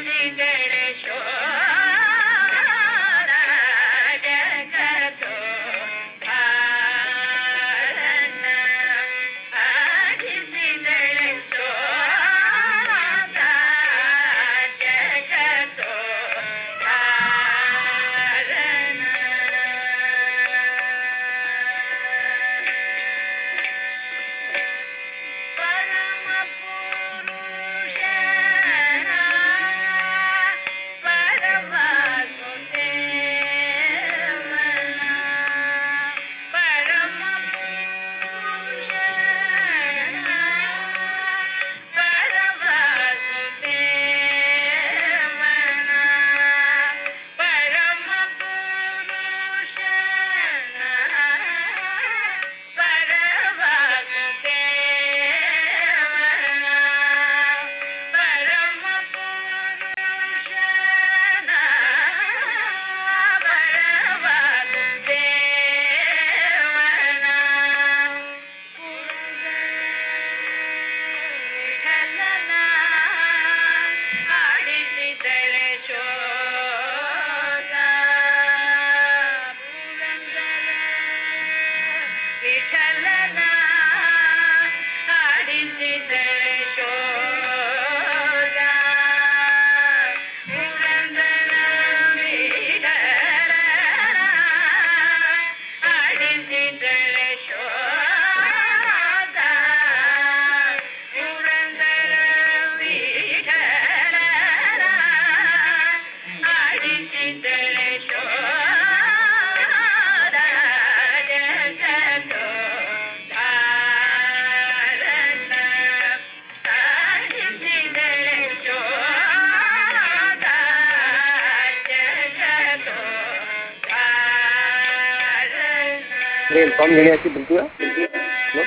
ಅಡಿಯನ್ ಸ್ವಾಮಿ ಹೇಳಿ ಹಾಕಿ ಬರ್ತೀರಾ hello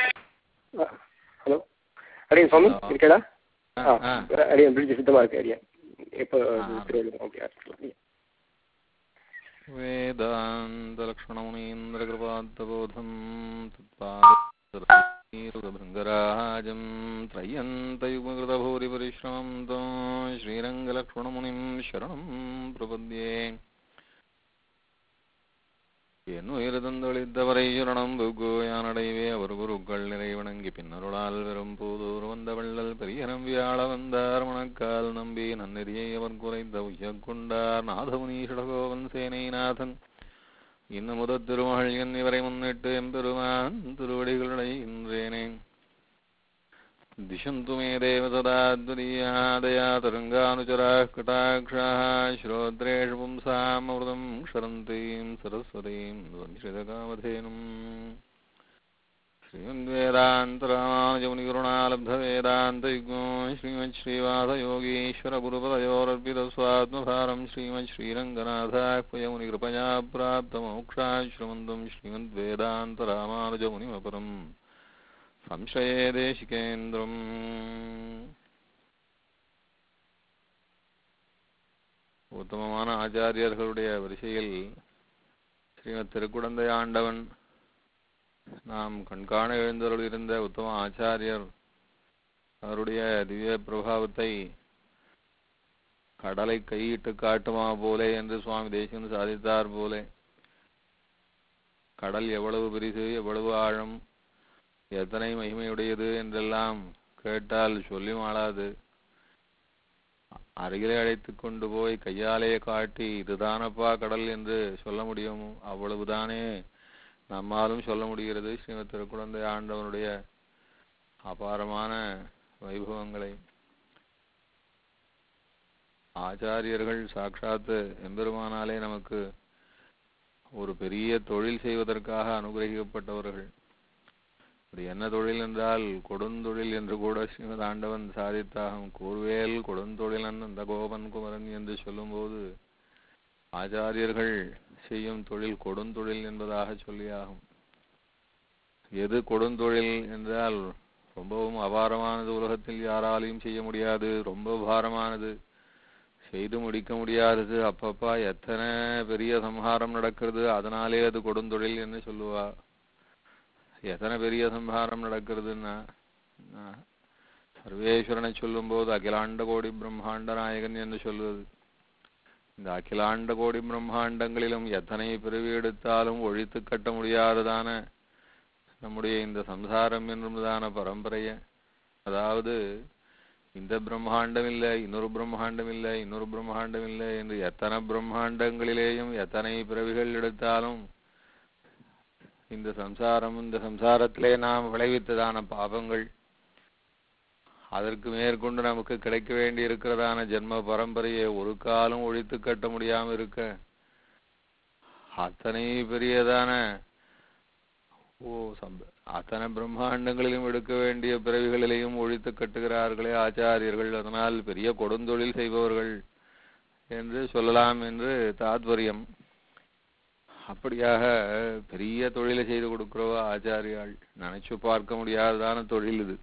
hello ಅಡಿಯನ್ ಸ್ವಾಮಿ ಹಾ. ಇರ್ಕೇಡ ಹಾ, ಹಾಂ ಹಾ. ಅಡಿಯನ್ ಬ್ರಿಡ್ಜ್ ಸಿದ್ಧமாக இருக்கு அடியன் எப்போ ஆ. திருவள்ளுவர் ஓகே அடியன் वेदान्तलक्ष्मणमुनीन्द्रकृपान्तबोधं तत्पादभृङ्गराजं त्रय्यन्तयुगकृतभूरिपरिश्रमं तो श्रीरङ्गलक्ष्मणमुनिं शरणं प्रपद्ये என்னுயிர்தந்தொழித்தவரை சுரணம் புகோ யானடைவே அவர் குருக்கள் நிறை வணங்கி பின்னருளால் வெறும் பூதூர் வந்த வள்ளல் பெரிய நம்பியாள வந்தார் மணக்கால் நம்பி நன்னெறியை அவர் குறைந்த உய்யக்கொண்டார் நாதமுனீஷடகோவன் சேனைநாதன் இன்னும் முதத் திருமகள் என் இவரை முன்னிட்டு எம்பெருமான் திருவடிகளுடைய இன்றேனே दिशन्तु मे देव सदा द्वितीयादया तरङ्गानुचराः कटाक्षाः श्रोत्रेषु पुंसामृतं क्षरन्तीं सरस्वतीं वंशितकामधेनुम् श्रीमद्वेदान्तरामानुजमुनिगुरुणालब्धवेदान्तयुग्मो श्रीमच्छ्रीवासयोगीश्वरगुरुपदयोरर्पितस्वात्मभारं श्रीमच्छ्रीरङ्गनाथाह्वयमुनिकृपया प्राप्तमोक्षाश्रमन्तं श्रीमद्वेदान्तरामानुजमुनिमपरम् संशये देशिकेन्द्रम् உத்தமமான ஆச்சாரியர்களுடைய வரிசையில் ஸ்ரீமத் திருக்குடந்தை ஆண்டவன் நாம் கண்காண எழுந்தருளிருந்த உத்தம ஆச்சாரியர் அவருடைய திவ்ய பிரபாவத்தை கடலை கையிட்டு காட்டுமா போலே என்று சுவாமி தேசிகன் சாதித்தார் போலே கடல் எவ்வளவு பெரிது எவ்வளவு ஆழம் எத்தனை மகிமையுடையது என்றெல்லாம் கேட்டால் சொல்லி மாளாது அருகிலே அழைத்து கொண்டு போய் கையாலே காட்டி இதுதானப்பா கடல் என்று சொல்ல முடியும் அவ்வளவுதானே நம்மாலும் சொல்ல முடிகிறது ஸ்ரீமத் திருக்குழந்தை ஆண்டவனுடைய அபாரமான வைபவங்களை ஆச்சாரியர்கள் சாட்சாத்து எம்பெருமானாலே நமக்கு ஒரு பெரிய தொழில் செய்வதற்காக அனுகிரகிக்கப்பட்டவர்கள் அது என்ன தொழில் என்றால் கொடுந்தொழில் என்று கூட ஸ்ரீமத் ஆண்டவன் சாதித்தாகும் கூர்வேல் கொடுந்தொழிலன் அந்த கோபன் குமரன் என்று சொல்லும்போது ஆச்சாரியர்கள் செய்யும் தொழில் கொடுந்தொழில் என்பதாக சொல்லியாகும் எது கொடுந்தொழில் என்றால் ரொம்பவும் அபாரமானது உலகத்தில் யாராலையும் செய்ய முடியாது ரொம்ப பாரமானது செய்து முடிக்க முடியாதது அப்பப்பா எத்தனை பெரிய சம்ஹாரம் நடக்கிறது அதனாலே அது கொடுந்தொழில் என்று சொல்லுவா எத்தனை பெரிய சம்ஹாரம் நடக்கிறதுன்னா சர்வேஸ்வரனை சொல்லும்போது அகிலாண்ட கோடி பிரம்மாண்ட நாயகன் என்று சொல்வது இந்த அகிலாண்ட கோடி பிரம்மாண்டங்களிலும் எத்தனை பிறவி எடுத்தாலும் ஒழித்து கட்ட முடியாததான நம்முடைய இந்த சம்சாரம் என்பதான பரம்பரைய அதாவது இந்த பிரம்மாண்டம் இல்லை இன்னொரு பிரம்மாண்டம் இல்லை இன்னொரு பிரம்மாண்டம் இல்லை என்று எத்தனை பிரம்மாண்டங்களிலேயும் எத்தனை பிறவிகள் எடுத்தாலும் இந்த சம்சாரம் இந்த சம்சாரத்திலே நாம் விளைவித்ததான பாபங்கள் அதற்கு மேற்கொண்டு நமக்கு கிடைக்க வேண்டி இருக்கிறதான ஜென்ம பரம்பரையை ஒரு காலம் ஒழித்து கட்ட முடியாம இருக்க அத்தனை பெரியதான ஓ சம்ப அத்தனை பிரம்மாண்டங்களிலும் எடுக்க வேண்டிய பிறவிகளிலேயும் ஒழித்து கட்டுகிறார்களே ஆச்சாரியர்கள் அதனால் பெரிய கொடுந்தொழில் செய்பவர்கள் என்று சொல்லலாம் என்று தாத்பரியம் அப்படியாக பெரிய தொழிலை செய்து கொடுக்கிறவா ஆச்சாரியாள் நினைச்சு பார்க்க முடியாததான தொழில் இது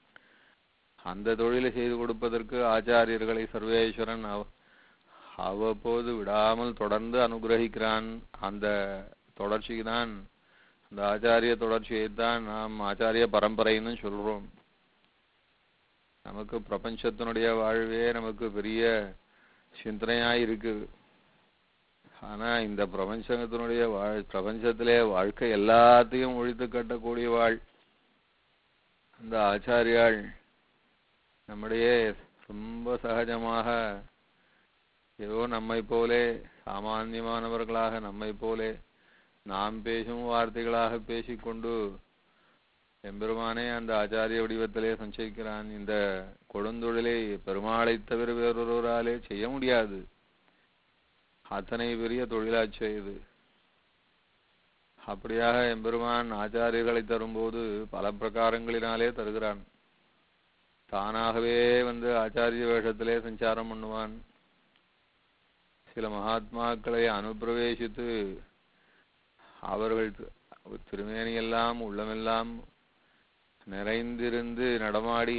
அந்த தொழிலை செய்து கொடுப்பதற்கு ஆச்சாரியர்களை சர்வேஸ்வரன் அவ- அவ்வப்போது விடாமல் தொடர்ந்து அனுகிரகிக்கிறான் அந்த தொடர்ச்சிக்கு தான் அந்த ஆச்சாரிய தொடர்ச்சியைத்தான் நாம் ஆச்சாரிய பரம்பரைன்னு சொல்றோம் நமக்கு பிரபஞ்சத்தினுடைய வாழ்வே நமக்கு பெரிய சிந்தனையா இருக்கு ஆனா இந்த பிரபஞ்சத்தினுடைய வாழ் பிரபஞ்சத்திலே வாழ்க்கை எல்லாத்தையும் ஒழித்து கட்டக்கூடிய வாழ் அந்த ஆச்சாரியாள் நம்முடைய ரொம்ப சகஜமாக ஏதோ நம்மை போலே சாமானியமானவர்களாக நம்மை போலே நாம் பேசும் வார்த்தைகளாக பேசிக்கொண்டு எம்பெருமானே அந்த ஆச்சாரிய வடிவத்திலே சஞ்சயிக்கிறான் இந்த கொடுந்தொழிலை பெருமாளைத் தவிர வேறொருவராலே செய்ய முடியாது அத்தனை பெரிய தொழிலாச்சே இது அப்படியாக எம்பெருமான் ஆச்சாரியர்களை தரும்போது பல பிரகாரங்களினாலே தருகிறான் தானாகவே வந்து ஆச்சாரிய வேஷத்திலே சஞ்சாரம் பண்ணுவான் சில மகாத்மாக்களை அனுப்பிரவேசித்து அவர்கள் தி- திருமேனியெல்லாம் உள்ளமெல்லாம் நிறைந்திருந்து நடமாடி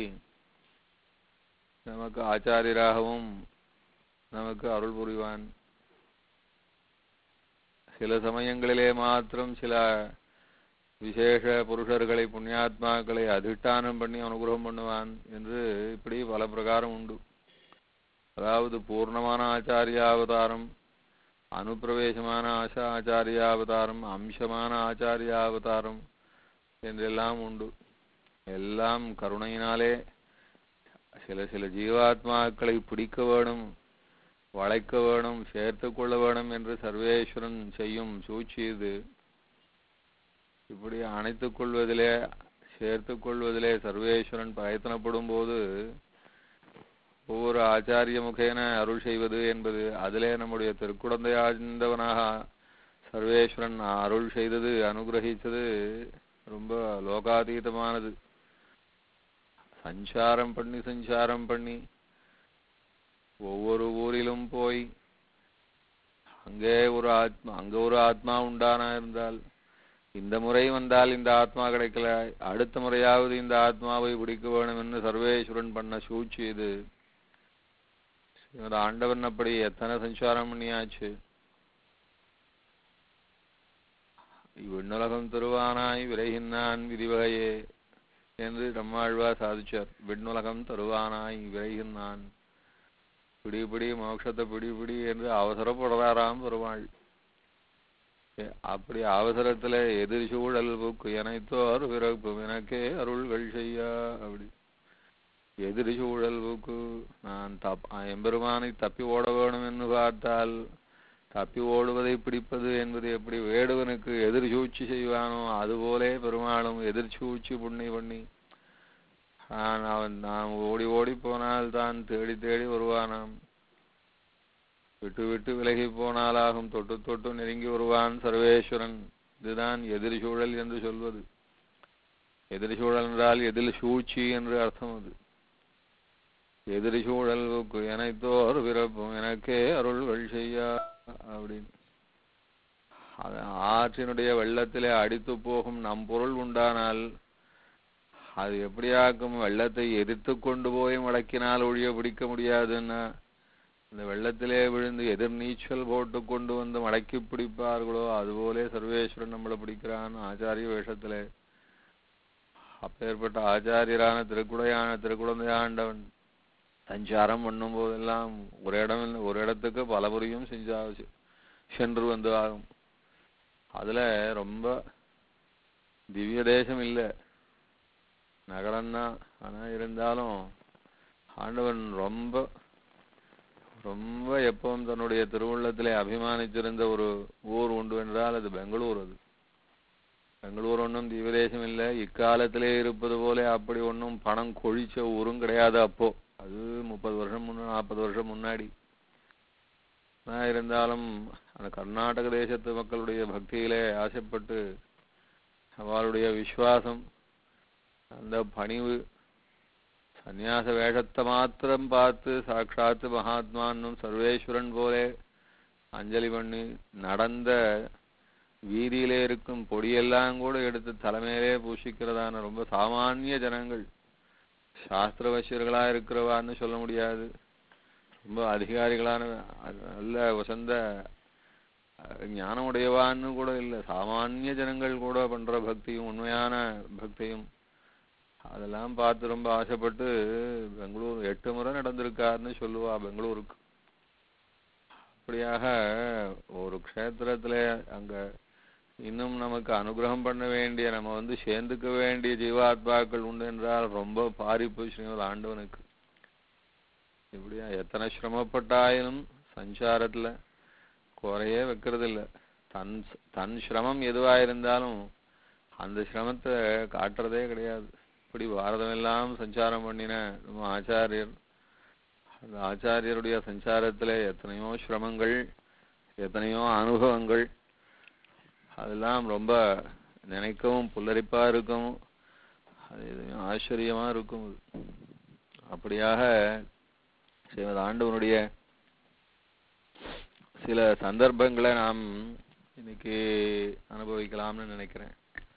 நமக்கு ஆச்சாரியராகவும் நமக்கு அருள் புரிவான் சில சமயங்களிலே மாத்திரம் சில விசேஷ புருஷர்களை புண்ணியாத்மாக்களை அதிஷ்டானம் பண்ணி அனுகிரகம் பண்ணுவான் என்று இப்படி பல பிரகாரம் உண்டு அதாவது பூர்ணமான ஆச்சாரியாவதாரம் அனுப்பிரவேசமான ஆசா ஆச்சாரியாவதாரம் அம்சமான ஆச்சாரியாவதாரம் என்றெல்லாம் உண்டு எல்லாம் கருணையினாலே சில சில ஜீவாத்மாக்களை பிடிக்க வேணும் வளைக்க வேணும் சேர்த்து கொள்ள வேணும் என்று சர்வேஸ்வரன் செய்யும் சூழ்ச்சி இது இப்படி அணைத்துக் கொள்வதிலே சேர்த்துக் கொள்வதிலே சர்வேஸ்வரன் பிரயத்தனப்படும் போது ஒவ்வொரு ஆச்சாரிய முகேன அருள் செய்வது என்பது அதிலே நம்முடைய திருக்குடந்தை ஆழ்ந்தவனாக சர்வேஸ்வரன் அருள் செய்தது அனுகிரகித்தது ரொம்ப லோகாதீதமானது சஞ்சாரம் பண்ணி சஞ்சாரம் பண்ணி ஒவ்வொரு ஊரிலும் போய் அங்கே ஒரு ஆத்மா அங்க ஒரு ஆத்மா உண்டானா இருந்தால் இந்த முறை வந்தால் இந்த ஆத்மா கிடைக்கல அடுத்த முறையாவது இந்த ஆத்மாவை பிடிக்க வேணும் என்று சர்வேஸ்வரன் பண்ண சூழ்ச்சி இது ஸ்ரீமத் ஆண்டவன் அப்படி எத்தனை சஞ்சாரம் பண்ணியாச்சு விண்ணுலகம் தருவானாய் விரைகின்றான் விதிவகையே என்று நம்மாழ்வா சாதிச்சார் விண்ணுலகம் தருவானாய் விரைகின்றான் பிடி பிடி மோட்சத்தை பிடி பிடி என்று அவசரப்படுறாராம் பெருமாள் எ- அப்படி அவசரத்துல எதிர் சூழல் புக்கு எனைத்தோர் பிறப்பும் எனக்கே அருள்கள் செய்யா அப்படி எதிர் சூழல் புக்கு நான் தப் எம்பெருமானை தப்பி ஓட வேணும் என்று பார்த்தால் தப்பி ஓடுவதை பிடிப்பது என்பது எப்படி வேடுவனுக்கு எதிர் சூழ்ச்சி செய்வானோ அதுபோலே பெருமாளும் எதிர் சூழ்ச்சி புண்ணி பண்ணி நான் அவன் நாம் ஓடி ஓடி போனால் தான் தேடி தேடி வருவானாம் விட்டு விட்டு விலகி போனாலாகும் தொட்டு தொட்டு நெருங்கி வருவான் சர்வேஸ்வரன் இதுதான் எதிர் சூழல் என்று சொல்வது எதிர் சூழல் என்றால் எதில் சூழ்ச்சி என்று அர்த்தம் அது எதிர் சூழல்வுக்கு எனைத்தோர் பிறப்பும் எனக்கே அருள்கள் செய்யா அப்படின்னு அது ஆற்றினுடைய வெள்ளத்திலே அடித்து போகும் நம் பொருள் உண்டானால் அது எப்படியாக்கும் வெள்ளத்தை எதிர்த்து கொண்டு போய் மடக்கினால் ஒழிய பிடிக்க முடியாதுன்னா இந்த வெள்ளத்திலே விழுந்து எதிர் நீச்சல் போட்டு கொண்டு வந்து மடக்கி பிடிப்பார்களோ அதுபோலே சர்வேஸ்வரன் நம்மளை பிடிக்கிறான் ஆச்சாரிய வேஷத்திலே அப்பேற்பட்ட ஆச்சாரியரான திருக்குடையான திருக்குழந்தையாண்டவன் சஞ்சாரம் பண்ணும் போதெல்லாம் ஒரு இடம் இல்ல- ஒரு இடத்துக்கு பலபுரியும் செஞ்சா சென்று வந்து ஆகும் அதுல ரொம்ப திவ்ய தேசம் இல்ல நகரம்தான் ஆனா இருந்தாலும் ஆண்டவன் ரொம்ப ரொம்ப எப்பவும் தன்னுடைய திருவுள்ளத்திலே அபிமானித்திருந்த ஒரு ஊர் உண்டு என்றால் அது பெங்களூர் அது பெங்களூர் ஒன்றும் தீவிரதேசம் இல்லை இக்காலத்திலே இருப்பது போல அப்படி ஒன்றும் பணம் கொழிச்ச ஊரும் கிடையாது அப்போ அது முப்பது வருஷம் முன்ன நாற்பது வருஷம் முன்னாடி ஆனா இருந்தாலும் அந்த கர்நாடக தேசத்து மக்களுடைய பக்தியிலே ஆசைப்பட்டு அவளுடைய விசுவாசம் அந்த பணிவு சந்நியாச வேஷத்தை மாத்திரம் பார்த்து சாட்சாத்து மகாத்மான்னும் சர்வேஸ்வரன் போலே அஞ்சலி பண்ணி நடந்த வீதியிலே இருக்கும் பொடியெல்லாம் கூட எடுத்து தலைமையிலே பூசிக்கிறதான ரொம்ப சாமானிய ஜனங்கள் சாஸ்திரவசியர்களா இருக்கிறவான்னு சொல்ல முடியாது ரொம்ப அதிகாரிகளான அ- நல்ல வசந்த அஹ், ஞானம் உடையவான்னு கூட இல்லை சாமானிய ஜனங்கள் கூட பண்ற பக்தியும் உண்மையான பக்தியும் அதெல்லாம் பார்த்து ரொம்ப ஆசைப்பட்டு பெங்களூர் எட்டு முறை நடந்திருக்காருன்னு சொல்லுவா பெங்களூருக்கு அப்படியாக ஒரு க்ஷேத்திரத்துல அங்க இன்னும் நமக்கு அனுகிரகம் பண்ண வேண்டிய நம்ம வந்து சேர்ந்துக்க வேண்டிய ஜீவாத்மாக்கள் உண்டு என்றால் ரொம்ப பாரிப்பு ஸ்ரீமத் ஆண்டவனுக்கு இப்படியா எத்தனை சிரமப்பட்டாயினும் சஞ்சாரத்துல குறையே வைக்கிறதில்ல தன் தன் சிரமம் எதுவா இருந்தாலும் அந்த சிரமத்தை காட்டுறதே கிடையாது இப்படி பாரதமெல்லாம் சஞ்சாரம் பண்ணின நம்ம ஆச்சாரியர் அந்த ஆச்சாரியருடைய சஞ்சாரத்துல எத்தனையோ சிரமங்கள் எத்தனையோ அனுபவங்கள் அதெல்லாம் ரொம்ப நினைக்கவும் புல்லரிப்பா இருக்கும் அது எதுவும் ஆச்சரியமா இருக்கும் அது. அப்படியாக ஸ்ரீமத் ஆண்டவனுடைய சில சந்தர்ப்பங்களை நாம் இன்னைக்கு அனுபவிக்கலாம்னு நினைக்கிறேன்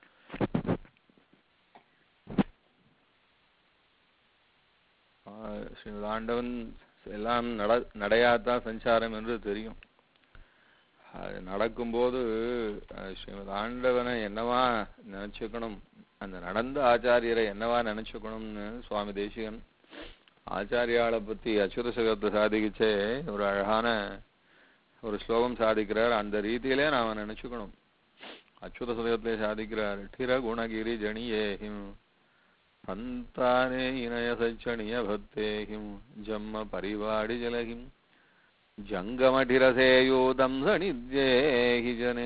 ஆஹ் ஸ்ரீமத் ஆண்டவன் எல்லாம் நட நடையாத்தான் சஞ்சாரம் என்று தெரியும் அது நடக்கும்போது அஹ், ஸ்ரீமத் ஆண்டவனை என்னவா நினைச்சுக்கணும் அந்த நடந்த ஆச்சாரியரை என்னவா நினைச்சுக்கணும்னு சுவாமி தேசிகன் ஆச்சாரியாளை பத்தி அச்சுத சகத்தை சாதிக்கிச்சே ஒரு அழகான ஒரு ஸ்லோகம் சாதிக்கிறார் அந்த ரீதியிலே நாம நினைச்சுக்கணும் அச்சுத சதகத்திலே சாதிக்கிறார் டிர குணகிரி ஜனியேஹிம் சந்தானே இனய சச்சணிய பக்தேஹிம் ஜம்ம பரிவாடி ஜலகிம் ஜங்கமடிரசேயூதம் சனித்யேஹி ஜனே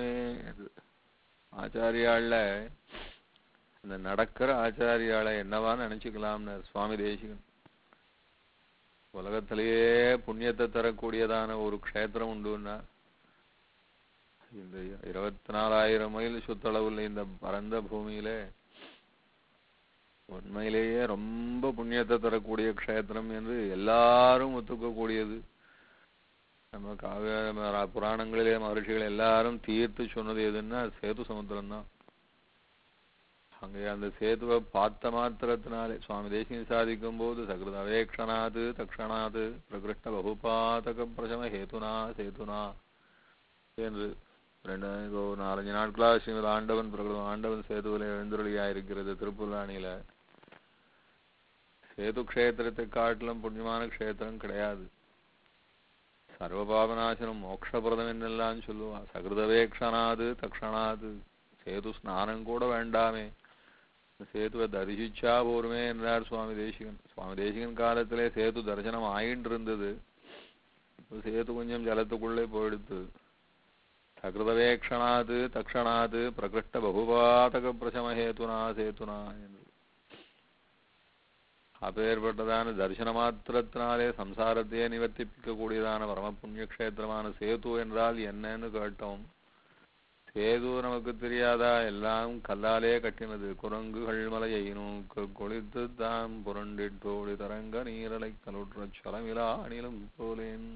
ஆச்சாரியாள்ல இந்த நடக்கிற ஆச்சாரியாளை என்னவா நினைச்சுக்கலாம்னு சுவாமி தேசிகன் உலகத்திலேயே புண்ணியத்தை தரக்கூடியதான ஒரு க்ஷேத்திரம் உண்டுன்னா இந்த இருபத்தி நாலாயிரம் மைல் சுத்தளவுள்ள இந்த பரந்த பூமியிலே உண்மையிலேயே ரொம்ப புண்ணியத்தை தரக்கூடிய க்ஷேத்திரம் என்று எல்லாரும் ஒத்துக்கக்கூடியது நம்ம காவிய நம்ம புராணங்களிலே மகர்ஷிகள் எல்லாரும் தீர்த்து சொன்னது எதுன்னா சேது சமுத்திரம் தான் அங்கே அந்த சேதுவை பார்த்த மாத்திரத்தினாலே சுவாமி தேசியம் சாதிக்கும் போது சகிருத அவேக்ஷணாது தக்ஷணாது பிரகிருஷ்ட பகுபாதக பிரசம ஹேதுனா சேதுனா என்று ரெண்டு இப்போ ஒரு நாலஞ்சு நாட்களா ஸ்ரீமத் ஆண்டவன் பிரகிருதம் ஆண்டவன் சேதுவில எழுந்துருளியா இருக்கிறது திருப்புல்லானியில சேது க்ஷேத்திரத்தை காட்டிலும் புண்ணியமான க்ஷேத்திரம் கிடையாது சர்வபாபநாசனம் மோட்சபிரதம் என்னெல்லாம் சொல்லுவா சகிருதவேக்ஷணாது தக்ஷணாது சேது ஸ்நானம் கூட வேண்டாமே இந்த சேதுவை தரிசிச்சா போருமே என்றார் சுவாமி தேசிகன் சுவாமி தேசிகன் காலத்திலே சேது தரிசனம் ஆயிட்டு இருந்தது இப்போ சேது கொஞ்சம் ஜலத்துக்குள்ளே போயிடுத்து சகிருதவேக்ஷணாது தக்ஷணாது பிரகிருஷ்ட பகுபாதக பிரசம ஹேதுனா சேதுனா என்று அப்பேற்பட்டதான தரிசன மாத்திரத்தினாலே சம்சாரத்தையே நிவர்த்திப்பிக்கக்கூடியதான பரம புண்ணிய க்ஷேத்திரமான சேது என்றால் என்னன்னு கேட்டோம் சேது நமக்கு தெரியாதா எல்லாம் கல்லாலே கட்டினது குரங்குகள் மலையை நோக்கு கொளித்து தாம் புரண்டிட்டோடி தரங்க நீரலை கலுற்ற சலமிலா அணிலும் போலேன்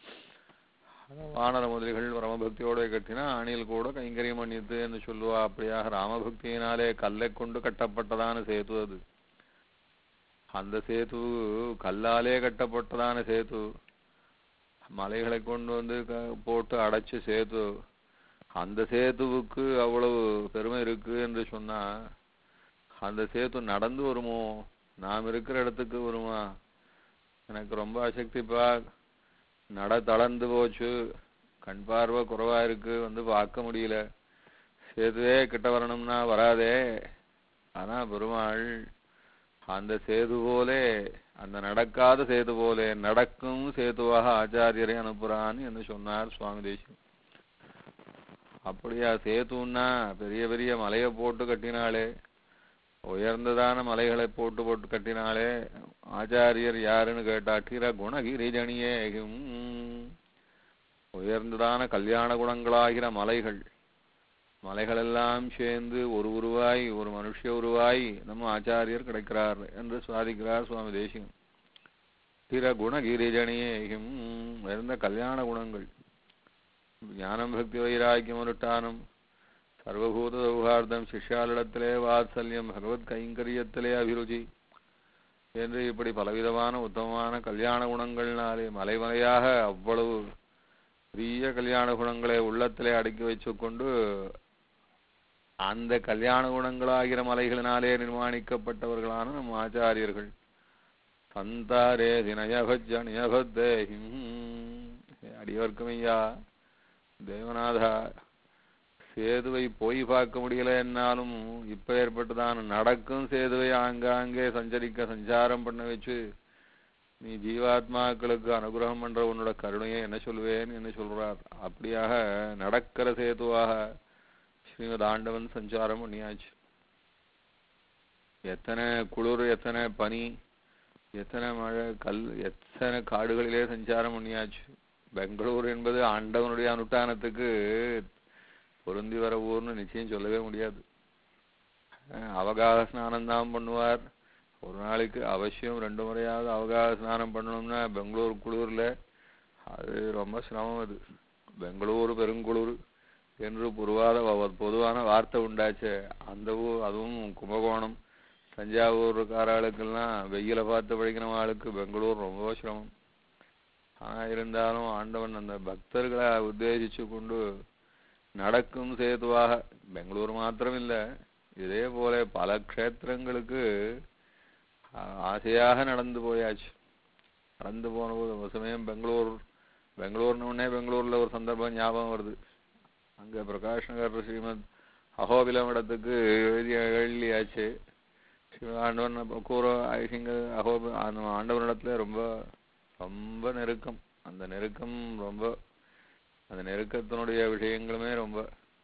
வானர முதலிகள் பரமபக்தியோட கட்டினா அணில் கூட கைங்கரியம் பண்ணித்துன்னு சொல்லுவா அப்படியாக ராமபக்தியினாலே கல்லை கொண்டு கட்டப்பட்டதான சேது அது அந்த சேது கல்லாலே கட்டப்பட்டதான சேது மலைகளை கொண்டு வந்து க- போட்டு அடைச்சு சேது அந்த சேதுவுக்கு அவ்வளவு பெருமை இருக்கு என்று சொன்னா அந்த சேத்து நடந்து வருமோ நாம் இருக்கிற இடத்துக்கு வருமா எனக்கு ரொம்ப அசக்திப்பா நட தளர்ந்து போச்சு கண் பார்வை குறைவா இருக்கு வந்து பார்க்க முடியல சேதுவே கிட்ட வரணும்னா வராதே ஆனா பெருமாள் அந்த சேது போலே அந்த நடக்காத சேது போலே நடக்கும் சேதுவாக ஆச்சாரியரை அனுப்புறான்னு என்று சொன்னார் சுவாமி தேசியம் அப்படியா சேத்துன்னா பெரிய பெரிய மலையை போட்டு கட்டினாலே உயர்ந்ததான மலைகளை போட்டு போட்டு கட்டினாலே ஆச்சாரியர் யாருன்னு கேட்டா கிர குணகிரிஜனியே உயர்ந்ததான கல்யாண குணங்களாகிற மலைகள் மலைகளெல்லாம் சேர்ந்து ஒரு உருவாய் ஒரு மனுஷ உருவாய் நம்ம ஆச்சாரியர் கிடைக்கிறார் என்று சுவாதிக்கிறார் சுவாமி தேசிகன் திர குணகிரிஜனியேகும் உயர்ந்த கல்யாண குணங்கள் ஞானம் பக்தி வைராக்கியம் அனுஷ்டானம் சர்வபூத சௌகார்த்தம் சிஷ்யாளிடத்திலே வாத்சல்யம் பகவத் கைங்கரியத்திலே அபிருச்சி என்று இப்படி பலவிதமான உத்தமமான கல்யாண குணங்கள்னாலே மலைமலையாக அவ்வளவு பெரிய கல்யாண குணங்களை உள்ளத்திலே அடக்கி வச்சுக்கொண்டு அந்த கல்யாண குணங்களாகிற மலைகளினாலே நிர்மாணிக்கப்பட்டவர்களான நம் ஆச்சாரியர்கள் சந்தாரே தினயபஜனியபத்தேஹிம் அடியவர்க்கும் ஐயா தேவநாதா சேதுவை போய் பார்க்க முடியல என்னாலும் இப்ப ஏற்பட்டதான நடக்கும் சேதுவை ஆங்காங்கே சஞ்சரிக்க சஞ்சாரம் பண்ண வச்சு நீ ஜீவாத்மாக்களுக்கு அனுகிரகம் பண்ற உன்னோட கருணையை என்ன சொல்வேன் என்ன சொல்றார் அப்படியாக நடக்கிற சேதுவாக ஸ்ரீமத் ஆண்டவன் சஞ்சாரம் பண்ணியாச்சு எத்தனை குளிர் எத்தனை பனி எத்தனை மழை கல் எத்தனை காடுகளிலே சஞ்சாரம் பண்ணியாச்சு பெங்களூர் என்பது ஆண்டவனுடைய அனுஷ்டானத்துக்கு பொருந்தி வர ஊர்னு நிச்சயம் சொல்லவே முடியாது அஹ் அவகாத ஸ்நானம் தான் பண்ணுவார் ஒரு நாளைக்கு அவசியம் ரெண்டு முறையாவது அவகாத ஸ்நானம் பண்ணணும்னா பெங்களூர் குளிர்ல அது ரொம்ப சிரமம் அது பெங்களூர் பெருங்குளிர் என்று பொதுவாத பொதுவான வார்த்தை உண்டாச்சு அந்த ஊர் அதுவும் கும்பகோணம் தஞ்சாவூர்காராளுக்கெல்லாம் வெயில பார்த்து படிக்கிற ஆளுக்கு பெங்களூர் ரொம்ப சிரமம் ஆனா இருந்தாலும் ஆண்டவன் அந்த பக்தர்களை உத்தேசிச்சு கொண்டு நடக்கும் சேதுவாக பெங்களூர் மாத்திரம் இல்ல இதே போல பல க்ஷேத்திரங்களுக்கு ஆ- ஆசையாக நடந்து போயாச்சு நடந்து போன போது ஒரு சமயம் பெங்களூர் பெங்களூர்னு உடனே பெங்களூர்ல ஒரு சந்தர்ப்பம் ஞாபகம் வருது அங்க பிரகாஷ் நகர் ஸ்ரீமத் அகோபிலம் இடத்துக்கு எழுதி எழுதியாச்சு ஸ்ரீமத் ஆண்டவன் அப்ப கூற ஐசிங்க அகோபி அந்த ஆண்டவனிடத்துல ரொம்ப ரொம்ப நெருக்கம் அந்த நெருக்கம் ரொம்ப அந்த நெருக்கத்தினுடைய விஷயங்களுமே ரொம்ப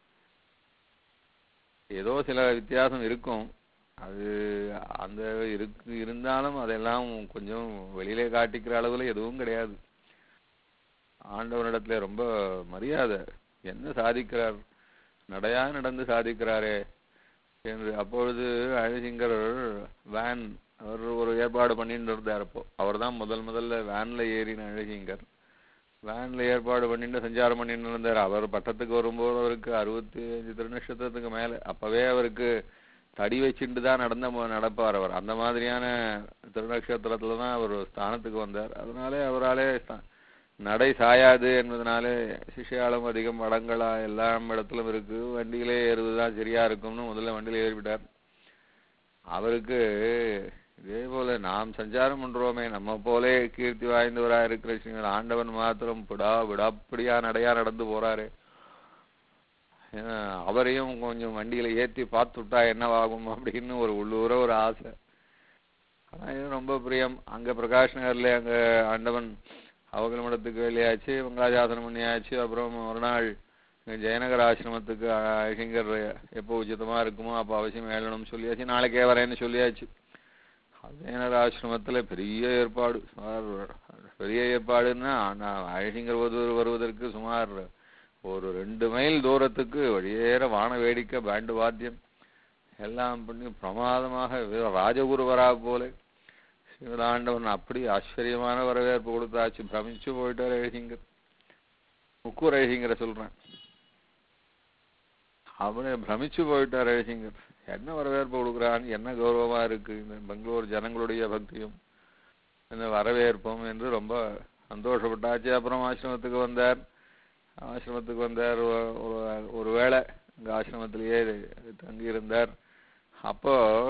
ஏதோ சில வித்தியாசம் இருக்கும் அது அந்த இருக்கு இருந்தாலும் அதெல்லாம் கொஞ்சம் வெளியிலே காட்டிக்கிற அளவுல எதுவும் கிடையாது ஆண்டவனிடத்துல ரொம்ப மரியாதை என்ன சாதிக்கிறார் நடையா நடந்து சாதிக்கிறாரே என்று அப்பொழுது அழகிங்கர் வேன் அவர் ஒரு ஏற்பாடு பண்ணிட்டு இருந்தார் அப்போ அவர் தான் முதல் முதல்ல வேன்ல ஏறின அழகிங்கர் வேன்ல ஏற்பாடு பண்ணிட்டு சஞ்சாரம் பண்ணிட்டு இருந்தார் அவர் பட்டத்துக்கு வரும்போது அவருக்கு அறுபத்தி அஞ்சு திருநட்சத்திரத்துக்கு மேல அப்பவே அவருக்கு தடி வச்சுட்டு தான் நடந்த ம- நடப்பார் அவர் அந்த மாதிரியான திருநட்சத்திரத்துல தான் அவர் ஸ்தானத்துக்கு வந்தார் அதனாலே அவராலே ஸ்தா- நடை சாயாது என்பதனாலே சிஷ்யாலும் அதிகம் வடங்களா எல்லா இடத்திலும் இருக்கு வண்டியிலே ஏறுவதுதான் சரியா இருக்கும்னு முதல்ல வண்டியில ஏறிவிட்டார் அவருக்கு இதே போல நாம் சஞ்சாரம் பண்றோமே நம்ம போலே கீர்த்தி வாய்ந்தவரா இருக்கிற ஸ்ரீமத் ஆண்டவன் மாத்திரம் விடா விடாப்படியா நடையா நடந்து போறாரு ஏன்னா, அவரையும் கொஞ்சம் வண்டியில ஏத்தி பார்த்துட்டா என்னவாகும் அப்படின்னு ஒரு உள்ளூர ஒரு ஆசை ஆனா இது ரொம்ப பிரியம் அங்க பிரகாஷ் நகர்ல அங்க ஆண்டவன் அவர்கள் மடத்துக்கு வெளியாச்சு மங்களாஜாசனம் பண்ணியாச்சு அப்புறம் ஒரு நாள் இங்க ஜெயநகர் ஆசிரமத்துக்கு அழகிங்கர் எப்போ உச்சிதமா இருக்குமோ அப்போ அவசியம் ஏழணும்னு சொல்லியாச்சு நாளைக்கே வரேன்னு சொல்லியாச்சு ஜெயநகர் ஆசிரமத்துல பெரிய ஏற்பாடு சுமார் பெரிய ஏற்பாடுன்னா நான் அழகிங்கர் வருவது வருவதற்கு சுமார் ஒரு ரெண்டு மைல் தூரத்துக்கு வழியேற வான வேடிக்கை பேண்டு வாத்தியம் எல்லாம் பண்ணி பிரமாதமாக வே- ராஜகுருவரா போல சிவதாண்டவன் அப்படி ஆச்சரியமான வரவேற்பு கொடுத்தாச்சு பிரமிச்சு போயிட்டார் அழகிங்கர் முக்கூர் அழகிங்கரை சொல்றேன் அவனே பிரமிச்சு போயிட்டார் அழகிங்கர் என்ன வரவேற்பு கொடுக்குறான் என்ன கௌரவமா இருக்கு இந்த பெங்களூர் ஜனங்களுடைய பக்தியும் இந்த வரவேற்பும் என்று ரொம்ப சந்தோஷப்பட்டாச்சு அப்புறம் ஆசிரமத்துக்கு வந்தார் ஆசிரமத்துக்கு வந்தார் ஒ- ஒரு ஒரு வேளை இங்க ஆசிரமத்திலேயே தங்கி இருந்தார் அப்போ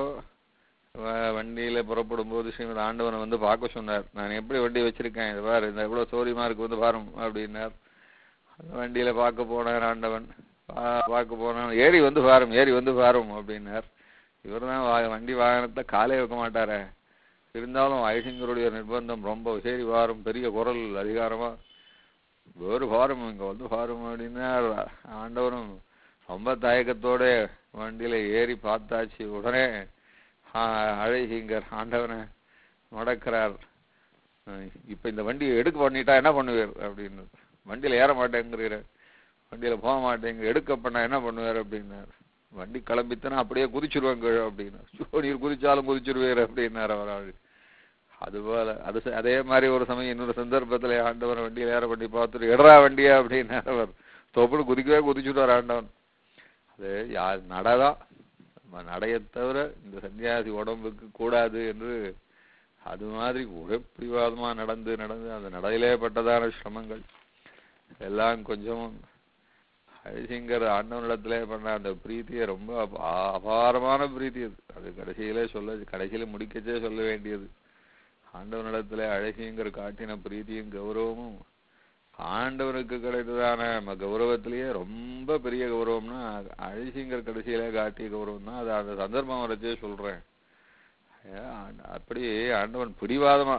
வ- வண்டியில புறப்படும் போது ஸ்ரீமத் ஆண்டவனை வந்து பார்க்க சொன்னார் நான் எப்படி வண்டி வச்சிருக்கேன் இது பாரு இந்த எவ்வளவு சௌரியமா இருக்கு வந்து பாரும் அப்படின்னார் அந்த வண்டியில பார்க்க போனார் ஆண்டவன் பா- பார்க்க போனான் ஏறி வந்து பாரும் ஏறி வந்து பாரும் அப்படின்னார் இவர்தான் வா வண்டி வாகனத்தை காலே வைக்க மாட்டாரே இருந்தாலும் ஐசிங்கருடைய நிர்பந்தம் ரொம்ப சரி வாரும் பெரிய குரல் அதிகாரமா வேறு பாரும் இங்க வந்து பாரும் அப்படின்னா ஆண்டவனும் ரொம்ப தயக்கத்தோட வண்டியில ஏறி பார்த்தாச்சு உடனே ஆ- அழகிங்கர் ஆண்டவனை முடக்கிறார் அஹ் இப்ப இந்த வண்டியை எடுக்க பண்ணிட்டா என்ன பண்ணுவீர் அப்படின்னு வண்டியில ஏற மாட்டேங்கிறீர் வண்டியில போக மாட்டேங்க எடுக்க பண்ணா என்ன பண்ணுவார் அப்படின்னார் வண்டி கிளம்பித்தனா அப்படியே குதிச்சிருவாங்க அப்படின்னு சோனியர் குதிச்சாலும் குதிச்சிருவார் அப்படின்னார் அவர் ஆளு. அதுபோல அது ச- அதே மாதிரி ஒரு சமயம் இன்னொரு சந்தர்ப்பத்துல ஆண்டவன் வண்டியில ஏற பண்ணி பார்த்துட்டு எடுறா வண்டியா அப்படின்னார் அவர் தொப்புடு குதிக்கவே குதிச்சுட்டார் ஆண்டவன் அது யார் நடதான் நம்ம நடையத் தவிர இந்த சன்னியாசி உடம்புக்கு கூடாது என்று அது மாதிரி ஒரே பிடிவாதமா நடந்து நடந்து அந்த நடையிலே பட்டதான சிரமங்கள் எல்லாம் கொஞ்சம் ஹரிசிங்கர் ஆண்டவனிடத்திலே பண்ண அந்த பிரீத்தியை ரொம்ப அப- அபாரமான பிரீத்தி அது அது கடைசியிலே சொல்ல கடைசியில முடிக்கச்சே சொல்ல வேண்டியது ஆண்டவனிடத்திலே அழகிங்கர் காட்டின பிரீத்தியும் கௌரவமும் ஆண்டவனுக்கு கிடைத்ததான ம- கௌரவத்திலேயே ரொம்ப பெரிய கௌரவம்னா அழிசிங்கர் கடைசியில காட்டிய கௌரவம் தான் அது அந்த சந்தர்ப்பம் வரைச்சே சொல்றேன் ஏன் ஆண்ட- அப்படி ஆண்டவன் பிடிவாதமா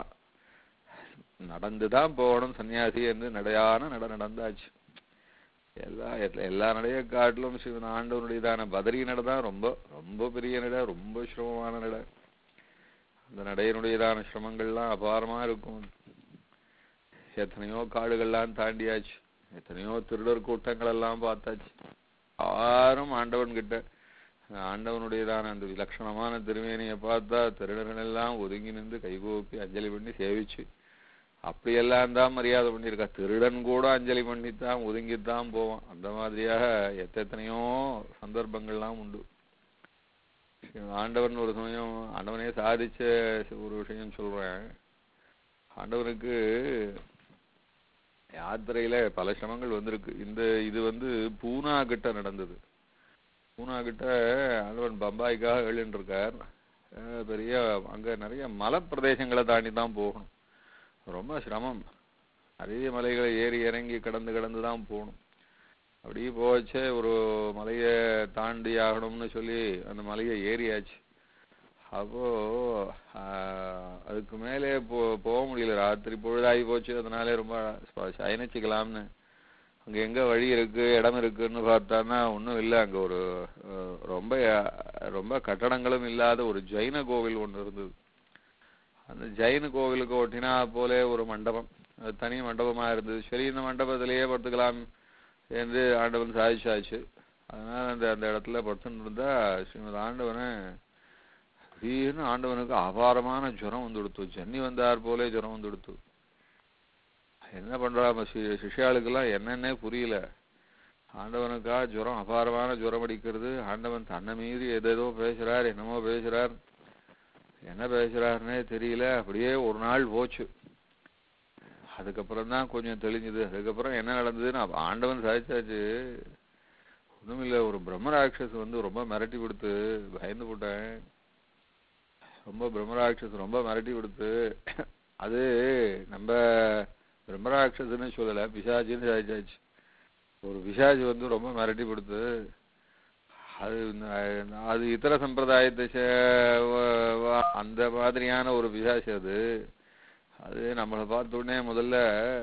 நடந்துதான் போகணும் சன்னியாசி என்று நடையான நட நடந்தாச்சு எல்லா எல்லா- எல்லா நடைய காட்டிலும் சிவன் ஆண்டவனுடையதான பதரி நடை தான் ரொம்ப ரொம்ப பெரிய நடை ரொம்ப சிரமமான நடை அந்த நடையினுடையதான சிரமங்கள்லாம் அபாரமா இருக்கும் எத்தனையோ காடுகள்லாம் தாண்டியாச்சு எத்தனையோ திருடர் கூட்டங்கள் எல்லாம் பார்த்தாச்சு யாரும் ஆண்டவன் கிட்ட ஆண்டவனுடையதான அந்த விலட்சணமான திருமேனியை பார்த்தா திருடர்கள் எல்லாம் ஒதுங்கி நின்று கைகூப்பி அஞ்சலி பண்ணி சேவிச்சு அப்படியெல்லாம் தான் மரியாதை பண்ணியிருக்கா திருடன் கூட அஞ்சலி பண்ணித்தான் ஒதுங்கித்தான் போவான் அந்த மாதிரியாக எத்தனையோ சந்தர்ப்பங்கள்லாம் உண்டு ஆண்டவன் ஒரு சமயம் ஆண்டவனே சாதிச்ச ஒரு விஷயம் சொல்றேன் ஆண்டவனுக்கு யாத்திரையில பல சிரமங்கள் வந்திருக்கு இந்த இது வந்து பூனா கிட்ட நடந்தது பூனா கிட்ட ஆண்டவன் பம்பாய்க்காக எழுதிட்டு இருக்கார் அஹ் பெரிய அங்க நிறைய மலை பிரதேசங்களை தாண்டி தான் போகணும் ரொம்ப சிரமம் நிறைய மலைகளை ஏறி இறங்கி கடந்து கடந்து தான் போகணும் அப்படியே போச்சே ஒரு மலையை தாண்டி ஆகணும்னு சொல்லி அந்த மலையை ஏறியாச்சு அப்போ ஆஹ், அதுக்கு மேலே போ போக முடியல ராத்திரி பொழுதாகி போச்சு அதனாலே ரொம்ப ஸ்ப- சயனிச்சுக்கலாம்னு அங்க எங்க வழி இருக்கு இடம் இருக்குன்னு பார்த்தான்னா ஒண்ணும் இல்லை அங்க ஒரு அஹ், ரொம்ப ரொம்ப கட்டடங்களும் இல்லாத ஒரு ஜைன கோவில் ஒண்ணு இருந்தது அந்த ஜைன கோவிலுக்கு ஒட்டினா போலே ஒரு மண்டபம் அது தனி மண்டபமா இருந்தது சரி இந்த மண்டபத்திலேயே படுத்துக்கலாம் என்று ஆண்டவன் சாதிச்சாச்சு அதனால அந்த அந்த இடத்துல படுத்துன்னு இருந்தா ஸ்ரீமத் ஆண்டவனை திடீர்னு ஆண்டவனுக்கு அபாரமான ஜுரம் வந்து கொடுத்து ஜன்னி வந்தார் போலே ஜுரம் வந்து கொடுத்து என்ன பண்றா நம்ம சி- சிஷ்யாளுக்கெல்லாம் என்னன்னே புரியல ஆண்டவனுக்கா ஜுரம் அபாரமான ஜுரம் அடிக்கிறது ஆண்டவன் தன்னை மீறி எதேதோ பேசுறார் என்னமோ பேசுறார் என்ன பேசுறாருன்னே தெரியல அப்படியே ஒரு நாள் போச்சு அதுக்கப்புறம் தான் கொஞ்சம் தெளிஞ்சுது அதுக்கப்புறம் என்ன நடந்ததுன்னு அப்ப ஆண்டவன் சாதிச்சாச்சு ஒண்ணுமில்ல ஒரு பிரம்மராட்சஸ் வந்து ரொம்ப மிரட்டி கொடுத்து பயந்து போட்டேன் ரொம்ப பிரம்மராட்சஸ் ரொம்ப மிரட்டி கொடுத்து அது நம்ம பிரம்மராட்சஸ்ன்னு சொல்லல பிசாஜின்னு சாதிச்சாச்சு ஒரு பிசாஜி வந்து ரொம்ப மிரட்டி கொடுத்து அது ந- அது இதர சம்பிரதாயத்தை சே- வ- வ- அந்த மாதிரியான ஒரு பிசாசு அது அது நம்மளை பார்த்த உடனே முதல்ல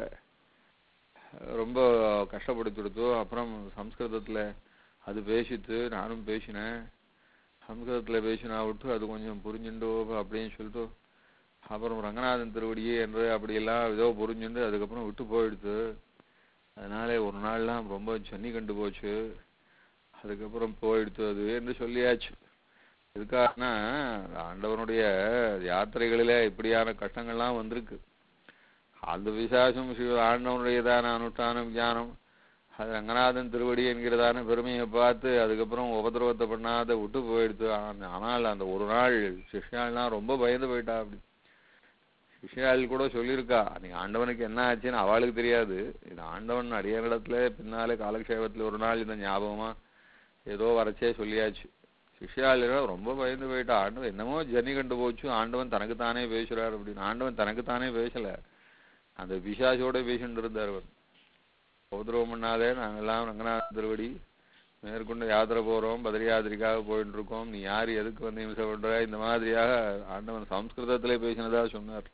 ரொம்ப கஷ்டப்படுத்தி கொடுத்து அப்புறம் சம்ஸ்கிருதத்துல அது பேசித்து நானும் பேசினேன் சம்ஸ்கிருதத்துல பேசினா விட்டு அது கொஞ்சம் புரிஞ்சுண்டு அப்படின்னு சொல்லிட்டு அப்புறம் ரங்கநாதன் திருவடியே என்று அப்படியெல்லாம் ஏதோ புரிஞ்சுண்டு அதுக்கப்புறம் விட்டு போயிடுத்து அதனால ஒரு நாள்லாம் ரொம்ப சென்னி கண்டு போச்சு அதுக்கப்புறம் போயிடுத்து அது என்று சொல்லியாச்சு எதுக்காகனா ஆண்டவனுடைய யாத்திரைகளிலே இப்படியான கஷ்டங்கள்லாம் வந்திருக்கு அந்த விசாசம் சிவ ஆண்டவனுடையதான அனுஷ்டானம் ஞானம் அது ரங்கநாதன் திருவடி என்கிறதான பெருமையை பார்த்து அதுக்கப்புறம் உபதிரவத்தை பண்ணாத விட்டு போயிடுத்து ஆனா- ஆனால் அந்த ஒரு நாள் சிஷ்யாள்லாம் ரொம்ப பயந்து போயிட்டா அப்படி சிஷ்யாள் கூட சொல்லியிருக்கா நீங்க ஆண்டவனுக்கு என்ன ஆச்சுன்னு அவளுக்கு தெரியாது இது ஆண்டவன் அடியாரிடத்துல பின்னாலே காலக்ஷேபத்துல ஒரு நாள் இந்த ஞாபகமா ஏதோ வரச்சே சொல்லியாச்சு சிஷ்யாளிகள் ரொம்ப பயந்து போயிட்டா ஆண்டவன் என்னமோ ஜன்னி கண்டு போச்சு ஆண்டவன் தனக்குத்தானே பேசுறார் அப்படின்னு ஆண்டவன் தனக்குத்தானே பேசல அந்த பிசாசோட பேசிட்டு இருந்தார் அவர் உபதிரவம் பண்ணாதே நாங்கெல்லாம் ரங்கநாத திருவடி மேற்கொண்டு யாத்திரை போறோம் பத்ரி யாத்திரைக்காக போயிட்டு இருக்கோம் நீ யார் எதுக்கு வந்து இம்சை பண்ற இந்த மாதிரியாக ஆண்டவன் சம்ஸ்கிருதத்திலே பேசினதா சொன்னார்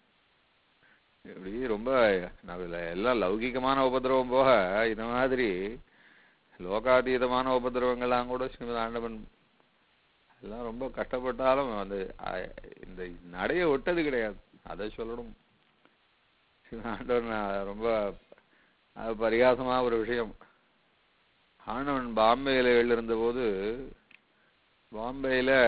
இப்படி ரொம்ப அதுல எல்லாம் லௌகிகமான உபதிரவம் போக இந்த மாதிரி லோகாதீதமான உபதிரவங்கள்லாம் கூட ஸ்ரீமத் ஆண்டவன் எல்லாம் ரொம்ப கஷ்டப்பட்டாலும் அந்த அஹ், இந்த நடைய விட்டது கிடையாது அதை சொல்லணும் ஸ்ரீமத் ஆண்டவன் அஹ், ரொம்ப அது பரிகாசமா ஒரு விஷயம் ஆண்டவன் பாம்பேயில எழுந்திருந்த போது பாம்பேயில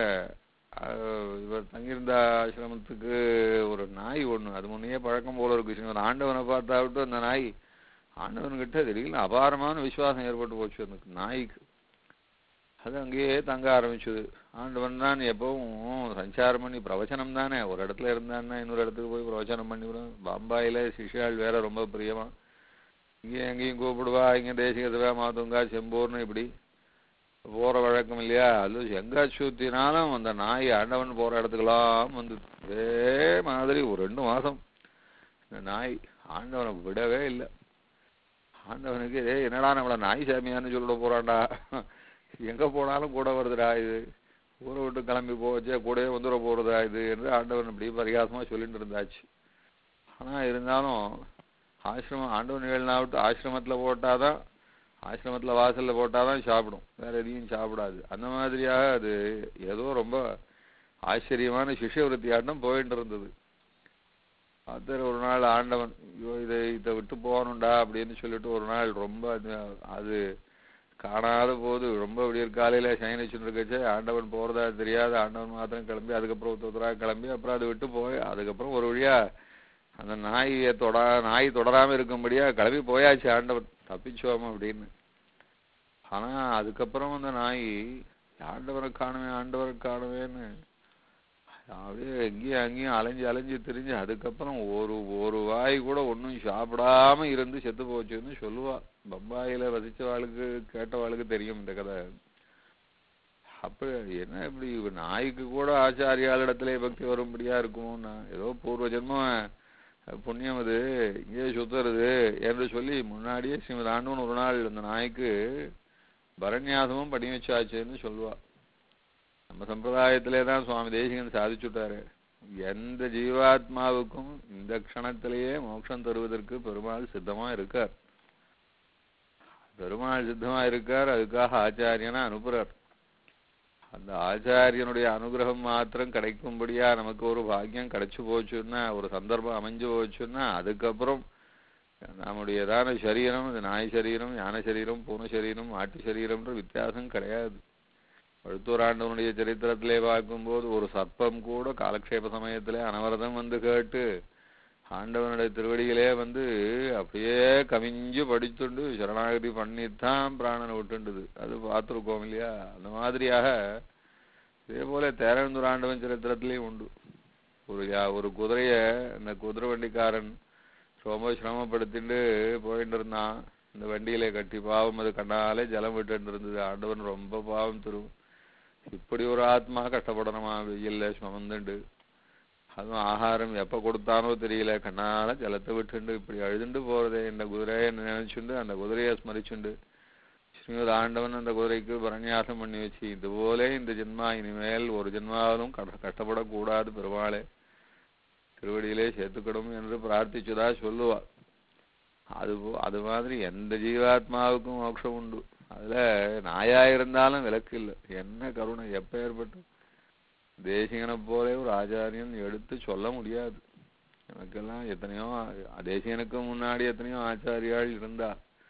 அஹ், இவர் தங்கியிருந்த ஆசிரமத்துக்கு ஒரு நாய் ஒண்ணு அது முன்னையே பழக்கம் போல இருக்கு ஸ்ரீமத் ஆண்டவனை பார்த்தா விட்டு அந்த நாய் ஆண்டவன்கிட்ட திடீர்னு அபாரமான விசுவாசம் ஏற்பட்டு போச்சு அந்த நாய்க்கு அது அங்கேயே தங்க ஆரம்பிச்சது ஆண்டவன் தான் எப்பவும் சஞ்சாரம் பண்ணி பிரவச்சனம் தானே ஒரு இடத்துல இருந்தான்னா இன்னொரு இடத்துக்கு போய் பிரவச்சனம் பண்ணி விடும் பம்பாயில சிஷ்யாள் வேற ரொம்ப பிரியமா இங்கேயும் எங்கேயும் கூப்பிடுவா இங்க தேசிகத்துவா மாதுங்கா செம்பூர்னு இப்படி போற வழக்கம் இல்லையா அது எங்க சுத்தினாலும் அந்த நாய் ஆண்டவன் போற இடத்துக்கெல்லாம் வந்து இதே மாதிரி ஒரு ரெண்டு மாசம் இந்த நாய் ஆண்டவனை விடவே இல்லை ஆண்டவனுக்கு "ஏய், என்னடா நம்மள நாய் சாமியான்னு சொல்லிட போறான்டா எங்க போனாலும் கூட வருதுடா இது ஊரை விட்டு கிளம்பி போச்சே கூடவே வந்துட போறதா இது என்று ஆண்டவன் இப்படி பரிகாசமா சொல்லிட்டு இருந்தாச்சு ஆனா இருந்தாலும் ஆசிரமம் ஆண்டவன் ஏழு நாள் விட்டு ஆசிரமத்துல போட்டாதான் ஆசிரமத்துல வாசல்ல போட்டாதான் சாப்பிடும் வேற எதையும் சாப்பிடாது அந்த மாதிரியாக அது ஏதோ ரொம்ப ஆச்சரியமான சிஷ்யவருத்தியாட்டம் போயிட்டு இருந்தது அத்தர் ஒரு நாள் ஆண்டவன் ஐயோ இதை இதை விட்டு போகணும்டா அப்படின்னு சொல்லிட்டு ஒரு நாள் ரொம்ப அது- அது காணாத போது ரொம்ப விடியற் காலையில சயனிச்சுட்டு இருக்கச்சே ஆண்டவன் போறதா தெரியாது ஆண்டவன் மாத்திரம் கிளம்பி அதுக்கப்புறம் ஒருத்தரா கிளம்பி அப்புறம் அதை விட்டு போய் அதுக்கப்புறம் ஒரு வழியா அந்த நாயை தொட நாய் தொடராம இருக்கும்படியா கிளம்பி போயாச்சு ஆண்டவன் தப்பிச்சோம் அப்படின்னு ஆனா அதுக்கப்புறம் அந்த நாய் ஆண்டவரை காணுமே ஆண்டவரை காணுமேன்னு அப்படியே எங்கேயும் அங்கேயும் அலைஞ்சு அலைஞ்சு திரிஞ்சு அதுக்கப்புறம் ஒரு ஒரு வாய் கூட ஒண்ணும் சாப்பிடாம இருந்து செத்து போச்சுன்னு சொல்லுவா பம்பாயில வசிச்சவாளுக்கு கேட்டவாளுக்கு தெரியும் இந்த கதை அப்ப என்ன இப்படி இவ நாய்க்கு கூட ஆச்சாரியாளிடத்திலே பக்தி வரும்படியா இருக்குமோன்னா ஏதோ பூர்வ ஜென்மம் புண்ணியம் அது இங்கேயே சுத்துறது என்று சொல்லி முன்னாடியே ஸ்ரீமத் ஆண்டவன் ஒரு நாள் அந்த நாய்க்கு பரநியாசமும் பண்ணி வச்சாச்சுன்னு சொல்லுவா நம்ம சம்பிரதாயத்திலே தான் சுவாமி தேசிகன் சாதிச்சுட்டாரு எந்த ஜீவாத்மாவுக்கும் இந்த க்ஷணத்திலேயே மோட்சம் தருவதற்கு பெருமாள் சித்தமா இருக்கார் பெருமாள் சித்தமா இருக்கார் அதுக்காக ஆச்சாரியனை அனுப்புறார் அந்த ஆச்சாரியனுடைய அனுகிரகம் மாத்திரம் கிடைக்கும்படியா நமக்கு ஒரு பாக்கியம் கிடைச்சு போச்சுன்னா ஒரு சந்தர்ப்பம் அமைஞ்சு போச்சுன்னா அதுக்கப்புறம் நம்முடையதான சரீரம் இது நாய் சரீரம் யானை சரீரம் பூனை சரீரம் மாட்டு சரீரம்ன்ற வித்தியாசம் கிடையாது வழுத்தூராண்டவனுடைய சரித்திரத்திலே பார்க்கும்போது ஒரு சர்ப்பம் கூட காலக்ஷேப சமயத்திலே அனவரதம் வந்து கேட்டு ஆண்டவனுடைய திருவடிகளே வந்து அப்படியே கவிஞ்சு படித்துண்டு சரணாகதி பண்ணித்தான் பிராணனை விட்டுண்டுது அது பார்த்துருக்கோம் இல்லையா அந்த மாதிரியாக இதே போல தேரந்தூர் ஆண்டவன் சரித்திரத்திலையும் உண்டு ஒரு யா- ஒரு குதிரைய இந்த குதிரை வண்டிக்காரன் ரொம்ப சிரமப்படுத்திட்டு போயிட்டு இருந்தான் இந்த வண்டியில கட்டி பாவம் அது கண்ணாலே ஜலம் விட்டுட்டு இருந்தது ஆண்டவன் ரொம்ப பாவம் தரும் இப்படி ஒரு ஆத்மா கஷ்டப்படணுமா வெயில்ல சுமந்துண்டு அதுவும் ஆகாரம் எப்ப கொடுத்தானோ தெரியல கண்ணால ஜலத்தை விட்டுண்டு இப்படி அழுதுண்டு போறதே இந்த குதிரையை நினைச்சுண்டு அந்த குதிரையை ஸ்மரிச்சுண்டு ஸ்ரீமத் ஆண்டவன் அந்த குதிரைக்கு பரநியாசம் பண்ணி வச்சு இதுபோலே இந்த ஜென்மா இனிமேல் ஒரு ஜென்மாவிலும் கட- கஷ்டப்படக்கூடாது பெருமாளே திருவடியிலே சேர்த்துக்கணும் என்று பிரார்த்திச்சதா சொல்லுவா அது போ- அது மாதிரி எந்த ஜீவாத்மாவுக்கும் மோட்சம் உண்டு அதுல நாயா இருந்தாலும் விலக்கு இல்லை என்ன கருணை எப்ப ஏற்பட்டு தேசிகனை போலே ஒரு ஆச்சாரியன் எடுத்து சொல்ல முடியாது எனக்கெல்லாம் எத்தனையோ ஆ- தேசிகனுக்கு முன்னாடி எத்தனையோ ஆச்சாரியாள் இருந்தா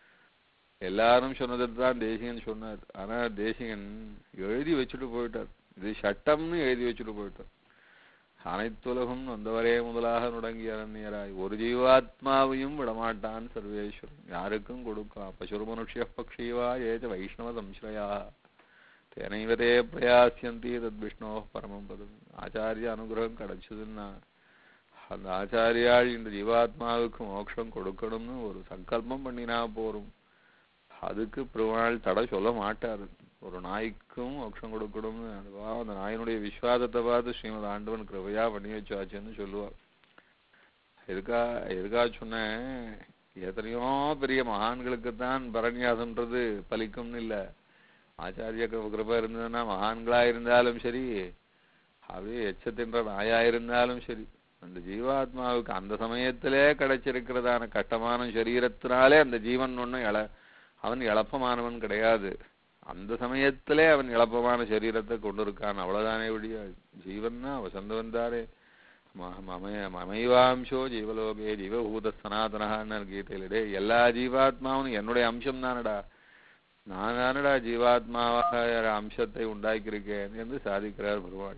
எல்லாரும் சொன்னதை தான் தேசிகன் சொன்னார் ஆனா தேசிகன் எழுதி வச்சுட்டு போயிட்டார் இது சட்டம்னு எழுதி வச்சுட்டு போயிட்டார் அனைத்துலகும் வந்தவரே முதலாக நுடங்கிய அரண்யராய் ஒரு ஜீவாத்மாவையும் விடமாட்டான் சர்வேஸ்வரன் யாருக்கும் கொடுக்கா பசுர் மனுஷ்ய பக்ஷீவா ஏச்ச வைஷ்ணவ சம்ஸ்ரயா தேனைவதே பிரயாசியந்தி தத் விஷ்ணோ பரமம் பதம் ஆச்சாரிய அனுகிரகம் கிடைச்சதுன்னா அந்த ஆச்சாரியாள் இந்த ஜீவாத்மாவுக்கு மோட்சம் கொடுக்கணும்னு ஒரு சங்கல்பம் பண்ணினா போரும் அதுக்கு பெருமாள் தடை சொல்ல மாட்டாரு ஒரு நாய்க்கும் மோட்சம் கொடுக்கணும்னு அது பாவம் அந்த நாயினுடைய விஸ்வாசத்தை பார்த்து ஸ்ரீமத் ஆண்டவன் கிருபையா பண்ணி வச்சாச்சுன்னு சொல்லுவா எதுக்கா எதுக்கா சொன்னேன் எத்தனையோ பெரிய மகான்களுக்கு தான் பரநியாசம்ன்றது பலிக்கும்னு இல்ல ஆச்சாரிய கிருப- கிருபை இருந்ததுன்னா மகான்களா இருந்தாலும் சரி அப்படியே எச்சத்தின்ற நாயா இருந்தாலும் சரி அந்த ஜீவாத்மாவுக்கு அந்த சமயத்திலே கிடைச்சிருக்கிறதான கட்டமான சரீரத்தினாலே அந்த ஜீவன் ஒண்ணும் இழ அவன் இழப்பமானவன் கிடையாது அந்த சமயத்திலே அவன் இழப்பமான சரீரத்தை கொண்டிருக்கான் அவ்வளவுதானே ஒழிய ஜீவன்னா வசந்தவன் தாரே ம- மம- மமைவாம்சோ ஜீவலோகே ஜீவபூத சனாதனஹான்னு கீதையிலே எல்லா ஜீவாத்மாவும் என்னுடைய அம்சம் தானடா நான் தானடா ஜீவாத்மாவாக அம்சத்தை உண்டாக்கியிருக்கேன் என்று சாதிக்கிறார் பகவான்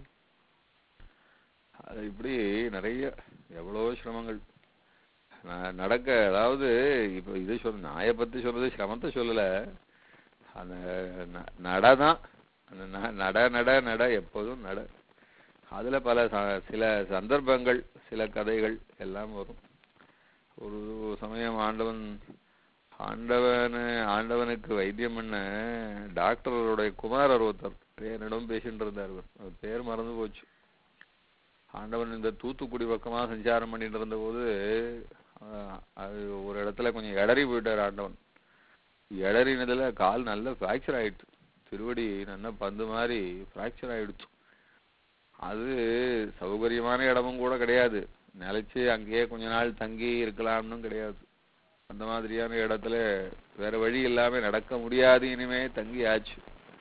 அது இப்படி நிறைய எவ்வளவோ சிரமங்கள் ந- நடக்க அதாவது இப்போ இது சொல் நாயை பத்தி சொல்றது சிரமத்தை சொல்லல அந்த ந- நடதான் அந்த ந- நட நட நட எப்போதும் நட அதுல பல ச- சில சந்தர்ப்பங்கள் சில கதைகள் எல்லாம் வரும் ஒரு சமயம் ஆண்டவன் ஆண்டவனு ஆண்டவனுக்கு வைத்தியம் பண்ண டாக்டருடைய குமாரர் ஒருத்தர் என்னிடம் பேசிட்டு இருந்தார் அவர். அவர் பேர் மறந்து போச்சு ஆண்டவன் இந்த தூத்துக்குடி பக்கமா சஞ்சாரம் பண்ணிட்டு இருந்தபோது ஆஹ், அது ஒரு இடத்துல கொஞ்சம் இடறி போயிட்டார் ஆண்டவன் இடறினதுல கால் நல்ல ஃப்ராக்சர் ஆயிடுச்சு திருவடி நல்ல பந்து மாதிரி ஃப்ராக்சர் ஆயிடுச்சு அது சௌகரியமான இடமும் கூட கிடையாது நிலைச்சு அங்கேயே கொஞ்ச நாள் தங்கி இருக்கலாம்னு கிடையாது அந்த மாதிரியான இடத்துல வேற வழி இல்லாம நடக்க முடியாது இனிமே தங்கி ஆச்சு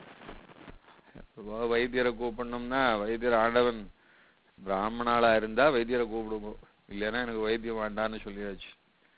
இப்போ வைத்தியரை கூப்பிடணும்னா வைத்தியர் ஆண்டவன் பிராமணாளா இருந்தா வைத்தியரை கூப்பிடுங்க இல்லைன்னா எனக்கு வைத்தியம் வேண்டான்னு சொல்லியாச்சு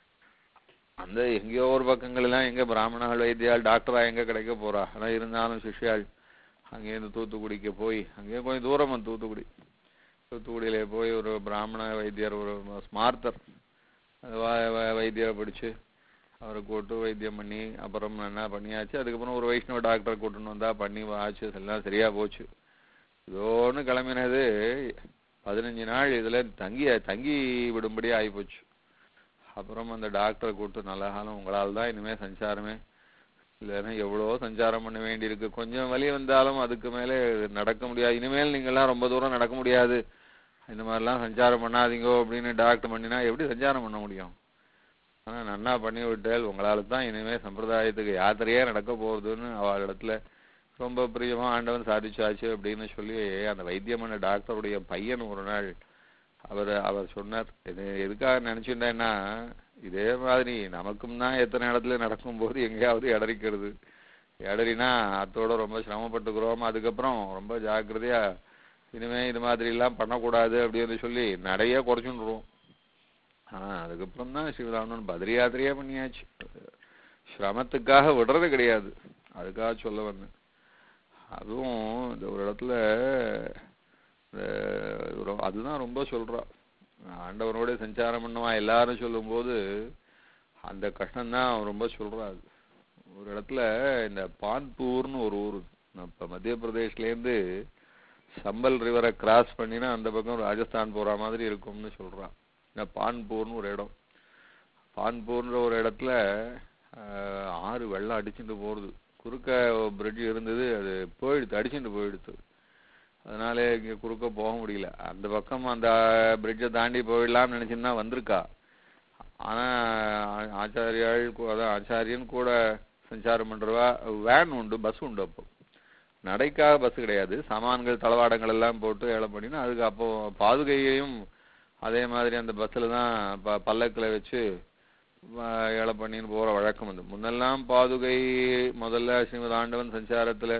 அந்த எங்கேயோ ஒரு பக்கங்கள் எல்லாம் எங்க பிராமணாள் வைத்தியாள் டாக்டரா எங்க கிடைக்க போறா ஆனா இருந்தாலும் சிஷ்யாள் அங்கேருந்து தூத்துக்குடிக்கு போய் அங்கேயே கொஞ்சம் தூரம் வந்து தூத்துக்குடி தூத்துக்குடியில போய் ஒரு பிராமண வைத்தியர் ஒரு ஸ்மார்த்தர் அது வா- வா- வைத்தியரை பிடிச்சு அவரை கூட்டு வைத்தியம் பண்ணி அப்புறம் என்ன பண்ணியாச்சு அதுக்கப்புறம் ஒரு வைஷ்ணவ டாக்டரை கூட்டின்னு வந்தா பண்ணி ஆச்சு எல்லாம் சரியா போச்சு இதோன்னு கிளம்பினது பதினஞ்சு நாள் இதுல தங்கி தங்கி விடும்படி ஆயிப்போச்சு அப்புறம் அந்த டாக்டரை கூப்பிட்டு நல்ல காலம் உங்களால் தான் இனிமே சஞ்சாரமே இல்லைன்னா எவ்வளோ சஞ்சாரம் பண்ண வேண்டியிருக்கு கொஞ்சம் வலி வந்தாலும் அதுக்கு மேலே நடக்க முடியாது இனிமேல் நீங்கெல்லாம் ரொம்ப தூரம் நடக்க முடியாது இந்த மாதிரிலாம் சஞ்சாரம் பண்ணாதீங்கோ அப்படின்னு டாக்டர் பண்ணினா எப்படி சஞ்சாரம் பண்ண முடியும் ஆனா நன்னா பண்ணி விட்டால் உங்களால தான் இனிமே சம்பிரதாயத்துக்கு யாத்திரையே நடக்க போகுதுன்னு அவள் இடத்துல ரொம்ப பிரியமா ஆண்டவன் சாதிச்சாச்சு அப்படின்னு சொல்லி அந்த வைத்தியம் பண்ண டாக்டருடைய பையன் ஒரு நாள் அவர் அவர் சொன்னார் இது எதுக்காக நினைச்சுட்டேன்னா இதே மாதிரி நமக்கும் தான் எத்தனை இடத்துல நடக்கும்போது எங்கேயாவது இடறிக்கிறது இடறினா அத்தோட ரொம்ப சிரமப்பட்டுக்கிறோம் அதுக்கப்புறம் ரொம்ப ஜாக்கிரதையா இனிமே இது மாதிரி எல்லாம் பண்ணக்கூடாது அப்படின்னு சொல்லி நிறைய குறைச்சுடுவோம் ஆனா அதுக்கப்புறம் தான் சிவராமன் பத்ரி யாத்திரையே பண்ணியாச்சு சிரமத்துக்காக விடுறது கிடையாது அதுக்காக சொல்ல வந்தேன் அதுவும் இந்த ஒரு இடத்துல இந்த ஒரு- அதுதான் ரொம்ப சொல்றா ஆண்டவனோட சஞ்சாரம் பண்ணுவான் எல்லாரும் சொல்லும்போது அந்த கஷ்டம்தான் அவன் ரொம்ப சொல்றா அது ஒரு இடத்துல இந்த பான்பூர்னு ஒரு ஊர் இப்ப மத்திய பிரதேஷ்ல இருந்து சம்பல் ரிவரை கிராஸ் பண்ணினா அந்த பக்கம் ராஜஸ்தான் போற மாதிரி இருக்கும்னு சொல்றான் இந்த பான்பூர்னு ஒரு இடம் பான்பூர்ன்ற ஒரு இடத்துல ஆஹ், ஆறு வெள்ளம் அடிச்சுட்டு போறது குறுக்க பிரிட்ஜ் இருந்தது அது போயிடுத்து அடிச்சுட்டு போயிடுத்து அதனால இங்க குறுக்க போக முடியல அந்த பக்கம் அந்த பிரிட்ஜை தாண்டி போயிடலாம்னு நினைச்சுன்னா வந்திருக்கா ஆனா ஆ- ஆச்சாரியாள் கூ- அதான் ஆச்சாரியன் கூட சஞ்சாரம் பண்றவா வேன் உண்டு பஸ் உண்டு அப்போ நடைக்காக பஸ் கிடையாது சாமான்கள் தளவாடங்கள் எல்லாம் போட்டு ஏலம் பண்ணினா அதுக்கு அப்போ பாதுகையையும் அதே மாதிரி அந்த பஸ்ல தான் ப பல்லக்கில் வச்சு வ- ஏழை பண்ணின்னு போற வழக்கம் வந்து முன்னெல்லாம் பாதுகை முதல்ல ஸ்ரீமத் ஆண்டவன் சஞ்சாரத்துல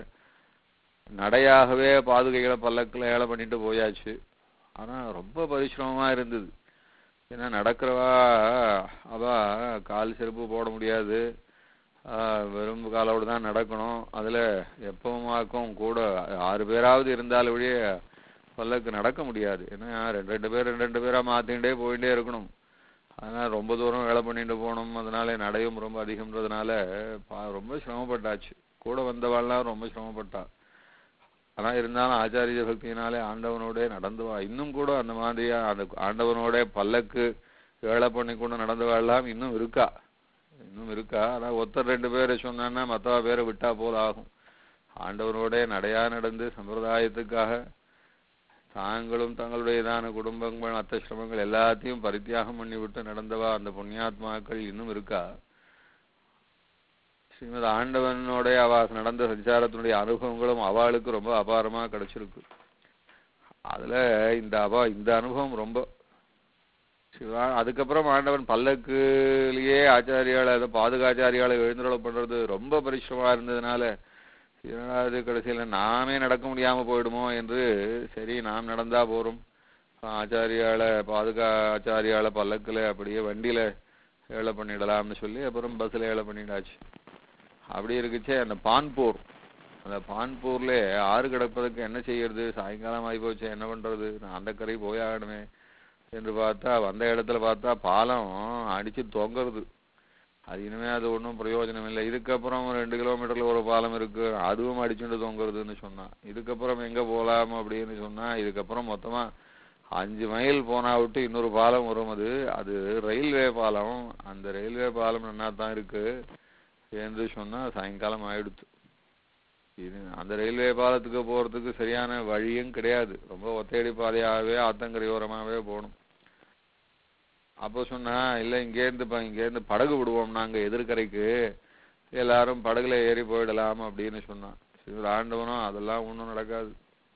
நடையாகவே பாதுகைகளை பல்லக்கில் ஏழை பண்ணிட்டு போயாச்சு ஆனா ரொம்ப பரிசிரமமா இருந்தது ஏன்னா நடக்கிறவா அவ கால் செருப்பு போட முடியாது ஆஹ் வெறும் காலோடு தான் நடக்கணும் அதுல எப்பவுமாக்கும் கூட ஆறு பேராவது இருந்தால் ஒழிய பல்லக்கு நடக்க முடியாது ஏன்னா ரெண்டு ரெண்டு பேர் ரெண்டு ரெண்டு பேரா மாத்திக்கிட்டே போயிட்டே இருக்கணும் அதனால ரொம்ப தூரம் வேலை பண்ணிட்டு போகணும் அதனால நடையும் ரொம்ப அதிகம்ன்றதுனால பா- ரொம்ப சிரமப்பட்டாச்சு கூட வந்தவாள்லாம் ரொம்ப சிரமப்பட்டா ஆனா இருந்தாலும் ஆச்சாரிய பக்தியினாலே ஆண்டவனோட நடந்து வா இன்னும் கூட அந்த மாதிரியா அந்த ஆண்டவனோட பல்லக்கு வேலை பண்ணி கொண்டு நடந்து வாழலாம் இன்னும் இருக்கா இன்னும் இன்னும் இருக்கா ஆனா ஒருத்தர் ரெண்டு பேரை சொன்னான்னா மத்தவ பேரை விட்டா போல ஆகும் ஆண்டவரோட நடையா நடந்து சம்பிரதாயத்துக்காக தாங்களும் தங்களுடையதான குடும்பங்கள் அத்த சிரமங்கள் எல்லாத்தையும் பரித்தியாகம் பண்ணி விட்டு நடந்தவா அந்த புண்ணியாத்மாக்கள் இன்னும் இருக்கா ஸ்ரீமத் ஆண்டவனோட அவ நடந்த சஞ்சாரத்தினுடைய அனுபவங்களும் அவளுக்கு ரொம்ப அபாரமா கிடைச்சிருக்கு அதுல இந்த அவ இந்த அனுபவம் ரொம்ப சிவா அதுக்கப்புறம் ஆண்டவன் பல்லக்குலயே ஆச்சாரியால அதை பாதுகாச்சாரியால எழுந்துருள பண்றது ரொம்ப பரிசிரமா இருந்ததுனால இரண்டாவது கடைசியில நாமே நடக்க முடியாம போயிடுமோ என்று சரி நாம் நடந்தா போறோம் ஆச்சாரியால பாதுகா ஆச்சாரியால பல்லக்குல அப்படியே வண்டியில ஏழை பண்ணிடலாம்னு சொல்லி அப்புறம் பஸ்ல ஏழை பண்ணிடாச்சு அப்படி இருக்குச்சே அந்த பான்பூர் அந்த பான்பூர்ல ஆறு கிடப்பதற்கு என்ன செய்யறது சாயங்காலம் ஆகி போச்சு என்ன பண்றது நான் அந்த கரை போய் ஆகணுமே என்று பார்த்தா வந்த இடத்துல பார்த்தா பாலம் அடிச்சு தொங்குறது அது இனிமே அது ஒன்றும் பிரயோஜனம் இல்லை இதுக்கப்புறம் ஒரு ரெண்டு கிலோமீட்டர்ல ஒரு பாலம் இருக்கு அதுவும் அடிச்சுட்டு தொங்குறதுன்னு சொன்னான் இதுக்கப்புறம் எங்க போலாம் அப்படின்னு சொன்னா இதுக்கப்புறம் மொத்தமா அஞ்சு மைல் போனா விட்டு இன்னொரு பாலம் வரும் அது அது ரயில்வே பாலம் அந்த ரயில்வே பாலம் நல்லா தான் இருக்கு என்று சொன்னா சாயங்காலம் ஆயிடுத்து இது அந்த ரயில்வே பாலத்துக்கு போறதுக்கு சரியான வழியும் கிடையாது ரொம்ப ஒத்தையடி பாதையாகவே ஆத்தங்கரையோரமாவே போகணும் அப்போ சொன்னா இல்ல இங்கேருந்து ப- இங்கேருந்து படகு விடுவோம் நாங்க எதிர்கரைக்கு எல்லாரும் படகுல ஏறி போயிடலாம் அப்படின்னு சொன்னான் சிவர் ஆண்டவனும் அதெல்லாம் ஒண்ணும் நடக்காது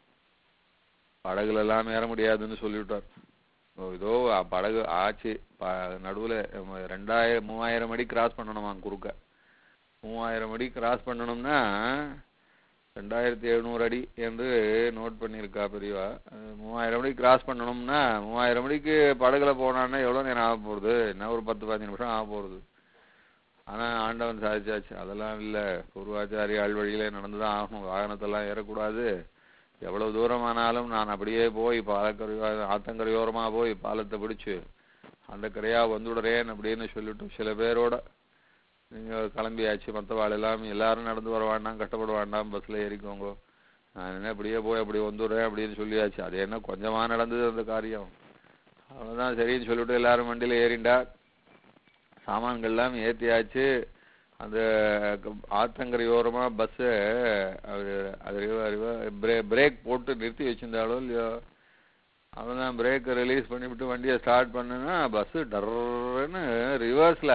படகுல எல்லாம் ஏற முடியாதுன்னு சொல்லிவிட்டார் ஓ, இதோ அ- படகு ஆச்சு ப- நடுவுல ம, ரெண்டாயிரம் மூவாயிரம் அடி கிராஸ் பண்ணணுமா குறுக்க மூவாயிரம் அடி கிராஸ் பண்ணணும்னா ரெண்டாயிரத்தி எழுநூறு அடி என்று நோட் பண்ணியிருக்கா பெரியவா அது மூவாயிரம் அடி கிராஸ் பண்ணணும்னா மூவாயிரம் அடிக்கு படகுல போனான்னா எவ்வளோ நேரம் ஆக போகுது என்ன ஒரு பத்து பதினஞ்சு நிமிஷம் ஆக போகுது ஆனா ஆண்டவன் சாதிச்சாச்சு அதெல்லாம் இல்ல பூர்வாச்சாரி ஆழ்வழியிலே நடந்துதான் ஆகணும் வாகனத்தெல்லாம் ஏறக்கூடாது எவ்வளவு தூரமானாலும் நான் அப்படியே போய் பாலக்கரை ஆத்தங்கரையோரமா போய் பாலத்தை பிடிச்சு அந்த கரையா வந்துடுறேன் அப்படின்னு சொல்லிட்டு சில பேரோட நீங்க கிளம்பியாச்சு மற்றவாள் எல்லாம் எல்லாரும் நடந்து வர வேண்டாம் கஷ்டப்பட வேண்டாம் பஸ்ல ஏறிக்கோங்க நான் என்ன அப்படியே போய் அப்படி வந்துடுறேன் அப்படின்னு சொல்லியாச்சு அது என்ன கொஞ்சமா நடந்தது அந்த காரியம் அவ்வளவுதான் சரின்னு சொல்லிட்டு எல்லாரும் வண்டியில ஏறிண்டா சாமான்கள்லாம் ஏத்தியாச்சு அந்த க- ஆத்தங்கரையோரமா பஸ்ஸை அவரு அது ரிவ- ரிவ- பிரே- பிரேக் போட்டு நிறுத்தி வச்சிருந்தாலோ இல்லையோ அவன் பிரேக் ரிலீஸ் பண்ணிவிட்டு வண்டியை ஸ்டார்ட் பண்ணுனா பஸ் டர்ன்னு ரிவர்ஸ்ல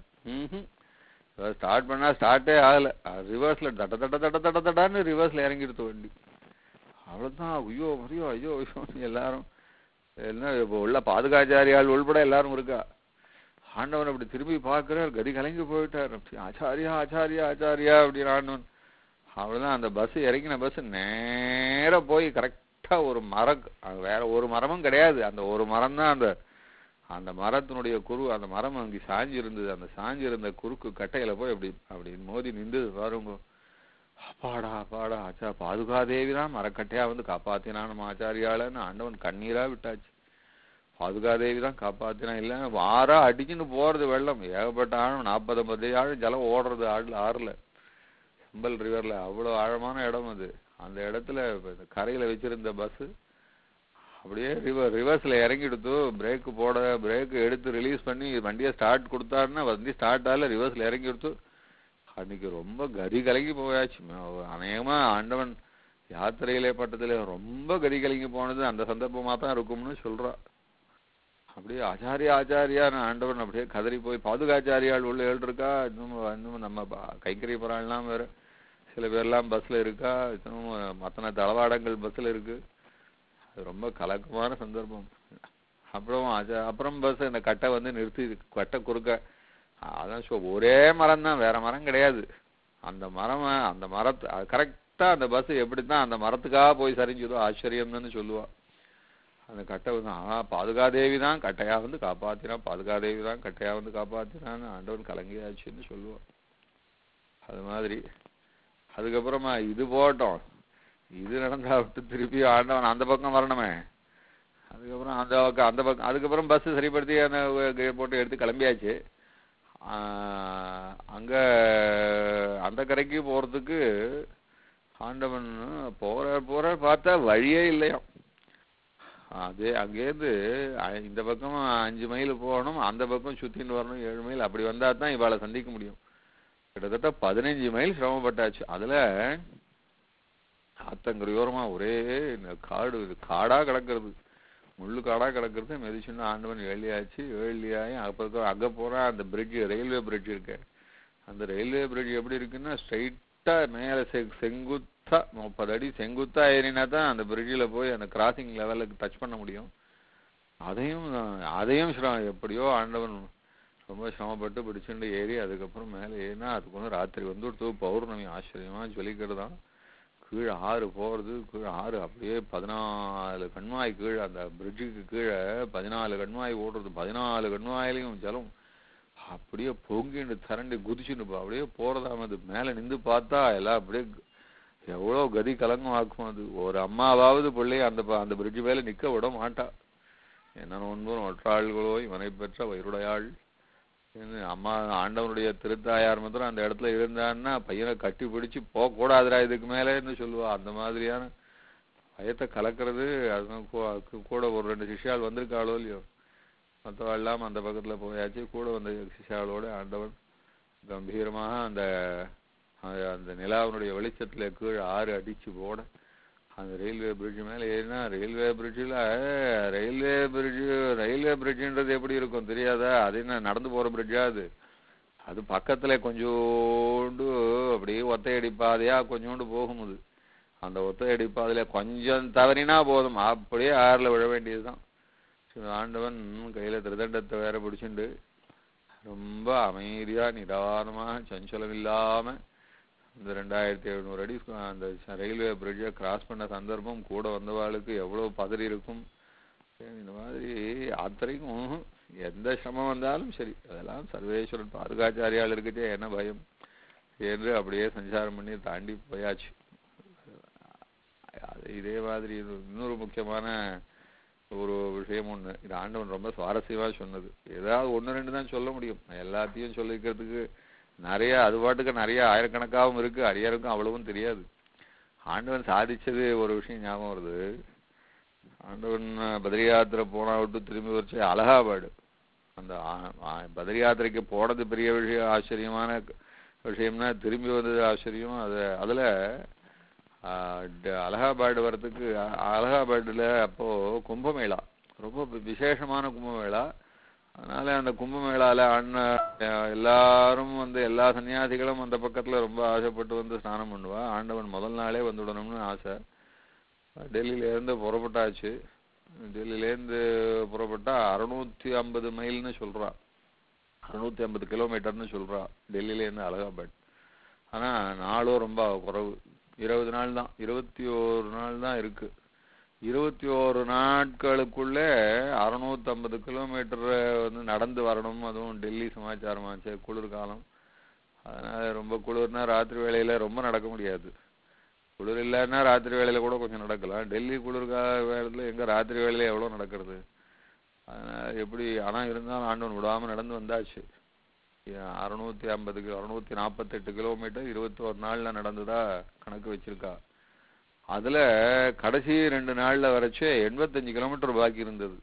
ஸ்டார்ட் பண்ணா ஸ்டார்ட்டே ஆகல ரிவர்ஸ்ல தட தட தட தட தடான்னு ரிவர்ஸ்ல இறங்கிடுத்து வண்டி அவ்வளவுதான் ஐயோ ஐயோ ஐயோ ஐயோ எல்லாரும் என்ன இப்போ உள்ள பாதுகாச்சாரியால் உள்பட எல்லாரும் இருக்கா ஆண்டவன் அப்படி திரும்பி பார்க்கிறார் கதி கலங்கி போயிட்டார் அப்படி, ஆச்சாரியா ஆச்சாரியா ஆச்சாரியா அப்படின்னு ஆண்டவன் அவ்வளவுதான் அந்த பஸ் இறங்கின பஸ் நேரா போய் கரெக்டா ஒரு மரம் அங்க வேற ஒரு மரமும் கிடையாது அந்த ஒரு மரம் தான் அந்த அந்த மரத்தினுடைய குரு அந்த மரம் அங்கே சாஞ்சி இருந்தது அந்த சாஞ்சி இருந்த குறுக்கு கட்டையில போய் அப்படி அப்படி மோதி நின்றது பாருங்க அப்பாடா அப்பாடா ஆச்சா பாதுகாதேவி தான் மரக்கட்டையா வந்து காப்பாத்தினான் நம்ம ஆச்சாரியாளன்னு ஆண்டவன் கண்ணீரா விட்டாச்சு பாதுகாதேவி தான் காப்பாத்தினா இல்ல வாரா அடிச்சுன்னு போறது வெள்ளம் ஏகப்பட்ட ஆழம் நாற்பது ஐம்பது ஆழம் ஜலம் ஓடுறது ஆறுல ஆறுல செம்பல் ரிவர்ல அவ்வளவு ஆழமான இடம் அது அந்த இடத்துல இப்ப இந்த கரையில வச்சிருந்த பஸ் அப்படியே ரிவர் ரிவர்ஸ்ல இறங்கிடுத்து பிரேக் போட பிரேக் எடுத்து ரிலீஸ் பண்ணி வண்டியை ஸ்டார்ட் கொடுத்தாருன்னா வண்டி ஸ்டார்ட் ஆகல ரிவர்ஸ்ல இறங்கி எடுத்து அன்னைக்கு ரொம்ப கதி கலங்கி போயாச்சு ம- அநேகமா ஆண்டவன் யாத்திரையிலே பட்டத்துல ரொம்ப கதி கலங்கி போனது அந்த சந்தர்ப்பமா தான் இருக்கும்னு சொல்றா அப்படியே ஆச்சாரியா ஆச்சாரியான்னு ஆண்டவன் அப்படியே கதறி போய் பாதுகாச்சாரியாள் உள்ள ஏழு இருக்கா இன்னும் இன்னும் நம்ம ப- கைங்கரிய போறாள்லாம் வேற சில பேர்லாம் பஸ்ல இருக்கா இன்னும் மத்தன தளவாடங்கள் பஸ்ல இருக்கு அது ரொம்ப கலக்கமான சந்தர்ப்பம் அப்புறம் ஆச்சா- அப்புறம் பஸ் இந்த கட்டை வந்து நிறுத்தி கட்டை குறுக்க அதான் சொ ஒரே மரம் தான் வேற மரம் கிடையாது அந்த மரம் அந்த மரத்து கரெக்டா அந்த பஸ் எப்படித்தான் அந்த மரத்துக்காக போய் சரிஞ்சதோ ஆச்சரியம்னு சொல்லுவா அந்த கட்டை வந்து ஆ பாதுகாதேவி தான் கட்டையா வந்து காப்பாத்தினா பாதுகாதேவி தான் கட்டையா வந்து காப்பாத்தினான்னு ஆண்டவன் கலங்கியாச்சுன்னு சொல்லுவா அது மாதிரி அதுக்கப்புறமா இது போட்டோம் இது நடந்தா விட்டு திருப்பி ஆண்டவன் அந்த பக்கம் வரணுமே அதுக்கப்புறம் அந்த பக்கம் அந்த பக்கம் அதுக்கப்புறம் பஸ் சரிப்படுத்தி அந்த gear போட்டு எடுத்து கிளம்பியாச்சு ஆஹ் அங்க அந்த கரைக்கு போறதுக்கு ஆண்டவன் போற போற பார்த்தா வழியே இல்லையாம் அதே அங்கேருந்து அ- இந்த பக்கம் அஞ்சு மைல் போகணும் அந்த பக்கம் சுத்தின்னு வரணும் ஏழு மைல் அப்படி வந்தா தான் இவாளை சந்திக்க முடியும் கிட்டத்தட்ட பதினஞ்சு மைல் சிரமப்பட்டாச்சு அதுல ஆத்தங்கரையோரமா ஒரே இந்த காடு இது காடா கிடக்கிறது முள்ளு காடா கிடக்கிறது மெதிச்சுன்னு ஆண்டவன் ஏழியாச்சு ஏழியாயும் அப்புறம் அங்க போறா அந்த பிரிட்ஜ் ரயில்வே பிரிட்ஜ் இருக்கு அந்த ரயில்வே பிரிட்ஜ் எப்படி இருக்குன்னா ஸ்ட்ரைட்டா மேல செ- செங்குத்தா முப்பது அடி செங்குத்தா ஏறினா தான் அந்த பிரிட்ஜில் போய் அந்த கிராசிங் லெவலுக்கு டச் பண்ண முடியும் அதையும் நான் அதையும் சிரம் எப்படியோ ஆண்டவன் ரொம்ப சிரமப்பட்டு பிடிச்சுட்டு ஏறி அதுக்கப்புறம் மேலே ஏறினா அதுக்கு வந்து ராத்திரி வந்து ஒரு பௌர்ணமி ஆச்சரியமா ஜொலிக்கிறதாம் கீழே ஆறு போறது கீழே ஆறு அப்படியே பதினாலு கண்மாய் கீழே அந்த பிரிட்ஜுக்கு கீழே பதினாலு கண்மாய் ஓடுறது பதினாலு கண்மாயிலையும் ஜலம் அப்படியே பொங்கிண்டு திரண்டு குதிச்சுன்னு போ- அப்படியே போறதாம அது மேல நின்று பார்த்தா எல்லாம் அப்படியே க- எவ்வளவு கதி கலங்கம் ஆக்கும் அது ஒரு அம்மாவாவது பிள்ளைய அந்த ப- அந்த பிரிட்ஜ் மேல நிக்க விட மாட்டா என்ன நோன்பும் ஒற்றாள்களோ இவனை பெற்ற வயிறுடையாள் என்று அம்மா ஆண்டவனுடைய திருத்தாயார் மாத்திரம் அந்த இடத்துல இருந்தான்னா பையனை கட்டி பிடிச்சு போக கூடாதுடா இதுக்கு மேலேன்னு சொல்லுவா அந்த மாதிரியான பயத்தை கலக்கிறது அதுதான் கூ- அதுக்கு கூட ஒரு ரெண்டு சிஷ்யாள் வந்திருக்காளோ இல்லையோ மற்றவள் எல்லாம் அந்த பக்கத்துல போயாச்சு கூட வந்த சிஷ்யாளோட ஆண்டவன் கம்பீரமாக அந்த அந்த- அந்த நிலாவினுடைய வெளிச்சத்துல கீழே ஆறு அடிச்சு போட அந்த ரயில்வே பிரிட்ஜ் மேல ஏறினா ரயில்வே பிரிட்ஜில் ரயில்வே பிரிட்ஜ் ரயில்வே பிரிட்ஜுன்றது எப்படி இருக்கும் தெரியாதா அது என்ன நடந்து போற பிரிட்ஜா அது அது பக்கத்துல கொஞ்சோண்டு அப்படியே ஒத்தையடி பாதையா கொஞ்சோண்டு போகும் அது அந்த ஒத்தையடி பாதையில கொஞ்சம் தவறினா போதும் அப்படியே ஆறுல விழ வேண்டியதுதான் சரி, ஆண்டவன் கையில திருதண்டத்தை வேற பிடிச்சுண்டு ரொம்ப அமைதியா நிதானமா சஞ்சலம் இல்லாம இந்த ரெண்டாயிரத்தி எழுநூறு அடி சு- அந்த ச- ரயில்வே பிரிட்ஜை கிராஸ் பண்ண சந்தர்ப்பம் கூட வந்தவாளுக்கு எவ்வளவு பதறி இருக்கும் சரி, இந்த மாதிரி அத்தனைக்கும் எந்த சிரமம் வந்தாலும் சரி அதெல்லாம் சர்வேஸ்வரன் பாதுகாச்சாரியால் இருக்கட்டே என்ன பயம் என்று அப்படியே சஞ்சாரம் பண்ணி தாண்டி போயாச்சு அது இதே மாதிரி இது இன்னொரு முக்கியமான ஒரு விஷயம் ஒண்ணு இது ஆண்டவன் ரொம்ப சுவாரஸ்யமா சொன்னது ஏதாவது ஒண்ணு ரெண்டு தான் சொல்ல முடியும் எல்லாத்தையும் சொல்லிக்கிறதுக்கு நிறைய அது பாட்டுக்கு நிறைய ஆயிரக்கணக்காகவும் இருக்கு அரியருக்கும் அவ்வளவும் தெரியாது ஆண்டவன் சாதிச்சது ஒரு விஷயம் ஞாபகம் வருது ஆண்டவன் பத்ரி யாத்திரை போனா விட்டு திரும்பி வச்சு அலகாபாடு அந்த ஆ- ஆ- பத்ரி யாத்திரைக்கு போனது பெரிய விஷயம் ஆச்சரியமான விஷயம்னா திரும்பி வந்தது ஆச்சரியம் அது அதுல ஆ, ட- அலகாபாடு வர்றதுக்கு அ- அலகாபாடுல அப்போ கும்பமேளா ரொம்ப வி- விசேஷமான கும்பமேளா அதனால அந்த கும்பமேளால அண்ணன் எல்லாரும் வந்து எல்லா சன்னியாசிகளும் அந்த பக்கத்துல ரொம்ப ஆசைப்பட்டு வந்து ஸ்நானம் பண்ணுவா ஆண்டவன் முதல் நாளே வந்துடணும்னு ஆசை டெல்லியில இருந்து புறப்பட்டாச்சு டெல்லியில இருந்து புறப்பட்டா அறுநூத்தி ஐம்பது மைல்னு சொல்றா அறுநூத்தி ஐம்பது கிலோமீட்டர்னு சொல்றா டெல்லியில இருந்து அலகாபாத் ஆனா நாளும் ரொம்ப குறைவு இருபது நாள் தான் இருபத்தி ஒரு நாள் தான் இருக்கு இருபத்தி ஓரு நாட்களுக்குள்ளே அறுநூத்தம்பது கிலோமீட்டர் வந்து நடந்து வரணும் அதுவும் டெல்லி சமாச்சாரமாச்சு குளிர்காலம் அதனால ரொம்ப குளிர்னா ராத்திரி வேளையில ரொம்ப நடக்க முடியாது குளிர் இல்லைன்னா ராத்திரி வேளையில கூட கொஞ்சம் நடக்கலாம் டெல்லி குளிர்கால வேளையில எங்க ராத்திரி வேளையில எவ்வளவு நடக்கிறது அதனால எப்படி ஆனா இருந்தாலும் ஆண்டவன் விடாம நடந்து வந்தாச்சு அறுநூத்தி ஐம்பதுக்கு அறுநூத்தி நாற்பத்தெட்டு கிலோமீட்டர் இருபத்தி ஒரு நாள்ல நடந்ததா கணக்கு வச்சிருக்கா அதுல கடைசி ரெண்டு நாள்ல வரைச்சே எண்பத்தஞ்சு கிலோமீட்டர் பாக்கி இருந்தது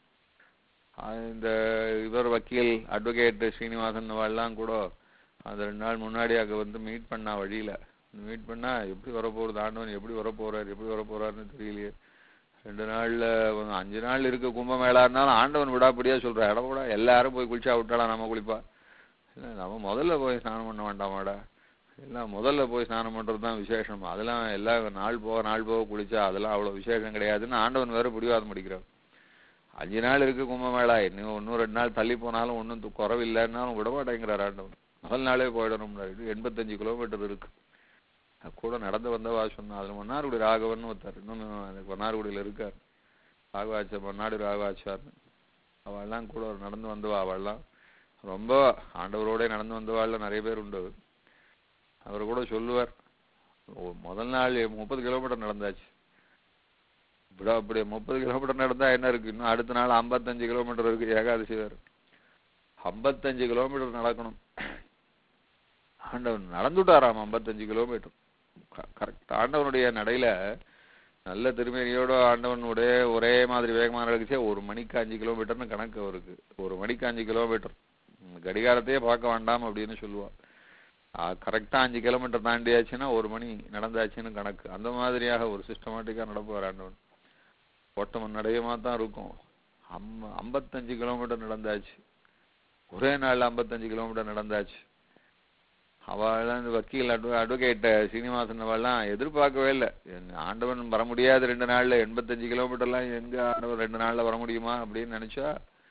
ஆஹ் இந்த இவர் வக்கீல் அட்வொகேட் ஸ்ரீனிவாசன் எல்லாம் கூட அந்த ரெண்டு நாள் முன்னாடி அங்க வந்து மீட் பண்ணா வழியில மீட் பண்ணா எப்படி வரப்போறது ஆண்டவன் எப்படி வரப்போறாரு எப்படி வரப்போறாருன்னு தெரியலையே ரெண்டு நாள்ல ஒரு அஞ்சு நாள் இருக்க கும்பமேளா இருந்தாலும் ஆண்டவன் விடாப்படியா சொல்ற இடம் கூட எல்லாரும் போய் குளிச்சா விட்டாளா நம்ம குளிப்பா இல்ல நம்ம முதல்ல போய் ஸ்நானம் பண்ண வேண்டாமாடா எல்லாம் முதல்ல போய் ஸ்நானம் பண்றது தான் விசேஷம் அதெல்லாம் எல்லாம் நாள் போக நாள் போக குளிச்சா அதெல்லாம் அவ்வளவு விசேஷம் கிடையாதுன்னு ஆண்டவன் வேற பிடிவாதம் படிக்கிறார் அஞ்சு நாள் இருக்கு கும்பமேளா இன்னும் இன்னும் ரெண்டு நாள் தள்ளி போனாலும் ஒன்றும் குறவு இல்லைன்னாலும் விட மாட்டேங்கிறார் ஆண்டவன் முதல் நாளே போயிடணும்னாரு இது எண்பத்தஞ்சு கிலோமீட்டர் இருக்கு அது கூட நடந்து வந்தவா சொன்னா அதுல மன்னார்குடி ராகவன் ஒருத்தர் இன்னும் எனக்கு மன்னார்குடியில இருக்கார் ராகவாச்சார் மன்னாடி ராகவாச்சார்னு அவள்லாம் கூட நடந்து வந்தவா அவள்லாம் ரொம்ப ஆண்டவரோட நடந்து வந்தவாள்ல நிறைய பேர் உண்டு அவர் கூட சொல்லுவார் ஓ, முதல் நாள் முப்பது கிலோமீட்டர் நடந்தாச்சு விட அப்படி முப்பது கிலோமீட்டர் நடந்தா என்ன இருக்கு இன்னும் அடுத்த நாள் ஐம்பத்தஞ்சு கிலோமீட்டர் இருக்கு ஏகாதசி வேறு ஐம்பத்தஞ்சு கிலோமீட்டர் நடக்கணும் ஆண்டவன் நடந்துட்டாராம் ஐம்பத்தஞ்சு கிலோமீட்டர் கரெக்ட் ஆண்டவனுடைய நடையில நல்ல திருமேனியோட ஆண்டவன் ஒரே ஒரே மாதிரி வேகமாக நடக்குச்சே ஒரு மணிக்கு அஞ்சு கிலோமீட்டர்னு கணக்கு அவருக்கு ஒரு மணிக்கு அஞ்சு கிலோமீட்டர் ம், கடிகாரத்தையே பார்க்க வேண்டாம் அப்படின்னு சொல்லுவா கரெக்டாக அஞ்சு கிலோமீட்டர் தாண்டியாச்சுன்னா ஒரு மணி நடந்தாச்சுன்னு கணக்கு அந்த மாதிரியாக ஒரு சிஸ்டமேட்டிக்காக நடப்பார் ஆண்டவன் ஓட்டம் நடையமாக தான் இருக்கும் அம் ஐம்பத்தஞ்சு கிலோமீட்டர் நடந்தாச்சு ஒரே நாள் ஐம்பத்தஞ்சு கிலோமீட்டர் நடந்தாச்சு அவெல்லாம் இந்த வக்கீல் அட்வ அட்வொகேட் சீனிவாசன் அவெல்லாம் எதிர்பார்க்கவே இல்லை என் ஆண்டவன் வர முடியாது ரெண்டு நாள்ல எண்பத்தஞ்சு கிலோமீட்டர்லாம் எங்க ஆண்டவன் ரெண்டு நாள்ல வர முடியுமா அப்படின்னு நினைச்சா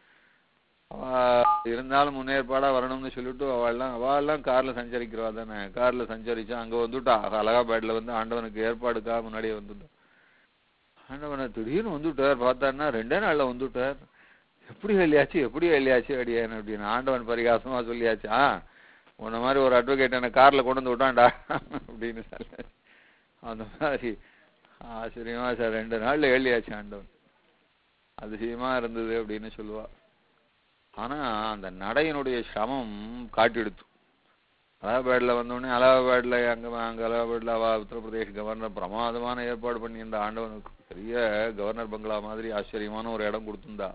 அவ இருந்தாலும் முன்னேற்பாடா வரணும்னு சொல்லிட்டு அவெல்லாம் அவெல்லாம் கார்ல சஞ்சரிக்கிறவா தானே கார்ல சஞ்சரிச்சா அங்க வந்துட்டா அலகாபாத்ல வந்து ஆண்டவனுக்கு ஏற்பாடுக்கா முன்னாடியே வந்துட்டா ஆண்டவனை திடீர்னு வந்துட்டார் பார்த்தாருன்னா ரெண்டே நாள்ல வந்துட்டார் எப்படி வெளியாச்சு எப்படி வெளியாச்சு அடியான் அப்படின்னு ஆண்டவன் பரிகாசமா சொல்லியாச்சு ஆ உன்ன மாதிரி ஒரு அட்வொகேட் என்ன கார்ல கொண்டு வந்து விட்டான்டா அப்படின்னு சொல்லி அந்த மாதிரி ஆச்சரியமா சார் ரெண்டு நாள்ல எழுதியாச்சு ஆண்டவன் அதிசயமா இருந்தது அப்படின்னு சொல்லுவா ஆனா அந்த நடையினுடைய சிரமம் காட்டிடுத்து அலகாபாத்ல வந்தோடனே அலகாபாத்ல அங்க அங்க அலகாபாத்ல அவ உத்தரப்பிரதேஷ் கவர்னர் பிரமாதமான ஏற்பாடு பண்ணியிருந்த ஆண்டவனுக்கு பெரிய கவர்னர் பங்களா மாதிரி ஆச்சரியமான ஒரு இடம் கொடுத்திருந்தா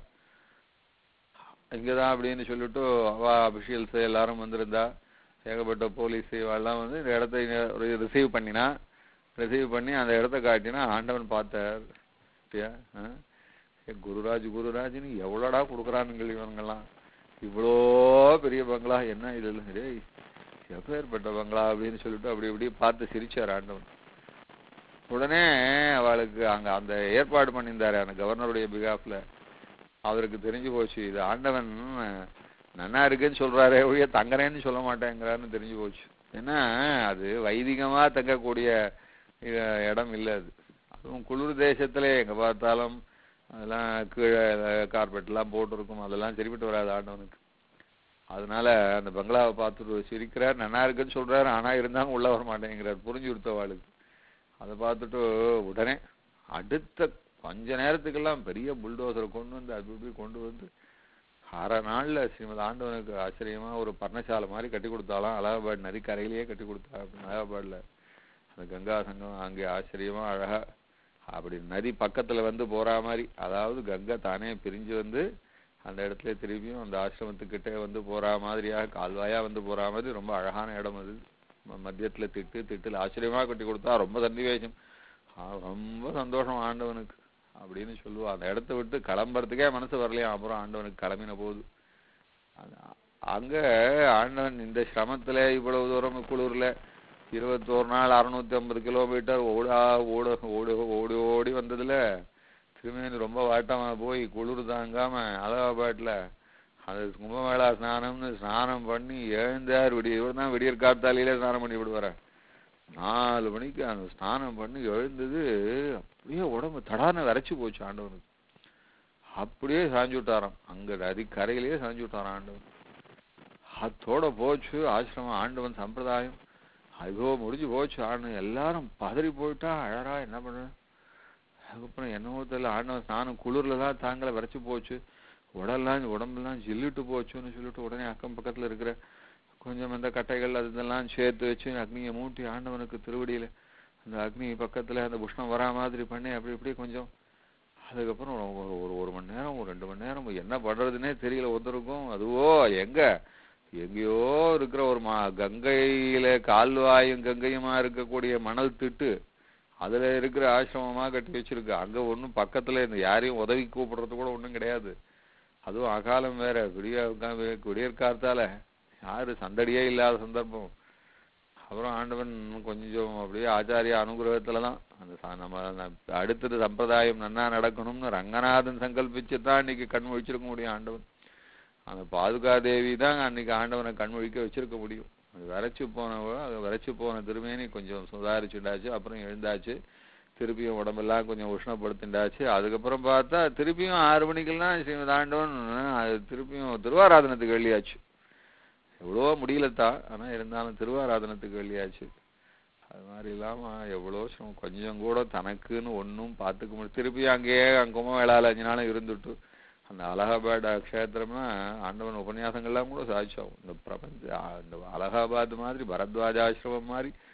இங்கதான் அப்படின்னு சொல்லிட்டு அவ அபிஷியல்ஸ் எல்லாரும் வந்திருந்தா ஏகப்பட்ட போலீஸ் இவெல்லாம் வந்து இந்த இடத்த ரிசீவ் பண்ணினா ரிசீவ் பண்ணி அந்த இடத்த காட்டினா ஆண்டவன் பார்த்தார் சரியா? ஆ? ஏ, குருராஜ் குருராஜ்னு எவ்வளோடா கொடுக்குறானுங்கள் இவங்கெல்லாம் இவ்வளோ பெரிய பங்களா என்ன இது டேய் எப்பேற்பட்ட பங்களா அப்படின்னு சொல்லிட்டு அப்படி இப்படி பார்த்து சிரிச்சார் ஆண்டவன் உடனே அவளுக்கு அங்க அந்த ஏற்பாடு பண்ணியிருந்தாரு அந்த கவர்னருடைய பிகாஃப்ல அவருக்கு தெரிஞ்சு போச்சு இது ஆண்டவன் நன்னா இருக்குன்னு சொல்றாரே ஒழிய தங்குறேன்னு சொல்ல மாட்டேங்கிறாருன்னு தெரிஞ்சு போச்சு ஏன்னா அது வைதிகமா தங்கக்கூடிய இ- இடம் இல்ல அது அதுவும் குளிர் தேசத்துல எங்க பார்த்தாலும் அதெல்லாம் கீழே கார்பெட் எல்லாம் போட்டிருக்கும் அதெல்லாம் சரிப்பட்டு வராது ஆண்டவனுக்கு அதனால அந்த பங்களாவை பார்த்துட்டு சிரிக்கிறார் நன்னா இருக்குன்னு சொல்றாரு ஆனா இருந்தாலும் உள்ள வர மாட்டேங்கிறார் புரிஞ்சு கொடுத்தவாளுக்கு அதை பார்த்துட்டு உடனே அடுத்த கொஞ்ச நேரத்துக்கெல்லாம் பெரிய புல்டோசரை கொண்டு வந்து அது இப்படி கொண்டு வந்து அரை நாள்ல ஸ்ரீமத் ஆண்டவனுக்கு ஆச்சரியமா ஒரு பர்ணசாலை மாதிரி கட்டி கொடுத்தாலாம் அலகாபாத் நதிக்கரையிலேயே கட்டி கொடுத்தா அப்படின்னு அலகாபாத்ல அந்த கங்கா சங்கம் அங்கே ஆச்சரியமா அழகா அப்படி நதி பக்கத்துல வந்து போறா மாதிரி அதாவது கங்கை தானே பிரிஞ்சு வந்து அந்த இடத்துல திரும்பியும் அந்த ஆசிரமத்துக்கிட்டே வந்து போறா மாதிரியாக கால்வாயா வந்து போறா மாதிரி ரொம்ப அழகான இடம் அது ம- மத்தியத்துல திட்டு திட்டுல ஆச்சரியமா கட்டி கொடுத்தா ரொம்ப சன்னிவேசம் ஆ, ரொம்ப சந்தோஷம் ஆண்டவனுக்கு அப்படின்னு சொல்லுவா அந்த இடத்த விட்டு கிளம்புறதுக்கே மனசு வரலையாம் அப்புறம் ஆண்டவனுக்கு கிளம்பின போது அது- அங்க ஆண்டவன் இந்த சிரமத்துல இவ்வளவு தூரம் குளிர்ல இருபத்தோரு நாள் அறுநூத்தி ஐம்பது கிலோமீட்டர் ஓடா ஓட ஓடி ஓடி ஓடி வந்ததுல திருமேனி ரொம்ப வாட்டமா போய் குளிர் தாங்காம அலகாபாத்ல அது கும்பமேளா ஸ்நானம்னு ஸ்நானம் பண்ணி எழுந்தார் விடிய இவர் தான் விடியற் காத்தாலையிலே ஸ்நானம் பண்ணி விடுவார நாலு மணிக்கு அந்த ஸ்நானம் பண்ணி எழுந்தது அப்படியே உடம்பு தடான்னு விரைச்சு போச்சு ஆண்டவனுக்கு அப்படியே சாஞ்சு விட்டாராம் அங்க நதி கரையிலேயே சாஞ்சு விட்டாராம் ஆண்டவன் அத்தோட போச்சு ஆசிரமம் ஆண்டவன் சம்பிரதாயம் ஐயோ முடிஞ்சு போச்சு ஆண்டு எல்லாரும் பதறி போயிட்டா அழறா என்ன பண்ண அதுக்கப்புறம் என்னவோ தெரியல ஆண்டவன் ஸ்நானம் குளிர்ல தான் தாங்கல விரைச்சு போச்சு உடல்லாம் உடம்பெல்லாம் ஜில்லிட்டு போச்சுன்னு சொல்லிட்டு உடனே அக்கம் பக்கத்துல இருக்கிற கொஞ்சம் இந்த கட்டைகள் அது இதெல்லாம் சேர்த்து வச்சு அக்னியை மூட்டி ஆண்டவனுக்கு திருவடியில அந்த அக்னி பக்கத்துல அந்த புஷ்ணம் வரா மாதிரி பண்ணி அப்படி இப்படி கொஞ்சம் அதுக்கப்புறம் ஒரு ஒரு ஒரு மணி நேரம் ஒரு ரெண்டு மணி நேரம் என்ன பண்றதுன்னே தெரியல ஒருத்தருக்கும் அதுவோ எங்க எங்கேயோ இருக்கிற ஒரு மா கங்கையில கால்வாயும் கங்கையுமா இருக்கக்கூடிய மணல் திட்டு அதுல இருக்கிற ஆசிரமமா கட்டி வச்சிருக்கு அங்க ஒண்ணும் பக்கத்துல இந்த யாரையும் உதவி கூப்பிடுறது கூட ஒண்ணும் கிடையாது அதுவும் அகாலம் வேற விடிய விடியற்காலத்தால யாரு சந்தடியே இல்லாத சந்தர்ப்பம் அப்புறம் ஆண்டவன் கொஞ்சம் அப்படியே ஆச்சாரிய அனுகிரகத்துல தான் அந்த ச- நம்ம ந- அடுத்தது சம்பிரதாயம் நன்னா நடக்கணும்னு ரங்கநாதன் சங்கல்பிச்சு தான் இன்னைக்கு கண் முழிச்சிருக்க முடியும் ஆண்டவன் அந்த பாதுகாதேவி தான் அன்னைக்கு ஆண்டவனை கண் முழிக்க வச்சிருக்க முடியும் அது விரைச்சு போனவ அது விரைச்சு போன திருமேனி கொஞ்சம் சுதாரிச்சுண்டாச்சு அப்புறம் எழுந்தாச்சு திருப்பியும் உடம்பெல்லாம் கொஞ்சம் உஷ்ணப்படுத்திண்டாச்சு அதுக்கப்புறம் பார்த்தா திருப்பியும் ஆறு மணிக்கெல்லாம் ஸ்ரீமத் ஆண்டவன் அது திருப்பியும் திருவாராதனத்துக்கு வெளியாச்சு எவ்வளவோ முடியலத்தான் ஆனா இருந்தாலும் திருவாராதனத்துக்கு வெளியாச்சு அது மாதிரி இல்லாம எவ்வளோ சிரமம் கொஞ்சம் கூட தனக்குன்னு ஒண்ணும் பார்த்துக்க முடியும் திருப்பி அங்கேயே அங்க கும்பமேளால அஞ்சு நாளும் இருந்துட்டு அந்த அலகாபாத் க்ஷேத்திரம்னா ஆண்டவன் உபன்யாசங்கள்லாம் கூட சாதிச்சோம் இந்த பிரபஞ்ச ஆ, இந்த அலகாபாத் மாதிரி பரத்வாஜாசிரமம் மாதிரி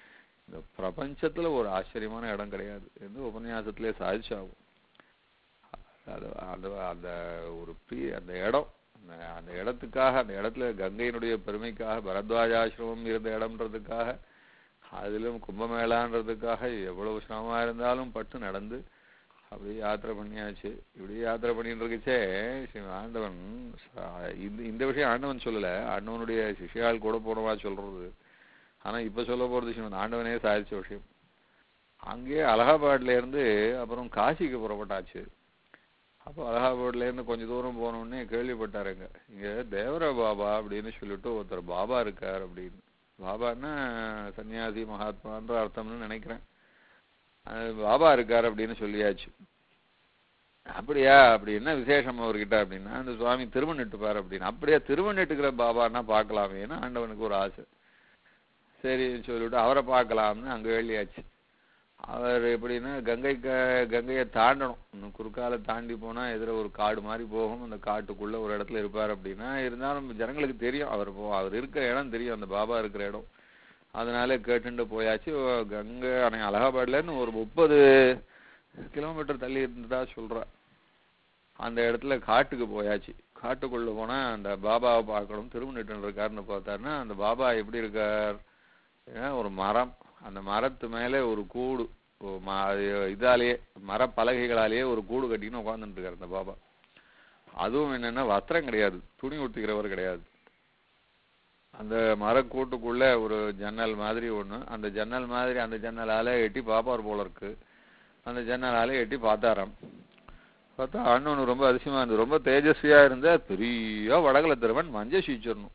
இந்த பிரபஞ்சத்துல ஒரு ஆச்சரியமான இடம் கிடையாது எந்த உபன்யாசத்திலே சாதிச்சாகும் அது அந்த அந்த ஒரு ப்ரீ அந்த இடம் அந்த அந்த இடத்துக்காக அந்த இடத்துல கங்கையினுடைய பெருமைக்காக பரத்வாஜாசிரமம் இருந்த இடம்ன்றதுக்காக அதிலும் கும்பமேளான்றதுக்காக எவ்வளவு சிரமமா இருந்தாலும் பட்டு நடந்து அப்படியே யாத்திரை பண்ணியாச்சு இப்படி யாத்திரை பண்ணிட்டு இருக்கச்சே ஸ்ரீ ஆண்டவன் ச- இந்த இந்த விஷயம் ஆண்டவன் சொல்லல ஆண்டவனுடைய சிஷ்யால் கூட போனவா சொல்றது ஆனா இப்ப சொல்ல போறது ஸ்ரீமத் ஆண்டவனே சாதிச்ச விஷயம் அங்கேயே அலகாபாத்ல இருந்து அப்புறம் காசிக்கு புறப்பட்டாச்சு அப்போ அலகாபாத்ல இருந்து கொஞ்ச தூரம் போன உடனே கேள்விப்பட்டாருங்க இங்க தேவர பாபா அப்படின்னு சொல்லிட்டு ஒருத்தர் பாபா இருக்கார் அப்படின்னு பாபான்னா சன்னியாசி மகாத்மான்ற அர்த்தம்னு நினைக்கிறேன் அது பாபா இருக்கார் அப்படின்னு சொல்லியாச்சு அப்படியா அப்படி என்ன விசேஷம் அவர்கிட்ட அப்படின்னா அந்த சுவாமி திருமணிட்டுப்பார் அப்படின்னு அப்படியே திருமணிட்டுக்கிற பாபான்னா பார்க்கலாமேன்னு ஆண்டவனுக்கு ஒரு ஆசை சரி சொல்லிவிட்டு அவரை பார்க்கலாம்னு அங்க வெளியாச்சு அவர் எப்படின்னா கங்கை க- கங்கையை தாண்டணும் இன்னும் குறுக்கால தாண்டி போனா எதிர ஒரு காடு மாதிரி போகும் அந்த காட்டுக்குள்ள ஒரு இடத்துல இருப்பார் அப்படின்னா இருந்தாலும் ஜனங்களுக்கு தெரியும் அவர் போ அவர் இருக்கிற இடம் தெரியும் அந்த பாபா இருக்கிற இடம் அதனால கேட்டுண்டு போயாச்சு ஓ, கங்கை அணை அலகாபாத்ல இருந்து ஒரு முப்பது கிலோமீட்டர் தள்ளி இருந்ததா சொல்றா அந்த இடத்துல காட்டுக்கு போயாச்சு காட்டுக்குள்ள போனா அந்த பாபாவை பார்க்கணும் திருமணிட்டு இருக்காருன்னு பார்த்தாருன்னா அந்த பாபா எப்படி இருக்கார் ஏன்னா ஒரு மரம் அந்த மரத்து மேலே ஒரு கூடு ஓ, ம- அது இதாலேயே மர பலகைகளாலேயே ஒரு கூடு கட்டின்னு உட்காந்துட்டு இருக்காரு அந்த பாபா அதுவும் என்னன்னா வஸ்திரம் கிடையாது துணி உடுத்திக்கிறவர் கிடையாது அந்த மரக்கூட்டுக்குள்ள ஒரு ஜன்னல் மாதிரி ஒண்ணு அந்த ஜன்னல் மாதிரி அந்த ஜன்னலால எட்டி பாப்பார் போல இருக்கு அந்த ஜன்னலால எட்டி பார்த்தாராம் பார்த்தா அண்ணன் ரொம்ப அதிசயமா இருந்தது ரொம்ப தேஜஸ்வியா இருந்த பெரிய வடகல திருவன் மஞ்ச சீச்சிடணும்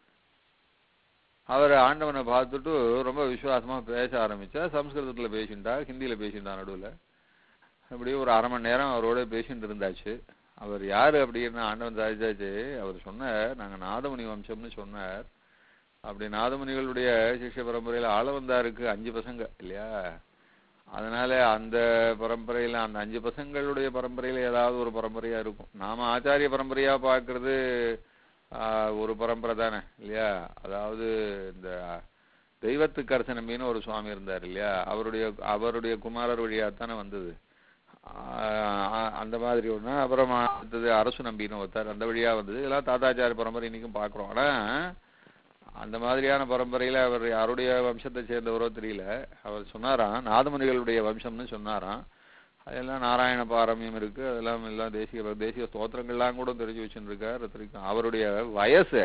அவர் ஆண்டவனை பார்த்துட்டு ரொம்ப விசுவாசமா பேச ஆரம்பிச்சா சம்ஸ்கிருதத்துல பேசிண்டா ஹிந்தியில பேசிண்டா நடுவுல அப்படியே ஒரு அரை மணி நேரம் அவரோட பேசிட்டு இருந்தாச்சு அவர் யாரு அப்படின்னு ஆண்டவன் சாதிச்சாச்சு அவர் சொன்னார் நாங்க நாதமுனி வம்சம்னு சொன்னார் அப்படி நாதமுனிகளுடைய சிஷ்ய பரம்பரையில ஆளவந்தாருக்கு அஞ்சு பசங்க இல்லையா அதனால அந்த பரம்பரையில அந்த அஞ்சு பசங்களுடைய பரம்பரையில ஏதாவது ஒரு பரம்பரையா இருக்கும் நாம ஆச்சாரிய பரம்பரையா பார்க்கிறது ஆஹ், ஒரு பரம்பரை தானே இல்லையா அதாவது இந்த தெய்வத்துக்கு அரசனம்பின்னு ஒரு சுவாமி இருந்தார் இல்லையா அவருடைய அவருடைய குமாரர் வழியா தானே வந்தது ஆஹ், அந்த மாதிரி ஒண்ணு அப்புறம் அடுத்தது அரசு நம்பின்னு ஒருத்தர் அந்த வழியா வந்தது இதெல்லாம் தாத்தாச்சாரிய பரம்பரை இன்னைக்கும் பார்க்கிறோம் ஆனா அந்த மாதிரியான பரம்பரையில அவர் யாருடைய வம்சத்தை சேர்ந்தவரோ தெரியல அவர் சொன்னாராம் நாதமுனிகளுடைய வம்சம்னு சொன்னாராம் அதெல்லாம் நாராயண பாரமியம் இருக்கு அதெல்லாம் எல்லாம் தேசிய தேசிய ஸ்தோத்திரங்கள்லாம் கூட தெரிஞ்சு வச்சுருக்கார் அவருடைய வயசு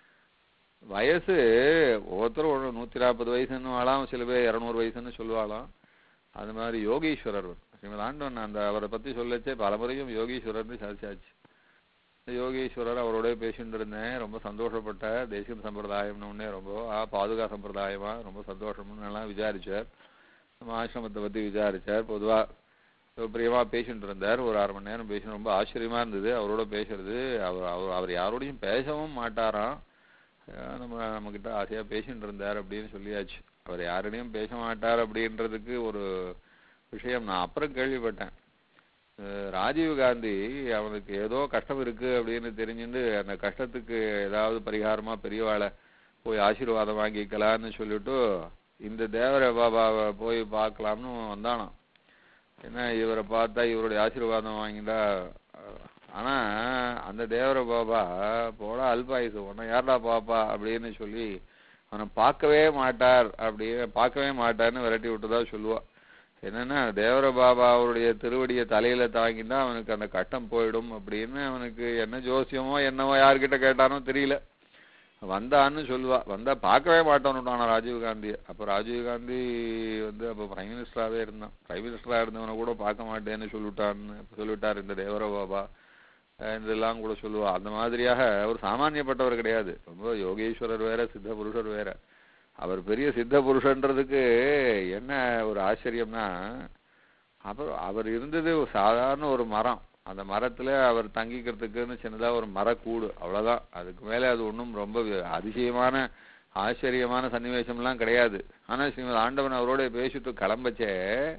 வயசு ஒவ்வொருத்தரும் ஒரு நூத்தி நாற்பது வயசுன்னு ஆளாம் சில பேர் இருநூறு வயசுன்னு சொல்லுவாளாம் அது மாதிரி யோகீஸ்வரர் ஸ்ரீமத் ஆண்டவன் அந்த அவரை பத்தி சொல்லச்சே பலமுறையும் யோகீஸ்வரர்னு சாதிச்சாச்சு யோகீஸ்வரர் அவரோட பேசிட்டு இருந்தேன் ரொம்ப சந்தோஷப்பட்ட தேசிய சம்பிரதாயம்னு உடனே ரொம்ப ஆ பாதுகா சம்பிரதாயமா ரொம்ப சந்தோஷம்னு எல்லாம் விசாரிச்சார் நம்ம ஆசிரமத்தை பத்தி விசாரிச்சார் பொதுவா ரொம்ப பிரியமா பேசிட்டு இருந்தார் ஒரு அரை மணி நேரம் பேசி ரொம்ப ஆச்சரியமா இருந்தது அவரோட பேசுறது அவர் அவர் அவர் யாரோடையும் பேசவும் மாட்டாராம் அஹ் நம்ம நம்ம கிட்ட ஆசையா பேசிட்டு இருந்தார் அப்படின்னு சொல்லியாச்சு அவர் யாரோடையும் பேச மாட்டார் அப்படின்றதுக்கு ஒரு விஷயம் நான் அப்புறம் கேள்விப்பட்டேன் அஹ் ராஜீவ் காந்தி அவனுக்கு ஏதோ கஷ்டம் இருக்கு அப்படின்னு தெரிஞ்சுட்டு அந்த கஷ்டத்துக்கு ஏதாவது பரிகாரமா பெரியவாளை போய் ஆசீர்வாதம் வாங்கிக்கலாம்னு சொல்லிட்டு இந்த தேவர பாபாவை போய் பார்க்கலாம்னு வந்தானாம் என்ன இவரை பார்த்தா இவருடைய ஆசீர்வாதம் வாங்கிட்டா அஹ், ஆனா அந்த தேவர பாபா போடா அல்பாயுசு உன்னை யாரடா பாப்பா அப்படின்னு சொல்லி அவனை பார்க்கவே மாட்டார் அப்படி பார்க்கவே மாட்டார்னு விரட்டி விட்டதா சொல்லுவா என்னன்னா தேவர பாபா அவருடைய திருவடியை தலையில தாங்கிட்டா அவனுக்கு அந்த கட்டம் போயிடும் அப்படின்னு அவனுக்கு என்ன ஜோசியமோ என்னவோ யார்கிட்ட கேட்டானோ தெரியல வந்தான்னு சொல்லுவா வந்தா பார்க்கவே மாட்டான்னுட்டானா ராஜீவ் காந்தி அப்ப ராஜீவ் காந்தி வந்து அப்ப பிரைம் மினிஸ்டராவே இருந்தான் பிரைம் மினிஸ்டரா இருந்தவனை கூட பார்க்க மாட்டேன்னு சொல்லிட்டான்னு சொல்லிட்டார் இந்த தேவர பாபா அஹ் இதெல்லாம் கூட சொல்லுவா அந்த மாதிரியாக அவர் சாமானியப்பட்டவர் கிடையாது ரொம்ப யோகேஸ்வரர் வேற சித்த புருஷர் வேற அவர் பெரிய சித்த புருஷன்றதுக்கு என்ன ஒரு ஆச்சரியம்னா அப்புறம் அவர் இருந்தது ஒரு சாதாரண ஒரு மரம் அந்த மரத்துல அவர் தங்கிக்கிறதுக்குன்னு சின்னதா ஒரு மரக்கூடு அவ்வளவுதான் அதுக்கு மேல அது ஒண்ணும் ரொம்ப வி- அதிசயமான ஆச்சரியமான சன்னிவேசம்லாம் கிடையாது ஆனா ஸ்ரீமத் ஆண்டவன் அவரோட பேசிட்டு கிளம்பச்சே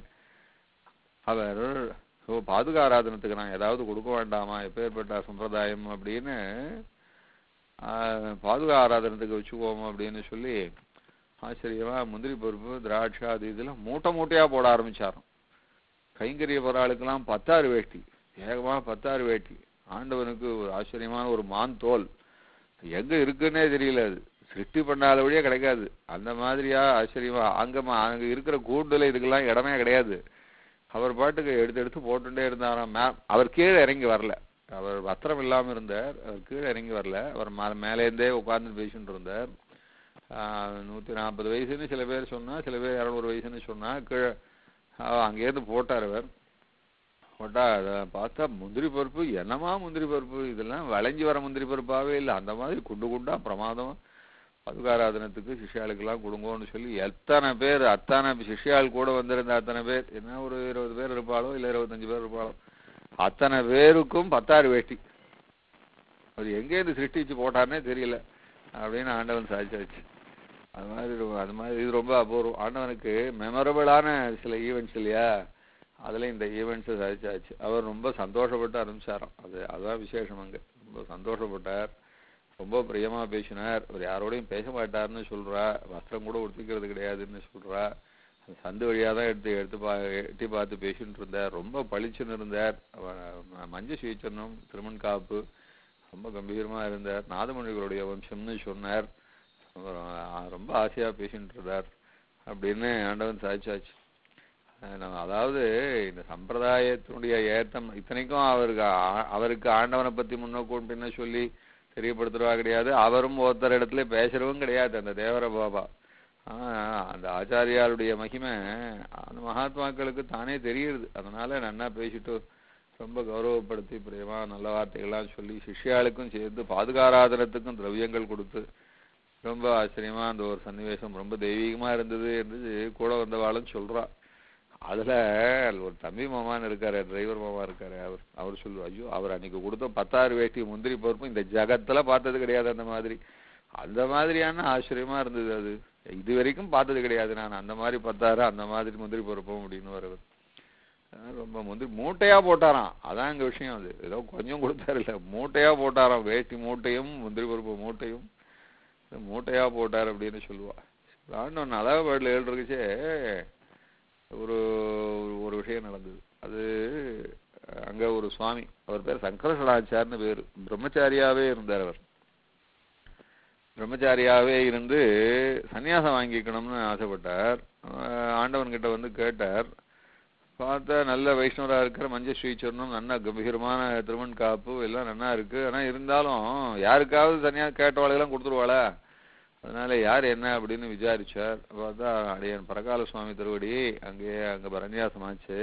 அவர் ஓ பாதுகா ஆராதனத்துக்கு நான் ஏதாவது கொடுக்க வேண்டாமா எப்பேற்பட்ட சம்பிரதாயம் அப்படின்னு ஆஹ், பாதுகா ஆராதனத்துக்கு வச்சுக்குவோம் அப்படின்னு சொல்லி ஆச்சரியமா முந்திரி பருப்பு திராட்சை அது இதெல்லாம் மூட்டை மூட்டையா போட ஆரம்பிச்சாராம் கைங்கரிய பொருளுக்கெல்லாம் பத்தாறு வேட்டி ஏகமா பத்தாறு வேட்டி ஆண்டவனுக்கு ஒரு ஆச்சரியமான ஒரு மான் தோல் எங்க இருக்குன்னே தெரியல அது சிருஷ்டி பண்ணாத வழியே கிடைக்காது அந்த மாதிரியா ஆச்சரியமா அங்க ம- அங்க இருக்கிற கூண்டுல இதுக்கெல்லாம் இடமே கிடையாது அவர் பாட்டுக்கு எடுத்து எடுத்து போட்டுட்டே இருந்தாராம் மே அவர் கீழே இறங்கி வரல அவர் வஸ்திரம் இல்லாம இருந்தார் அவர் கீழே இறங்கி வரல அவர் ம- மேலேருந்தே உட்கார்ந்து பேசிட்டு இருந்தார் ஆஹ் நூத்தி நாற்பது வயசுன்னு சில பேர் சொன்னா சில பேர் இரநூறு வயசுன்னு சொன்னா கீழே ஆஹ் அங்கேருந்து போட்டார் அவர் போட்டா அதை பார்த்தா முந்திரி பருப்பு என்னமா முந்திரி பருப்பு இதெல்லாம் விளைஞ்சி வர முந்திரி பருப்பாவே இல்லை அந்த மாதிரி குண்டு குண்டா பிரமாதம் பதுகாராதனத்துக்கு சிஷ்யாளுக்கெல்லாம் கொடுங்கோன்னு சொல்லி எத்தனை பேர் அத்தனை சிஷ்யாள் கூட வந்திருந்த அத்தனை பேர் என்ன ஒரு இருபது பேர் இருப்பாளோ இல்லை இருபத்தஞ்சு பேர் இருப்பாளோ அத்தனை பேருக்கும் பத்தாறு வேட்டி அவர் எங்கேருந்து சிருஷ்டிச்சு போட்டார்னே தெரியல அப்படின்னு ஆண்டவன் சாதிச்சாச்சு அது மாதிரி ரொம்ப- அது மாதிரி இது ரொம்ப அபூர்வம் ஆண்டவனுக்கு மெமரபிளான சில ஈவெண்ட்ஸ் இல்லையா அதுல இந்த ஈவெண்ட்ஸை சாதிச்சாச்சு அவர் ரொம்ப சந்தோஷப்பட்டு ஆரம்பிச்சாராம் அது அதுதான் விசேஷம் அங்க ரொம்ப சந்தோஷப்பட்டார் ரொம்ப பிரியமா பேசினார் அவர் யாரோடையும் பேச மாட்டார்னு சொல்றா வஸ்திரம் கூட உடுத்திக்கிறது கிடையாதுன்னு சொல்றா அந்த சந்து வழியா தான் எடுத்து எடுத்து பா எட்டி பார்த்து பேசிட்டு இருந்தார் ரொம்ப பளிச்சுன்னு இருந்தார் அவ- ம- மஞ்ச சீச்சனும் திருமண் காப்பு ரொம்ப கம்பீரமா இருந்தார் நாதமணிகளுடைய வம்சம்னு சொன்னார் அப்புறம் ஆ- ரொம்ப ஆசையா பேசிட்டு இருந்தார் அப்படின்னு ஆண்டவன் சாதிச்சாச்சு அஹ் நம்ம அதாவது இந்த சம்பிரதாயத்தினுடைய ஏத்தம் இத்தனைக்கும் அவருக்கு ஆ- அவருக்கு ஆண்டவனை பத்தி முன்னோக்கும் பின்ன சொல்லி தெரியப்படுத்துறவா கிடையாது அவரும் ஒருத்தர் இடத்துல பேசுறவும் கிடையாது அந்த தேவர பாபா ஆனா அந்த ஆச்சாரியாருடைய மகிமை அந்த மகாத்மாக்களுக்கு தானே தெரியுது அதனால நன்னா பேசிட்டு ரொம்ப கௌரவப்படுத்தி பிரியமா நல்ல வார்த்தைகள்லாம் சொல்லி சிஷ்யாளுக்கும் சேர்த்து பாதுகாராதனத்துக்கும் திரவியங்கள் கொடுத்து ரொம்ப ஆச்சரியமா அந்த ஒரு சன்னிவேசம் ரொம்ப தெய்வீகமா இருந்தது என்று கூட வந்தவாளும் சொல்றா அதுல ஒரு தம்பி மாமான்னு இருக்காரு டிரைவர் மாமா இருக்காரு அவர் அவர் சொல்லுவா ஐயோ அவர் அன்னைக்கு கொடுத்த பத்தாறு வேட்டி முந்திரி பருப்பும் இந்த ஜகத்துல பார்த்தது கிடையாது அந்த மாதிரி அந்த மாதிரியான ஆச்சரியமா இருந்தது அது இது வரைக்கும் பார்த்தது கிடையாது நான் அந்த மாதிரி பத்தாறு அந்த மாதிரி முந்திரி பருப்பும் அப்படின்னு வரவர் அஹ் ரொம்ப முந்திரி மூட்டையா போட்டாராம் அதான் இங்க விஷயம் அது ஏதோ கொஞ்சம் கொடுத்தாரு இல்ல மூட்டையா போட்டாராம் வேட்டி மூட்டையும் முந்திரி பருப்பு மூட்டையும் மூட்டையா போட்டார் அப்படின்னு சொல்லுவா ஆண்டவன் அழகாபாடில் எழுதுறதுச்சே ஒரு ஒரு விஷயம் நடந்தது அது அஹ், அங்க ஒரு சுவாமி அவர் பேர் சங்கரசடாச்சார்னு பேர் பிரம்மச்சாரியாவே இருந்தார் அவர் பிரம்மச்சாரியாவே இருந்து சன்னியாசம் வாங்கிக்கணும்னு ஆசைப்பட்டார் அஹ், ஆண்டவன் கிட்ட வந்து கேட்டார் பார்த்தா நல்ல வைஷ்ணவரா இருக்கிற மஞ்ச ஸ்ரீச்சரணம் நல்ல கம்பீரமான திருமண் காப்பு எல்லாம் நல்லா இருக்கு ஆனா இருந்தாலும் யாருக்காவது தனியா கேட்டவாளெல்லாம் கொடுத்துருவாளா அதனால யார் என்ன அப்படின்னு விசாரிச்சார் பார்த்தா அடியன் பரகால சுவாமி திருவடி அங்கேயே அங்க பரநியாசமாச்சு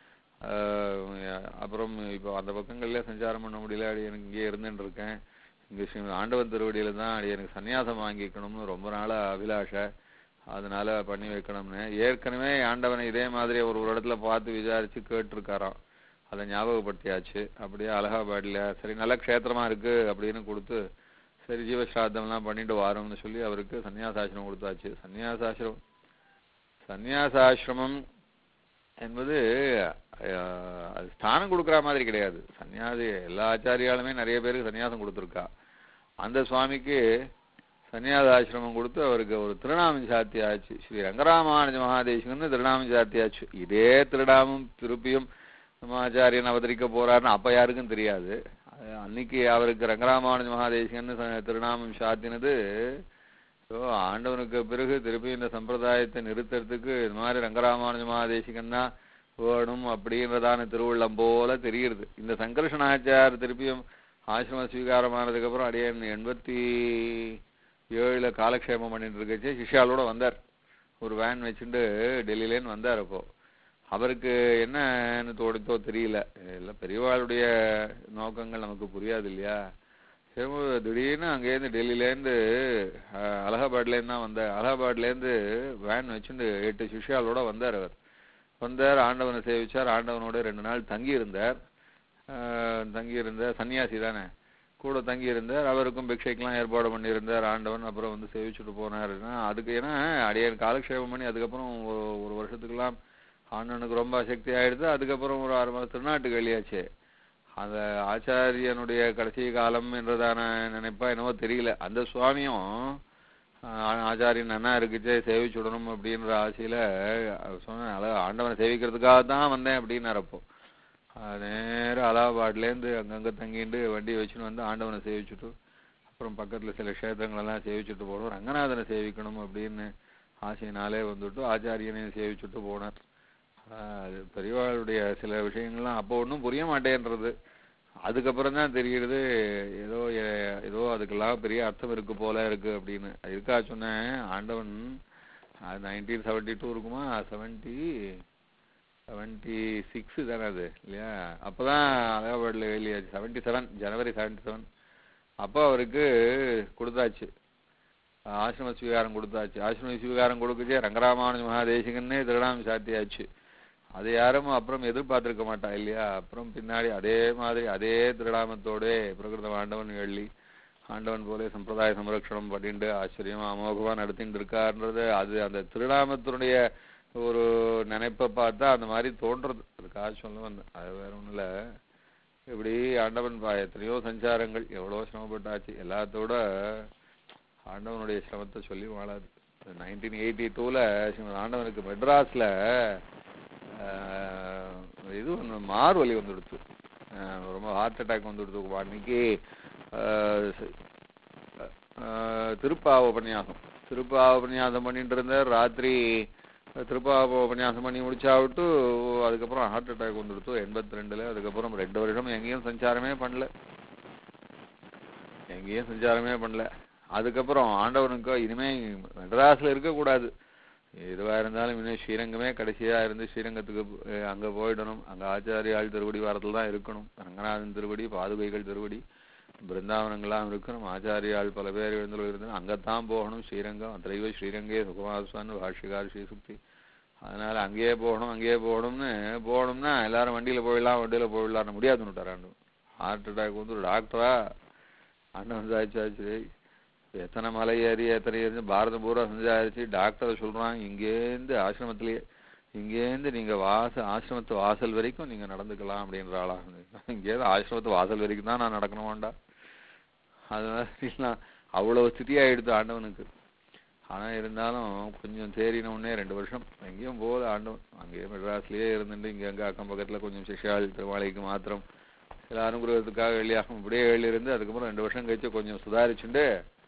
ஆஹ் அப்புறம் இப்போ அந்த பக்கங்கள்ல சஞ்சாரம் பண்ண முடியல அடியனுக்கு இங்கே இருந்துட்டு இருக்கேன் இங்க ஸ்ரீ ஆண்டவன் திருவடியில தான் அடியனுக்கு சன்னியாசம் வாங்கிக்கணும்னு ரொம்ப நாளா அபிலாஷை அதனால பண்ணி வைக்கணும்னு ஏற்கனவே ஆண்டவனை இதே மாதிரி ஒரு ஒரு இடத்துல பார்த்து விசாரிச்சு கேட்டிருக்காராம் அதை ஞாபகப்படுத்தியாச்சு அப்படியே அலகாபாட்ல சரி நல்ல க்ஷேத்திரமா இருக்கு அப்படின்னு கொடுத்து சரி ஜீவஸ்ராத்தம்லாம் பண்ணிட்டு வாரோம்னு சொல்லி அவருக்கு சன்னியாசாசிரமம் கொடுத்தாச்சு சன்னியாசாசிரமம் சன்னியாசாசிரமம் என்பது அஹ், அது ஸ்தானம் கொடுக்குற மாதிரி கிடையாது சன்னியாசி எல்லா ஆச்சாரியாலுமே நிறைய பேருக்கு சன்னியாசம் கொடுத்துருக்கா அந்த சுவாமிக்கு சன்னியாச ஆசிரமம் கொடுத்து அவருக்கு ஒரு திருநாமம் சாத்தியாச்சு ஸ்ரீ ரங்கராமானுஜ மகாதேசிகன்னு திருநாமம் சாத்தியாச்சு இதே திருநாமம் திருப்பியும் நம்ம ஆச்சாரியன் அவதரிக்க போறாருன்னு அப்ப யாருக்கும் தெரியாது அது அன்னைக்கு அவருக்கு ரங்கராமானுஜ மகாதேசிகன்னு ச- திருநாமம் சாத்தினது ஸோ ஆண்டவனுக்கு பிறகு திருப்பி இந்த சம்பிரதாயத்தை நிறுத்துறதுக்கு இது மாதிரி ரங்கராமானுஜ மகாதேசிகன் தான் வேணும் அப்படின்றதான திருவுள்ளம் போல தெரியுது இந்த சங்கர்ஷனாச்சார் திருப்பியும் ஆசிரம ஸ்வீகாரமானதுக்கு அப்புறம் அடியன் எண்பத்தி ஏழுல காலக்ஷேபம் பண்ணிட்டு இருக்கச்சு சிஷ்யாலோட வந்தார் ஒரு வேன் வச்சுட்டு டெல்லியிலேருந்து வந்தார் அப்போ அவருக்கு என்னன்னு தோடுத்தோ தெரியல எல்லாம் பெரியவாளுடைய நோக்கங்கள் நமக்கு புரியாது இல்லையா திரும்ப திடீர்னு அங்கேருந்து டெல்லியிலேருந்து அஹ், அலகாபாத்லேருந்து தான் வந்தார் அலகாபாத்லேருந்து வேன் வச்சுட்டு எட்டு சிஷ்யாலோட வந்தார் அவர் வந்தார் ஆண்டவனை சேவிச்சார் ஆண்டவனோட ரெண்டு நாள் தங்கி இருந்தார் ஆஹ் தங்கி இருந்தார் சன்னியாசி தானே கூட தங்கி இருந்தார் அவருக்கும் பிக்ஷைக்கெல்லாம் ஏற்பாடு பண்ணியிருந்தார் ஆண்டவன் அப்புறம் வந்து சேவிச்சுட்டு போனாருன்னா அதுக்கு ஏன்னா அடியன் காலக்ஷேபம் பண்ணி அதுக்கப்புறம் ஒரு- ஒரு வருஷத்துக்கெல்லாம் ஆண்டவனுக்கு ரொம்ப சக்தி ஆயிடுது அதுக்கப்புறம் ஒரு ஆறு மாதம் திருநாட்டுக்கு வெளியாச்சு அந்த ஆச்சாரியனுடைய கடைசி காலம் என்றதான நினைப்பா என்னவோ தெரியல அந்த சுவாமியும் ஆ- ஆச்சாரியன் நன்னா இருக்குச்சே சேவிச்சுடணும் அப்படின்ற ஆசையில சொன்னேன் அதாவது ஆண்டவனை சேவிக்கிறதுக்காக தான் வந்தேன் அப்படின்னாரு அப்போ அது நேரா அலகாபாத்லேருந்து அங்கங்க தங்கிட்டு வண்டியை வச்சுன்னு வந்து ஆண்டவனை சேவிச்சுட்டு அப்புறம் பக்கத்துல சில க்ஷேத்திரங்கள் எல்லாம் சேவிச்சுட்டு போனோம் ரங்கநாதனை சேவிக்கணும் அப்படின்னு ஆசையினாலே வந்துட்டு ஆச்சாரியனையும் சேவிச்சுட்டு போனார் ஆஹ் அது பெரியவாளுடைய சில விஷயங்கள்லாம் அப்போ ஒன்றும் புரிய மாட்டேன்றது அதுக்கப்புறம் தான் தெரியுது ஏதோ எ- ஏதோ அதுக்கெல்லாம் பெரிய அர்த்தம் இருக்கு போல இருக்கு அப்படின்னு அது இருக்கா சொன்னேன் ஆண்டவன் நைன்டீன் செவன்டி டூ இருக்குமா செவன்டி செவன்டி சிக்ஸ் தானே அது இல்லையா அப்பதான் அலகாபாத்ல வெளியாச்சு செவன்டி செவன் ஜனவரி செவன்டி செவன் அப்போ அவருக்கு கொடுத்தாச்சு ஆசிரம ஸ்வீகாரம் கொடுத்தாச்சு ஆசிரம ஸ்வீகாரம் கொடுக்கச்சே ரங்கராமானுஜ மகாதேசிகன்னே திருநாமம் சாத்தியாச்சு அது யாரும் அப்புறம் எதிர்பார்த்திருக்க மாட்டா இல்லையா அப்புறம் பின்னாடி அதே மாதிரி அதே திருநாமத்தோட பிரகிருத ஆண்டவன் எள்ளி ஆண்டவன் போல சம்பிரதாய சம்ரக்ஷணம் பண்ணிட்டு ஆச்சரியமா அமோகமா நடத்திட்டு இருக்காருன்றது அது அந்த திருநாமத்தினுடைய ஒரு நினைப்பை பார்த்தா அந்த மாதிரி தோன்றது அதுக்காக சொல்ல வந்தேன் அது வேற ஒண்ணும் இல்ல இப்படி ஆண்டவன் பா எத்தனையோ சஞ்சாரங்கள் எவ்வளோ சிரமப்பட்டாச்சு எல்லாத்தோட ஆண்டவனுடைய சிரமத்தை சொல்லி வாழாது நைன்டீன் எயிட்டி டூவில் ஸ்ரீமத் ஆண்டவனுக்கு மெட்ராஸில் இது ஒன்று மார்வலி வந்துடுச்சு அஹ் ரொம்ப ஹார்ட் அட்டாக் வந்துடுச்சு அன்னைக்கு அஹ் ச- அஹ் திருப்பாவ உபன்யாசம் திருப்பாவ உபன்யாசம் பண்ணிட்டு இருந்தார் ராத்திரி திருப்பாவ உபன்யாசம் பண்ணி முடிச்சாவிட்டு அதுக்கப்புறம் ஹார்ட் அட்டாக் வந்துடுத்து எண்பத்தி ரெண்டுல அதுக்கப்புறம் ரெண்டு வருஷம் எங்கேயும் சஞ்சாரமே பண்ணல எங்கேயும் சஞ்சாரமே பண்ணல அதுக்கப்புறம் ஆண்டவனுக்கு இனிமே மெட்ராஸ்ல இருக்கக்கூடாது எதுவா இருந்தாலும் இனிமே ஸ்ரீரங்கமே கடைசியா இருந்து ஸ்ரீரங்கத்துக்கு அஹ், அங்க போயிடணும் அங்க ஆச்சாரியாள் திருவடி வாரத்தில் தான் இருக்கணும் ரங்கநாதன் திருவடி பாதுகைகள் திருவடி பிருந்தாவனங்கள்லாம் இருக்கணும் ஆச்சாரியாள் பல பேர் எழுந்துள்ள இருந்து அங்கத்தான் போகணும் ஸ்ரீரங்கம் அத்தைவ ஸ்ரீரங்கே சுகமாசுவான்னு பாஷ்யகார் ஸ்ரீசுக்தி அதனால அங்கேயே போகணும் அங்கேயே போகணும்னு போகணும்னா எல்லாரும் வண்டியில போயிடலாம் வண்டியில போயிடலாம் முடியாதுன்னு விட்டாராண்டு ஹார்ட் அட்டாக் வந்து ஒரு டாக்டரா அண்ணன் சாச்சாச்சு எத்தனை மலை ஏறி எத்தனை ஏறி பாரதம் பூரா சஞ்சாரிச்சு டாக்டர் சொல்றான் இங்கேருந்து ஆசிரமத்திலேயே இங்கேருந்து நீங்க வாச ஆசிரமத்து வாசல் வரைக்கும் நீங்க நடந்துக்கலாம் அப்படின்றாளா இங்கேருந்து ஆசிரமத்து வாசல் வரைக்கும் தான் நான் நடக்கணுமாண்டா அது மாதிரிலாம் அவ்வளவு ஸ்திதி ஆயிடுது ஆண்டவனுக்கு ஆனா இருந்தாலும் கொஞ்சம் தேறின உடனே ரெண்டு வருஷம் எங்கேயும் போகுது ஆண்டவன் அங்கேயே மெட்ராஸ்லயே இருந்துட்டு இங்க அங்க அக்கம் பக்கத்துல கொஞ்சம் சிஷால் திருமாலைக்கு மாத்திரம் சில அனுகிரகத்துக்காக வெளியாகும் இப்படியே வெளியிருந்து இருந்து அதுக்கப்புறம் ரெண்டு வருஷம் கழிச்சு கொஞ்சம் சுதாரிச்சுண்டு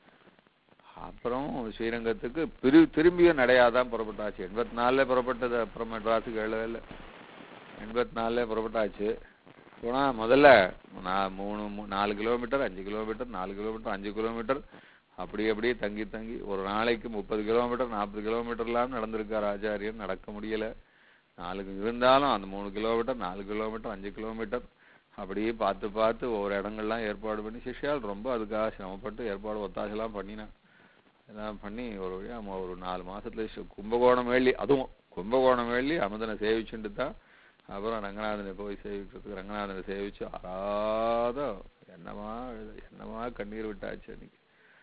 அப்புறம் ஸ்ரீரங்கத்துக்கு பிரி திரும்பியும் நடையாதான் புறப்பட்டாச்சு எண்பத்தி நாலுல புறப்பட்டது அப்புறம் மெட்ராஸுக்கு எழவே இல்லை எண்பத்தி நாலுல புறப்பட்டாச்சு போனா முதல்ல நான் மூணு மூ- நாலு கிலோமீட்டர் அஞ்சு கிலோமீட்டர் நாலு கிலோமீட்டர் அஞ்சு கிலோமீட்டர் அப்படி அப்படியே தங்கி தங்கி ஒரு நாளைக்கு முப்பது கிலோமீட்டர் நாற்பது கிலோமீட்டர்லாம் நடந்திருக்கார் ஆச்சாரியன் நடக்க முடியல நாலு இருந்தாலும் அந்த மூணு கிலோமீட்டர் நாலு கிலோமீட்டர் அஞ்சு கிலோமீட்டர் அப்படியே பார்த்து பார்த்து ஒவ்வொரு இடங்கள்லாம் ஏற்பாடு பண்ணி சிஷ்யால் ரொம்ப அதுக்காக சிரமப்பட்டு ஏற்பாடு ஒத்தாசெல்லாம் பண்ணினான் எல்லாம் பண்ணி ஒரு வழியா ம- ஒரு நாலு மாசத்துல ஷி- கும்பகோணம் வேலி அதுவும் கும்பகோணம் வேலி அமுதனை சேவிச்சுட்டு தான் அப்புறம் ரங்கநாதனை போய் சேவிக்கிறதுக்கு ரங்கநாதனை சேவிச்சு ஆறாத என்னமா அழுத- என்னமா கண்ணீர் விட்டாச்சு அன்னைக்கு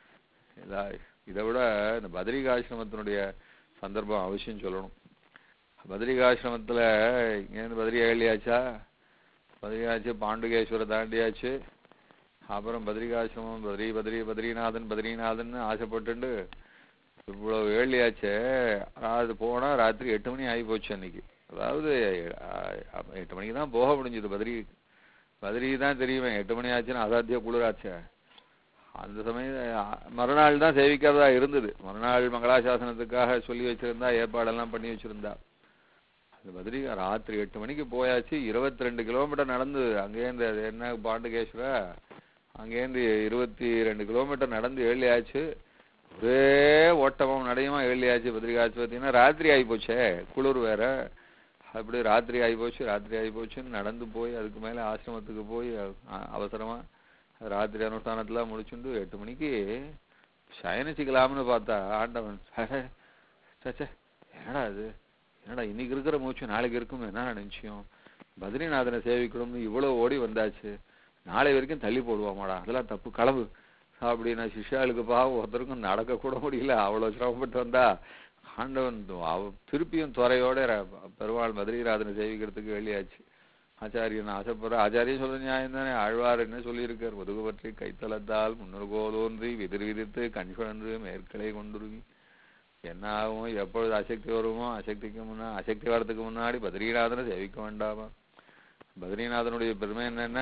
இதா இதை விட இந்த பத்ரிகாசிரமத்தினுடைய சந்தர்ப்பம் அவசியம் சொல்லணும் பத்ரிகாசிரமத்துல இங்கேருந்து பத்ரி ஏழியாச்சா பத்ரிகாச்சு பாண்டுகேஸ்வர தாண்டியாச்சு அப்புறம் பத்ரிகாசிரமம் பத்ரி பத்ரி பத்ரிநாதன் பத்ரிநாதன் ஆசைப்பட்டுண்டு இவ்வளவு ஏழியாச்சே அது போனா ராத்திரி எட்டு மணி ஆகி போச்சு அன்னைக்கு அதாவது அஹ், அப்ப எட்டு மணிக்கு தான் போக முடிஞ்சது பத்ரி பத்ரி தான் தெரியுமே எட்டு மணி ஆச்சுன்னா அசாத்திய குளிராச்சே அந்த சமயம் அஹ், மறுநாள் தான் சேவிக்கிறதா இருந்தது மறுநாள் மங்களாசாசனத்துக்காக சொல்லி வச்சிருந்தா ஏற்பாடெல்லாம் பண்ணி வச்சிருந்தா அது பத்ரி ராத்திரி எட்டு மணிக்கு போயாச்சு இருபத்தி ரெண்டு கிலோமீட்டர் நடந்து அங்கேருந்து அது என்ன பாண்டுகேஸ்வரா அங்கேருந்து இருபத்தி ரெண்டு கிலோமீட்டர் நடந்து ஏழியாச்சு ஒரே ஓட்டமும் நடையுமா ஏழியாச்சு பத்ரிகாச்சு பார்த்தீங்கன்னா ராத்திரி ஆகி போச்சே குளிர் வேற அப்படி ராத்திரி ஆகி போச்சு ராத்திரி ஆகி போச்சுன்னு நடந்து போய் அதுக்கு மேல ஆசிரமத்துக்கு போய் அ- அவசரமா ராத்திரி அனுஷ்டானத்துல முடிச்சுண்டு எட்டு மணிக்கு சயனிச்சுக்கலாம்னு பார்த்தா ஆண்டவன் சச்சே என்னடா இது என்னடா இன்னைக்கு இருக்கிற மூச்சு நாளைக்கு இருக்கும் என்ன நிச்சயம் பத்ரிநாதனை சேவிக்கணும்னு இவ்வளவு ஓடி வந்தாச்சு நாளை வரைக்கும் தள்ளி போடுவாமாடா அதெல்லாம் தப்பு கிளம்பு அப்படின்னா சிஷ்யாளுக்கு பாவம் ஒருத்தருக்கும் நடக்க கூட முடியல அவ்வளவு சிரமப்பட்டு வந்தா ஆண்டவன் து- அவ திருப்பியும் துறையோட ர- பெருமாள் பத்ரிநாதனை சேவிக்கிறதுக்கு வெளியாச்சு ஆச்சாரியன் ஆசைப்படுற ஆச்சாரியன் சொல்ற நியாயம் தானே ஆழ்வார் என்ன சொல்லியிருக்கார் முதுகு பற்றி கைத்தளத்தால் முன்னர் கோலோன்றி விதிர் விதித்து கண் சுழன்று மேற்களை கொண்டுருவி என்ன ஆகுமோ எப்பொழுது அசக்தி வருமோ அசக்திக்கு முன்னா அசக்தி வரதுக்கு முன்னாடி பத்ரிநாதனை சேவிக்க வேண்டாமா பத்ரிநாதனுடைய பெருமை என்னன்னா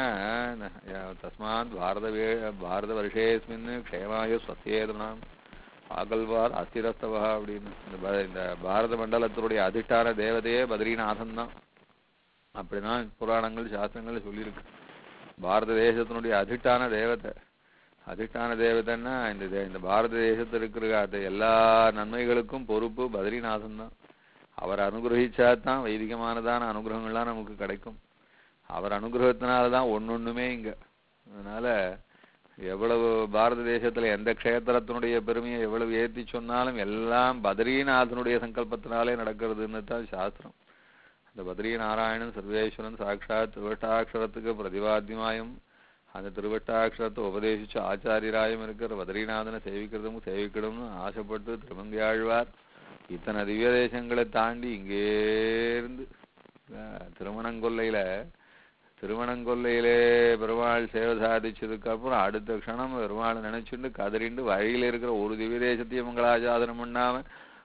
தஸ்மாத் பாரத வே பாரத வருஷேஸ்மின் க்ஷேமாய ஸ்வசேதனாம் ஆகல்வார் அஸ்திரஸ்தவா அப்படின்னு இந்த ப- இந்த பாரத மண்டலத்தினுடைய அதிஷ்டான தேவதையே பத்ரிநாதன் தான் அப்படிதான் புராணங்கள் சாஸ்திரங்கள் சொல்லியிருக்கு பாரத தேசத்தினுடைய அதிஷ்டான தேவதை அதிஷ்டான தேவதைன்னா இந்த தே- இந்த பாரத தேசத்தில் இருக்கிற அந்த எல்லா நன்மைகளுக்கும் பொறுப்பு பத்ரிநாதன் தான் அவர் அனுகிரகிச்சா தான் வைதிகமானதான அனுகிரகங்கள்லாம் நமக்கு கிடைக்கும் அவர் அனுகிரகத்தினால தான் ஒன்னொண்ணுமே இங்க அதனால எவ்வளவு பாரத தேசத்துல எந்த க்ஷேத்திரத்தினுடைய பெருமையை எவ்வளவு ஏத்தி சொன்னாலும் எல்லாம் பத்ரிநாதனுடைய சங்கல்பத்தினாலே நடக்கிறதுன்னு தான் சாஸ்திரம் அந்த பத்ரி நாராயணன் சர்வேஸ்வரன் சாட்சாத் திருவட்டாட்சரத்துக்கு பிரதிபாத்தியமாயும் அந்த திருவட்டாட்சரத்தை உபதேசிச்ச ஆச்சாரியராயும் இருக்கிற பத்ரிநாதனை சேவிக்கிறதும் சேவிக்கணும்னு ஆசைப்பட்டு திருமங்கையாழ்வார் இத்தனை திவ்ய தேசங்களை தாண்டி இங்கேருந்து அஹ், திருமணங்கொல்லையில திருமணங்கொல்லையிலே பெருமாள் சேவை சாதிச்சதுக்கு அப்புறம் அடுத்த க்ஷணம் பெருமாள் நினைச்சுண்டு கதறிண்டு வழியில இருக்கிற ஒரு திவ்ய தேசத்தையும் மங்களாச்சாதனம் பண்ணாம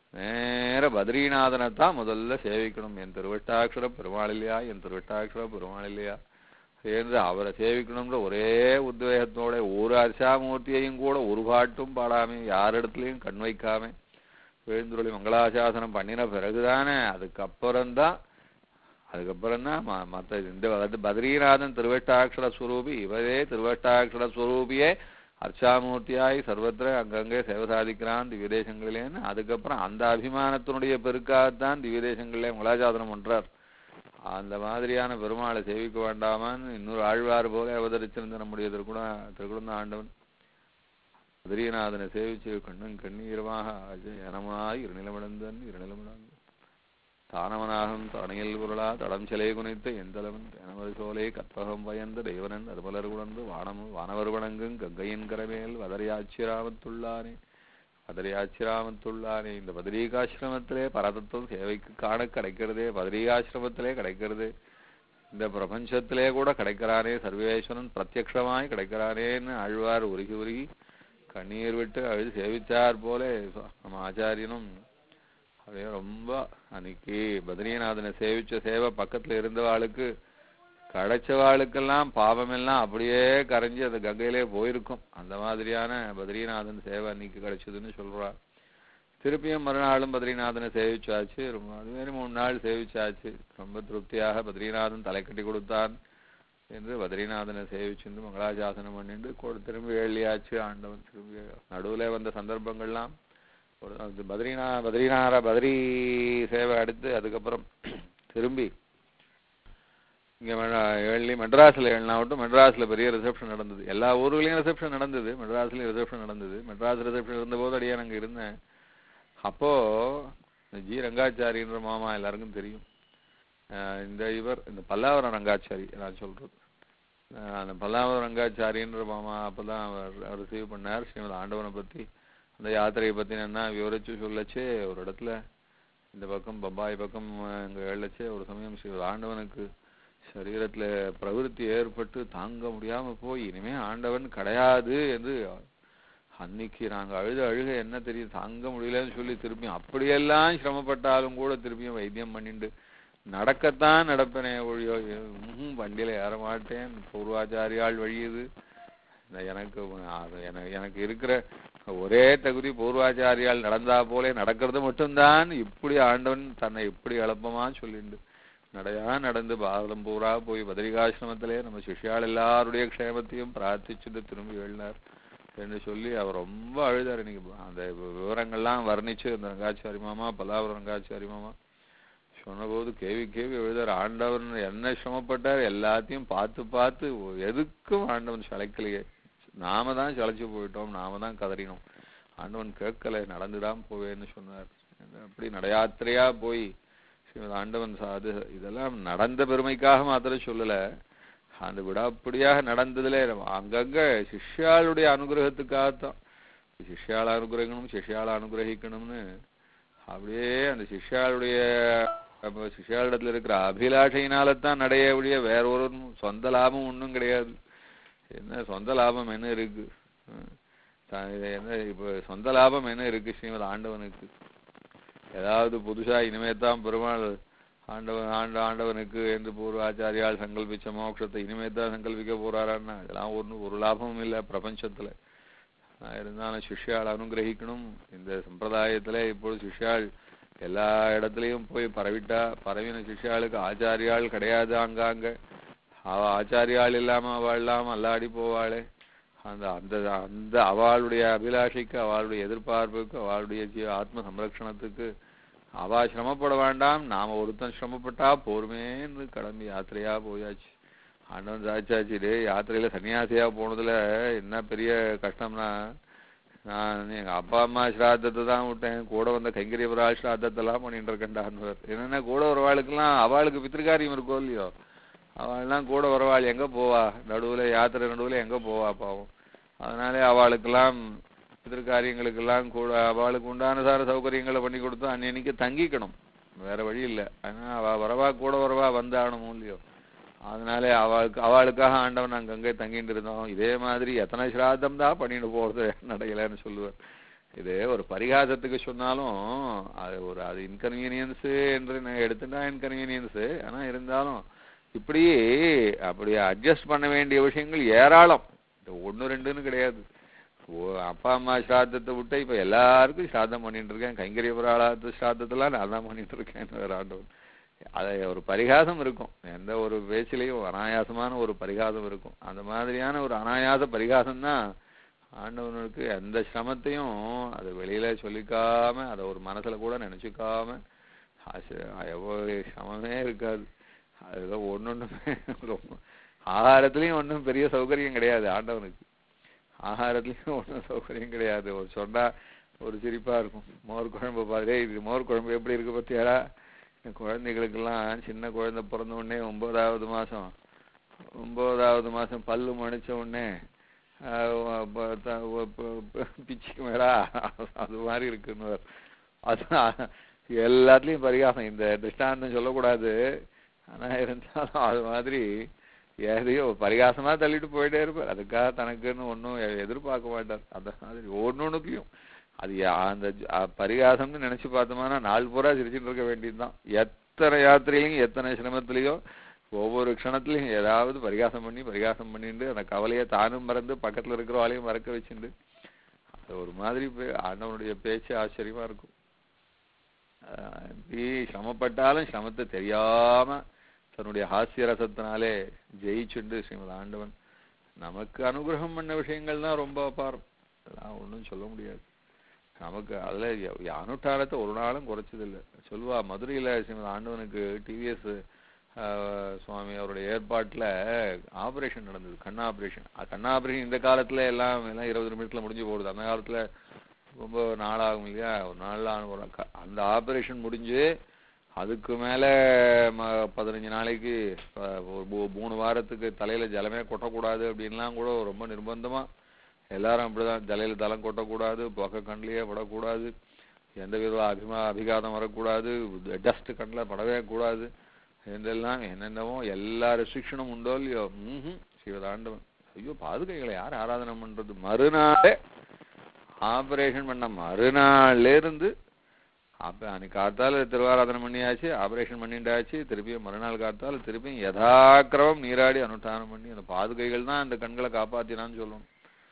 நேர பத்ரிநாதனை தான் முதல்ல சேவிக்கணும் என் திருவட்டாட்சர பெருமாள் இல்லையா என் திருவட்டாட்சர பெருமாள் இல்லையா சேர்ந்து அவரை சேவிக்கணும்ன்ற ஒரே உத்வேகத்தோட ஒரு அர்ச்சாமூர்த்தியையும் கூட ஒரு பாட்டும் பாடாம யாரிடத்துலயும் கண் வைக்காம எழுந்துருளி மங்களாசாசனம் பண்ணின பிறகுதானே அதுக்கப்புறம்தான் அதுக்கப்புறம் தான் மற்ற இந்த அதாவது பத்ரிநாதன் திருவட்டாட்சர ஸ்வரூபி இவரே திருவட்டாட்சர ஸ்வரூபியே அர்ச்சாமூர்த்தியாய் சர்வத்திர அங்கங்கே சேவை சாதிக்கிறான் திவ்ய தேசங்களிலேன்னு அதுக்கப்புறம் அந்த அபிமானத்தினுடைய பெருக்காகத்தான் திவ்ய தேசங்களிலே மங்களாசாதனம் பண்றார் அந்த மாதிரியான பெருமாளை சேவிக்க வேண்டாமான்னு இன்னொரு ஆழ்வார் போல அவதரிச்சிருந்த நம்முடைய திருக்குண திருக்குழந்த ஆண்டவன் பத்ரிநாதனை சேவிச்சு கண்ணும் கண்ணீரமாக எனமாய் இருநிலமிழந்தன் இருநிலமிழந்து தானவனாகும் தனையில் பொருளா தடம் சிலை குனித்து எந்தளவன் எனமது சோலை கற்பகம் பயந்த தெய்வனன் அருமலர் குணர்ந்து வானம் வானவர் வணங்கும் கங்கையின் கரமேல் வதரியாச்சிராமத்துள்ளானே வதரியாச்சிராமத்துள்ளானே இந்த பதரீகாசிரமத்திலே பரதத்துவம் சேவைக்கு காண கிடைக்கிறதே பதரீகாசிரமத்திலே கிடைக்கிறது இந்த பிரபஞ்சத்திலே கூட கிடைக்கிறானே சர்வேஸ்வரன் பிரத்யக்ஷமாய் கிடைக்கிறானேன்னு ஆழ்வார் உருகி உருகி கண்ணீர் விட்டு அழுது சேவிச்சார் போல நம்ம ஆச்சாரியனும் அப்படியே ரொம்ப அன்னைக்கு பத்ரிநாதனை சேவிச்ச சேவை பக்கத்துல இருந்தவாளுக்கு கிடைச்சவாளுக்கெல்லாம் பாவமெல்லாம் அப்படியே கரைஞ்சு அந்த கங்கையிலே போயிருக்கும் அந்த மாதிரியான பத்ரிநாதன் சேவை அன்னைக்கு கிடைச்சதுன்னு சொல்றா திருப்பியும் மறுநாளும் பத்ரிநாதனை சேவிச்சாச்சு ரொம்ப அது மாதிரி மூணு நாள் சேவிச்சாச்சு ரொம்ப திருப்தியாக பத்ரிநாதன் தலை கட்டி கொடுத்தான் என்று பத்ரிநாதனை சேவிச்சுண்டு மங்களாசாசனம் பண்ணிட்டு கொ- திரும்பி எழுதியாச்சு ஆண்டவன் திரும்பி நடுவுல வந்த சந்தர்ப்பங்கள்லாம் ஒரு அது பத்ரிநா பத்ரிநார பத்ரி சேவை அடுத்து அதுக்கப்புறம் திரும்பி இங்க ஏழி மெட்ராஸ்ல ஏழனாவட்டும் மெட்ராஸ்ல பெரிய ரிசப்ஷன் நடந்தது எல்லா ஊர்களையும் ரிசப்ஷன் நடந்தது மெட்ராஸ்லயும் ரிசப்ஷன் நடந்தது மெட்ராஸ் ரிசப்ஷன் இருந்தபோது அடியே அங்க இருந்தேன் அப்போ இந்த ஜி ரங்காச்சாரின்ற மாமா எல்லாருக்கும் தெரியும் அஹ் இந்த இவர் இந்த பல்லாவரம் ரங்காச்சாரி நான் சொல்றது அஹ் அந்த பல்லாவரம் ரங்காச்சாரின்ற மாமா அப்பதான் அவர் ரிசீவ் பண்ணார் ஸ்ரீமத் ஆண்டவனை பத்தி அந்த யாத்திரையை பத்தி என்ன விவரிச்சு சொல்லச்சே ஒரு இடத்துல இந்த பக்கம் பம்பாய் பக்கம் அஹ், இங்க எழச்சே ஒரு சமயம் ஸ்ரீ ஆண்டவனுக்கு சரீரத்துல பிரவிற்த்தி ஏற்பட்டு தாங்க முடியாம போய் இனிமே ஆண்டவன் கிடையாது என்று அன்னைக்கு நாங்க அழுத அழுக என்ன தெரியும் தாங்க முடியலன்னு சொல்லி திருப்பி அப்படியெல்லாம் சிரமப்பட்டாலும் கூட திருப்பியும் வைத்தியம் பண்ணிட்டு நடக்கத்தான் நடப்பேனே ஒழியோ ம்ஹும், வண்டியில ஏற மாட்டேன் பூர்வாச்சாரியால் வழியுது இந்த எனக்கு அது எனக்கு எனக்கு இருக்கிற ஒரே தகுதி பூர்வாச்சாரியால் நடந்தா போலே நடக்கிறது மட்டும்தான் இப்படி ஆண்டவன் தன்னை இப்படி எளப்பமா சொல்லிண்டு நடையா நடந்து பாரதம் பூரா போய் பத்ரிகாசிரமத்திலே நம்ம சிஷ்யாள் எல்லாருடைய க்ஷேமத்தையும் பிரார்த்திச்சுட்டு திரும்பி எழுந்தார் என்று சொல்லி அவர் ரொம்ப அழுதார் இன்னைக்கு அந்த விவரங்கள்லாம் வர்ணிச்சு அந்த ரங்காச்சாரி மாமா பல்லாவரம் ரங்காச்சாரி மாமா சொன்னபோது கேவி கேவி எழுதார் ஆண்டவன் என்ன சிரமப்பட்டார் எல்லாத்தையும் பார்த்து பார்த்து எதுக்கும் ஆண்டவன் சளைக்கலையே நாம தான் சளைச்சு போயிட்டோம் நாம தான் கதறினோம் ஆண்டவன் கேட்கல நடந்துதான் போவேன்னு சொன்னார் அப்படி நடையாத்திரையா போய் ஸ்ரீமத் ஆண்டவன் சாது இதெல்லாம் நடந்த பெருமைக்காக மாத்திரம் சொல்லல அந்த விடாப்படியாக நடந்ததுல அங்கங்க சிஷ்யாளுடைய அனுகிரகத்துக்காகத்தான் சிஷ்யால அனுகிரகிக்கணும் சிஷ்யால அனுகிரகிக்கணும்னு அப்படியே அந்த சிஷ்யாளுடைய அப்ப சிஷ்யாளிடத்துல இருக்கிற அபிலாஷையினால தான் நடைய ஒழிய வேற ஒரு சொந்த லாபம் ஒண்ணும் கிடையாது என்ன சொந்த லாபம் என்ன இருக்கு ம். த- இது என்ன இப்ப சொந்த லாபம் என்ன இருக்கு ஸ்ரீமத் ஆண்டவனுக்கு ஏதாவது புதுசா இனிமே தான் பெருமாள் ஆண்டவன் ஆண்ட ஆண்டவனுக்கு என்று பூர்வாச்சாரியால் சங்கல்பிச்ச மோட்சத்தை இனிமே தான் சங்கல்பிக்க போறாரான்னா இதெல்லாம் ஒன்றும் ஒரு லாபமும் இல்லை பிரபஞ்சத்துல ஆஹ் இருந்தாலும் சிஷ்யாள் அனுகிரகிக்கணும் இந்த சம்பிரதாயத்துல இப்பொழுது சிஷ்யாள் எல்லா இடத்துலயும் போய் பரவிட்டா பரவின சிஷ்யாளுக்கு ஆச்சாரியாள் கிடையாது அங்காங்க அவ ஆச்சாரியாள் இல்லாம அவள் இல்லாம அல்லாடி போவாளே அந்த அந்த அந்த அவளுடைய அபிலாஷைக்கு அவளுடைய எதிர்பார்ப்புக்கு அவளுடைய ஜீ ஆத்ம சம்ரக்ஷணத்துக்கு அவ சிரமப்பட வேண்டாம் நாம ஒருத்தன் சிரமப்பட்டா போருமேன்னு கிளம்பி யாத்திரையா போயாச்சு ஆண்டவன் சாச்சாச்சு டே யாத்திரையில சன்னியாசியா போனதுல என்ன பெரிய கஷ்டம்னா நான் எங்க அப்பா அம்மா ஸ்ராத்தத்தை தான் விட்டேன் கூட வந்த கைங்கரியபுரால் ஸ்ராத்தத்தெல்லாம் பண்ணிட்டு இருக்கேன்டான்னு என்னன்னா கூட வரவாளுக்கெல்லாம் அவளுக்கு பித்திருக்காரியம் இருக்கோ இல்லையோ அவள்லாம் கூட வரவாள் எங்க போவா நடுவுல யாத்திரை நடுவுல எங்க போவா பாவம் அதனாலே அவளுக்கெல்லாம் பிதிர்காரியங்களுக்கெல்லாம் கூட அவளுக்கு உண்டானதான சௌகரியங்களை பண்ணி கொடுத்து அன்னைக்கு தங்கிக்கணும் வேற வழி இல்லை ஆனா அவ வரவா கூட வரவா வந்தாகணும் இல்லையோ அதனாலே அவளுக்கு அவளுக்காக ஆண்டவன் நாங்க அங்கே தங்கிட்டு இருந்தோம் இதே மாதிரி எத்தனை சிராதம் தான் பண்ணிட்டு போறது நடையிலன்னு சொல்லுவார் இது ஒரு பரிகாசத்துக்கு சொன்னாலும் அது ஒரு அது இன்கன்வீனியன்ஸ் என்று நான் எடுத்துட்டா இன்கன்வீனியன்ஸ் ஆனா இருந்தாலும் இப்படி அப்படி அட்ஜஸ்ட் பண்ண வேண்டிய விஷயங்கள் ஏராளம் இது ஒண்ணு ரெண்டுன்னு கிடையாது ஓ அப்பா அம்மா ஸ்ராத்தத்தை விட்டு இப்ப எல்லாருக்கும் ஸ்ராத்தம் பண்ணிட்டு இருக்கேன் கைங்கரிய புராளாத்து ஸ்ராத்தத்தெல்லாம் நான் தான் பண்ணிட்டு இருக்கேன் வேற ஆண்டவன் அது ஒரு பரிகாசம் இருக்கும் எந்த ஒரு பேச்சிலையும் அனாயாசமான ஒரு பரிகாசம் இருக்கும் அந்த மாதிரியான ஒரு அனாயாச பரிகாசம் தான் ஆண்டவனுக்கு எந்த சிரமத்தையும் அது வெளியில சொல்லிக்காம அதை ஒரு மனசுல கூட நினைச்சுக்காம ஆசை- எவ்வளவு சிரமமே இருக்காது அதுதான் ஒன்னொன்னுமே ரொம்ப ஆகாரத்துலயும் ஒண்ணும் பெரிய சௌகரியம் கிடையாது ஆண்டவனுக்கு ஆகாரத்துலயும் ஒண்ணும் சௌகரியம் கிடையாது ஒரு சொன்னா ஒரு சிரிப்பா இருக்கும் மோர் குழம்பு பாரு இது மோர் குழம்பு எப்படி இருக்கு பத்தியாடா இந்த குழந்தைகளுக்கெல்லாம் சின்ன குழந்தை பிறந்த உடனே ஒன்பதாவது மாசம் ஒன்பதாவது மாசம் பல்லு மணிச்ச உடனே ஆஹ் ப- த- ஒ- ப- ப- பிச்சுக்கு மேடா அது மாதிரி இருக்குன்னு அதான் எல்லாத்துலயும் பரிகாசம் இந்த திருஷ்டாந்தம் சொல்லக்கூடாது ஆனா இருந்தாலும் அது மாதிரி எதையோ பரிகாசமா தள்ளிட்டு போயிட்டே இருப்பார் அதுக்காக தனக்குன்னு ஒன்றும் எதிர்பார்க்க மாட்டார் அந்த மாதிரி ஒன்னொன்னுக்குலயும் அது யா- அந்த ஜ- அ, பரிகாசம்னு நினைச்சு பார்த்தோம்னா நாள் பூரா சிரிச்சுட்டு இருக்க வேண்டியதுதான் எத்தனை யாத்திரையிலையும் எத்தனை சிரமத்திலையும் ஒவ்வொரு க்ஷணத்திலையும் ஏதாவது பரிகாசம் பண்ணி பரிகாசம் பண்ணிட்டு அந்த கவலையை தானும் மறந்து பக்கத்துல இருக்கிறவாளையும் மறக்க வச்சுட்டு அது ஒரு மாதிரி பே- ஆண்டவனுடைய பேச்சு ஆச்சரியமா இருக்கும் ஆஹ் இப்படி சிரமப்பட்டாலும் சிரமத்தை தெரியாம தன்னுடைய ஹாஸ்ய ரசத்தினாலே ஜெயிச்சுண்டு ஸ்ரீமத் ஆண்டவன் நமக்கு அனுகிரகம் பண்ண விஷயங்கள் தான் ரொம்ப அபாரம் அதெல்லாம் ஒண்ணும் சொல்ல முடியாது நமக்கு அதுல ய- ய- அனுஷ்டானத்தை ஒரு நாளும் குறைச்சதில்லை சொல்லுவா மதுரையில ஸ்ரீமத் ஆண்டவனுக்கு டிவிஎஸ் சுவாமி அவருடைய ஏற்பாட்டுல ஆபரேஷன் நடந்தது கண் ஆபரேஷன் கண் ஆபரேஷன் இந்த காலத்துல எல்லாம் எல்லாம் இருபது நிமிஷத்துல முடிஞ்சு போடுது அந்த காலத்துல ரொம்ப நாளாகும் இல்லையா ஒரு நாள்ல ஒரு க- அந்த ஆபரேஷன் முடிஞ்சு அதுக்கு மேல ம- பதினஞ்சு நாளைக்கு அஹ், ஒரு மூ- மூணு வாரத்துக்கு தலையில ஜலமே கொட்டக்கூடாது அப்படின்லாம் கூட ரொம்ப நிர்பந்தமா எல்லாரும் அப்படிதான் தலையில தலம் கொட்டக்கூடாது புகை கண்ணிலேயே படக்கூடாது எந்த வித அபிமா அபிகாதம் வரக்கூடாது டஸ்ட் கண்ணில் படவே கூடாது என்றெல்லாம் என்னென்னவோ எல்லா ரெஸ்ட்ரிக்ஷனும் உண்டோ இல்லையோ ம்ஹும் சிவதாண்டவன் ஐயோ பாதுகைகளை யார் ஆராதனை பண்றது மறுநாளே ஆபரேஷன் பண்ண மறுநாள்ல இருந்து அப்ப அன்னைக்கு காத்தால திருவாராதனை பண்ணியாச்சு ஆபரேஷன் பண்ணிட்டாச்சு திருப்பியும் மறுநாள் காத்தால திருப்பியும் யதாக்கிரமம் நீராடி அனுஷ்டானம் பண்ணி அந்த பாதுகைகள் தான் அந்த கண்களை காப்பாத்தினான்னு சொல்லணும்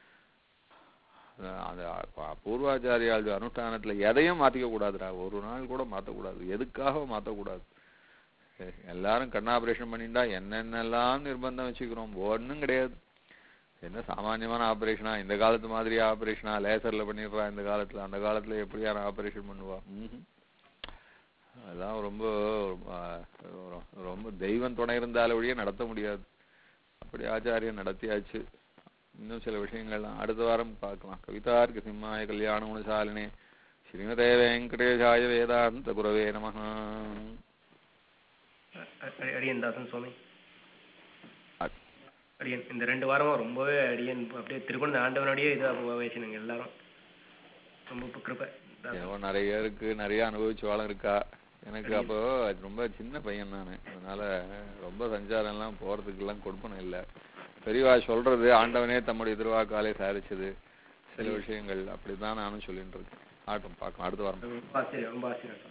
அஹ் அந்த ப- பூர்வாச்சாரியால் அனுஷ்டானத்துல எதையும் மாத்திக்க கூடாதுடா ஒரு நாள் கூட மாத்தக்கூடாது எதுக்காக மாத்தக்கூடாது சரி, எல்லாரும் கண் ஆபரேஷன் பண்ணிட்டா என்னென்னலாம் நிர்பந்தம் வச்சுக்கிறோம் ஒண்ணும் கிடையாது என்ன சாமானியமான ஆபரேஷனா இந்த காலத்து மாதிரி ஆபரேஷனா லேசர்ல பண்ணிடுறா இந்த காலத்துல அந்த காலத்துல எப்படியான ஆபரேஷன் பண்ணுவா ம்ஹும். அதெல்லாம் ரொம்ப ஆஹ், ரொ- ரொம்ப தெய்வம் துணை இருந்தால ஒழிய நடத்த முடியாது அப்படி ஆச்சாரியன் நடத்தியாச்சு இன்னும் சில விஷயங்கள்லாம் அடுத்த வாரம் பார்க்கலாம் கவிதார்க்க சிம்மாய கல்யாண குணசாலினே ஸ்ரீமதே வெங்கடேஷாய வேதாந்த குரவே நமஹ அ- அ- அடியன் தாசன் சுவாமி அ- அடியன் இந்த ரெண்டு வாரமா ரொம்பவே அடியன் அப்படியே திருக்குழந்தை ஆண்டவனோடயே இதாக வயசுனுங்க எல்லாரும் ரொம்ப இப்ப கிருபை தாசன். ஏதோ நிறைய இருக்கு நிறைய அனுபவிச்சவாளும் இருக்கா எனக்கு அப்போ அது ரொம்ப சின்ன பையன் நானு அதனால ரொம்ப சஞ்சாரம் எல்லாம் போறதுக்கு எல்லாம் கொடுப்பனை இல்ல பெரியவா சொல்றது ஆண்டவனே தம்முடைய திருவாக்காலே சாதிச்சது சில விஷயங்கள் அப்படிதான் நானும் சொல்லிட்டு இருக்கேன் ஆட்டம் பார்க்கலாம் அடுத்த வாரம் ரொம்ப ஆச்சரியம் ரொம்ப ஆச்சரியம்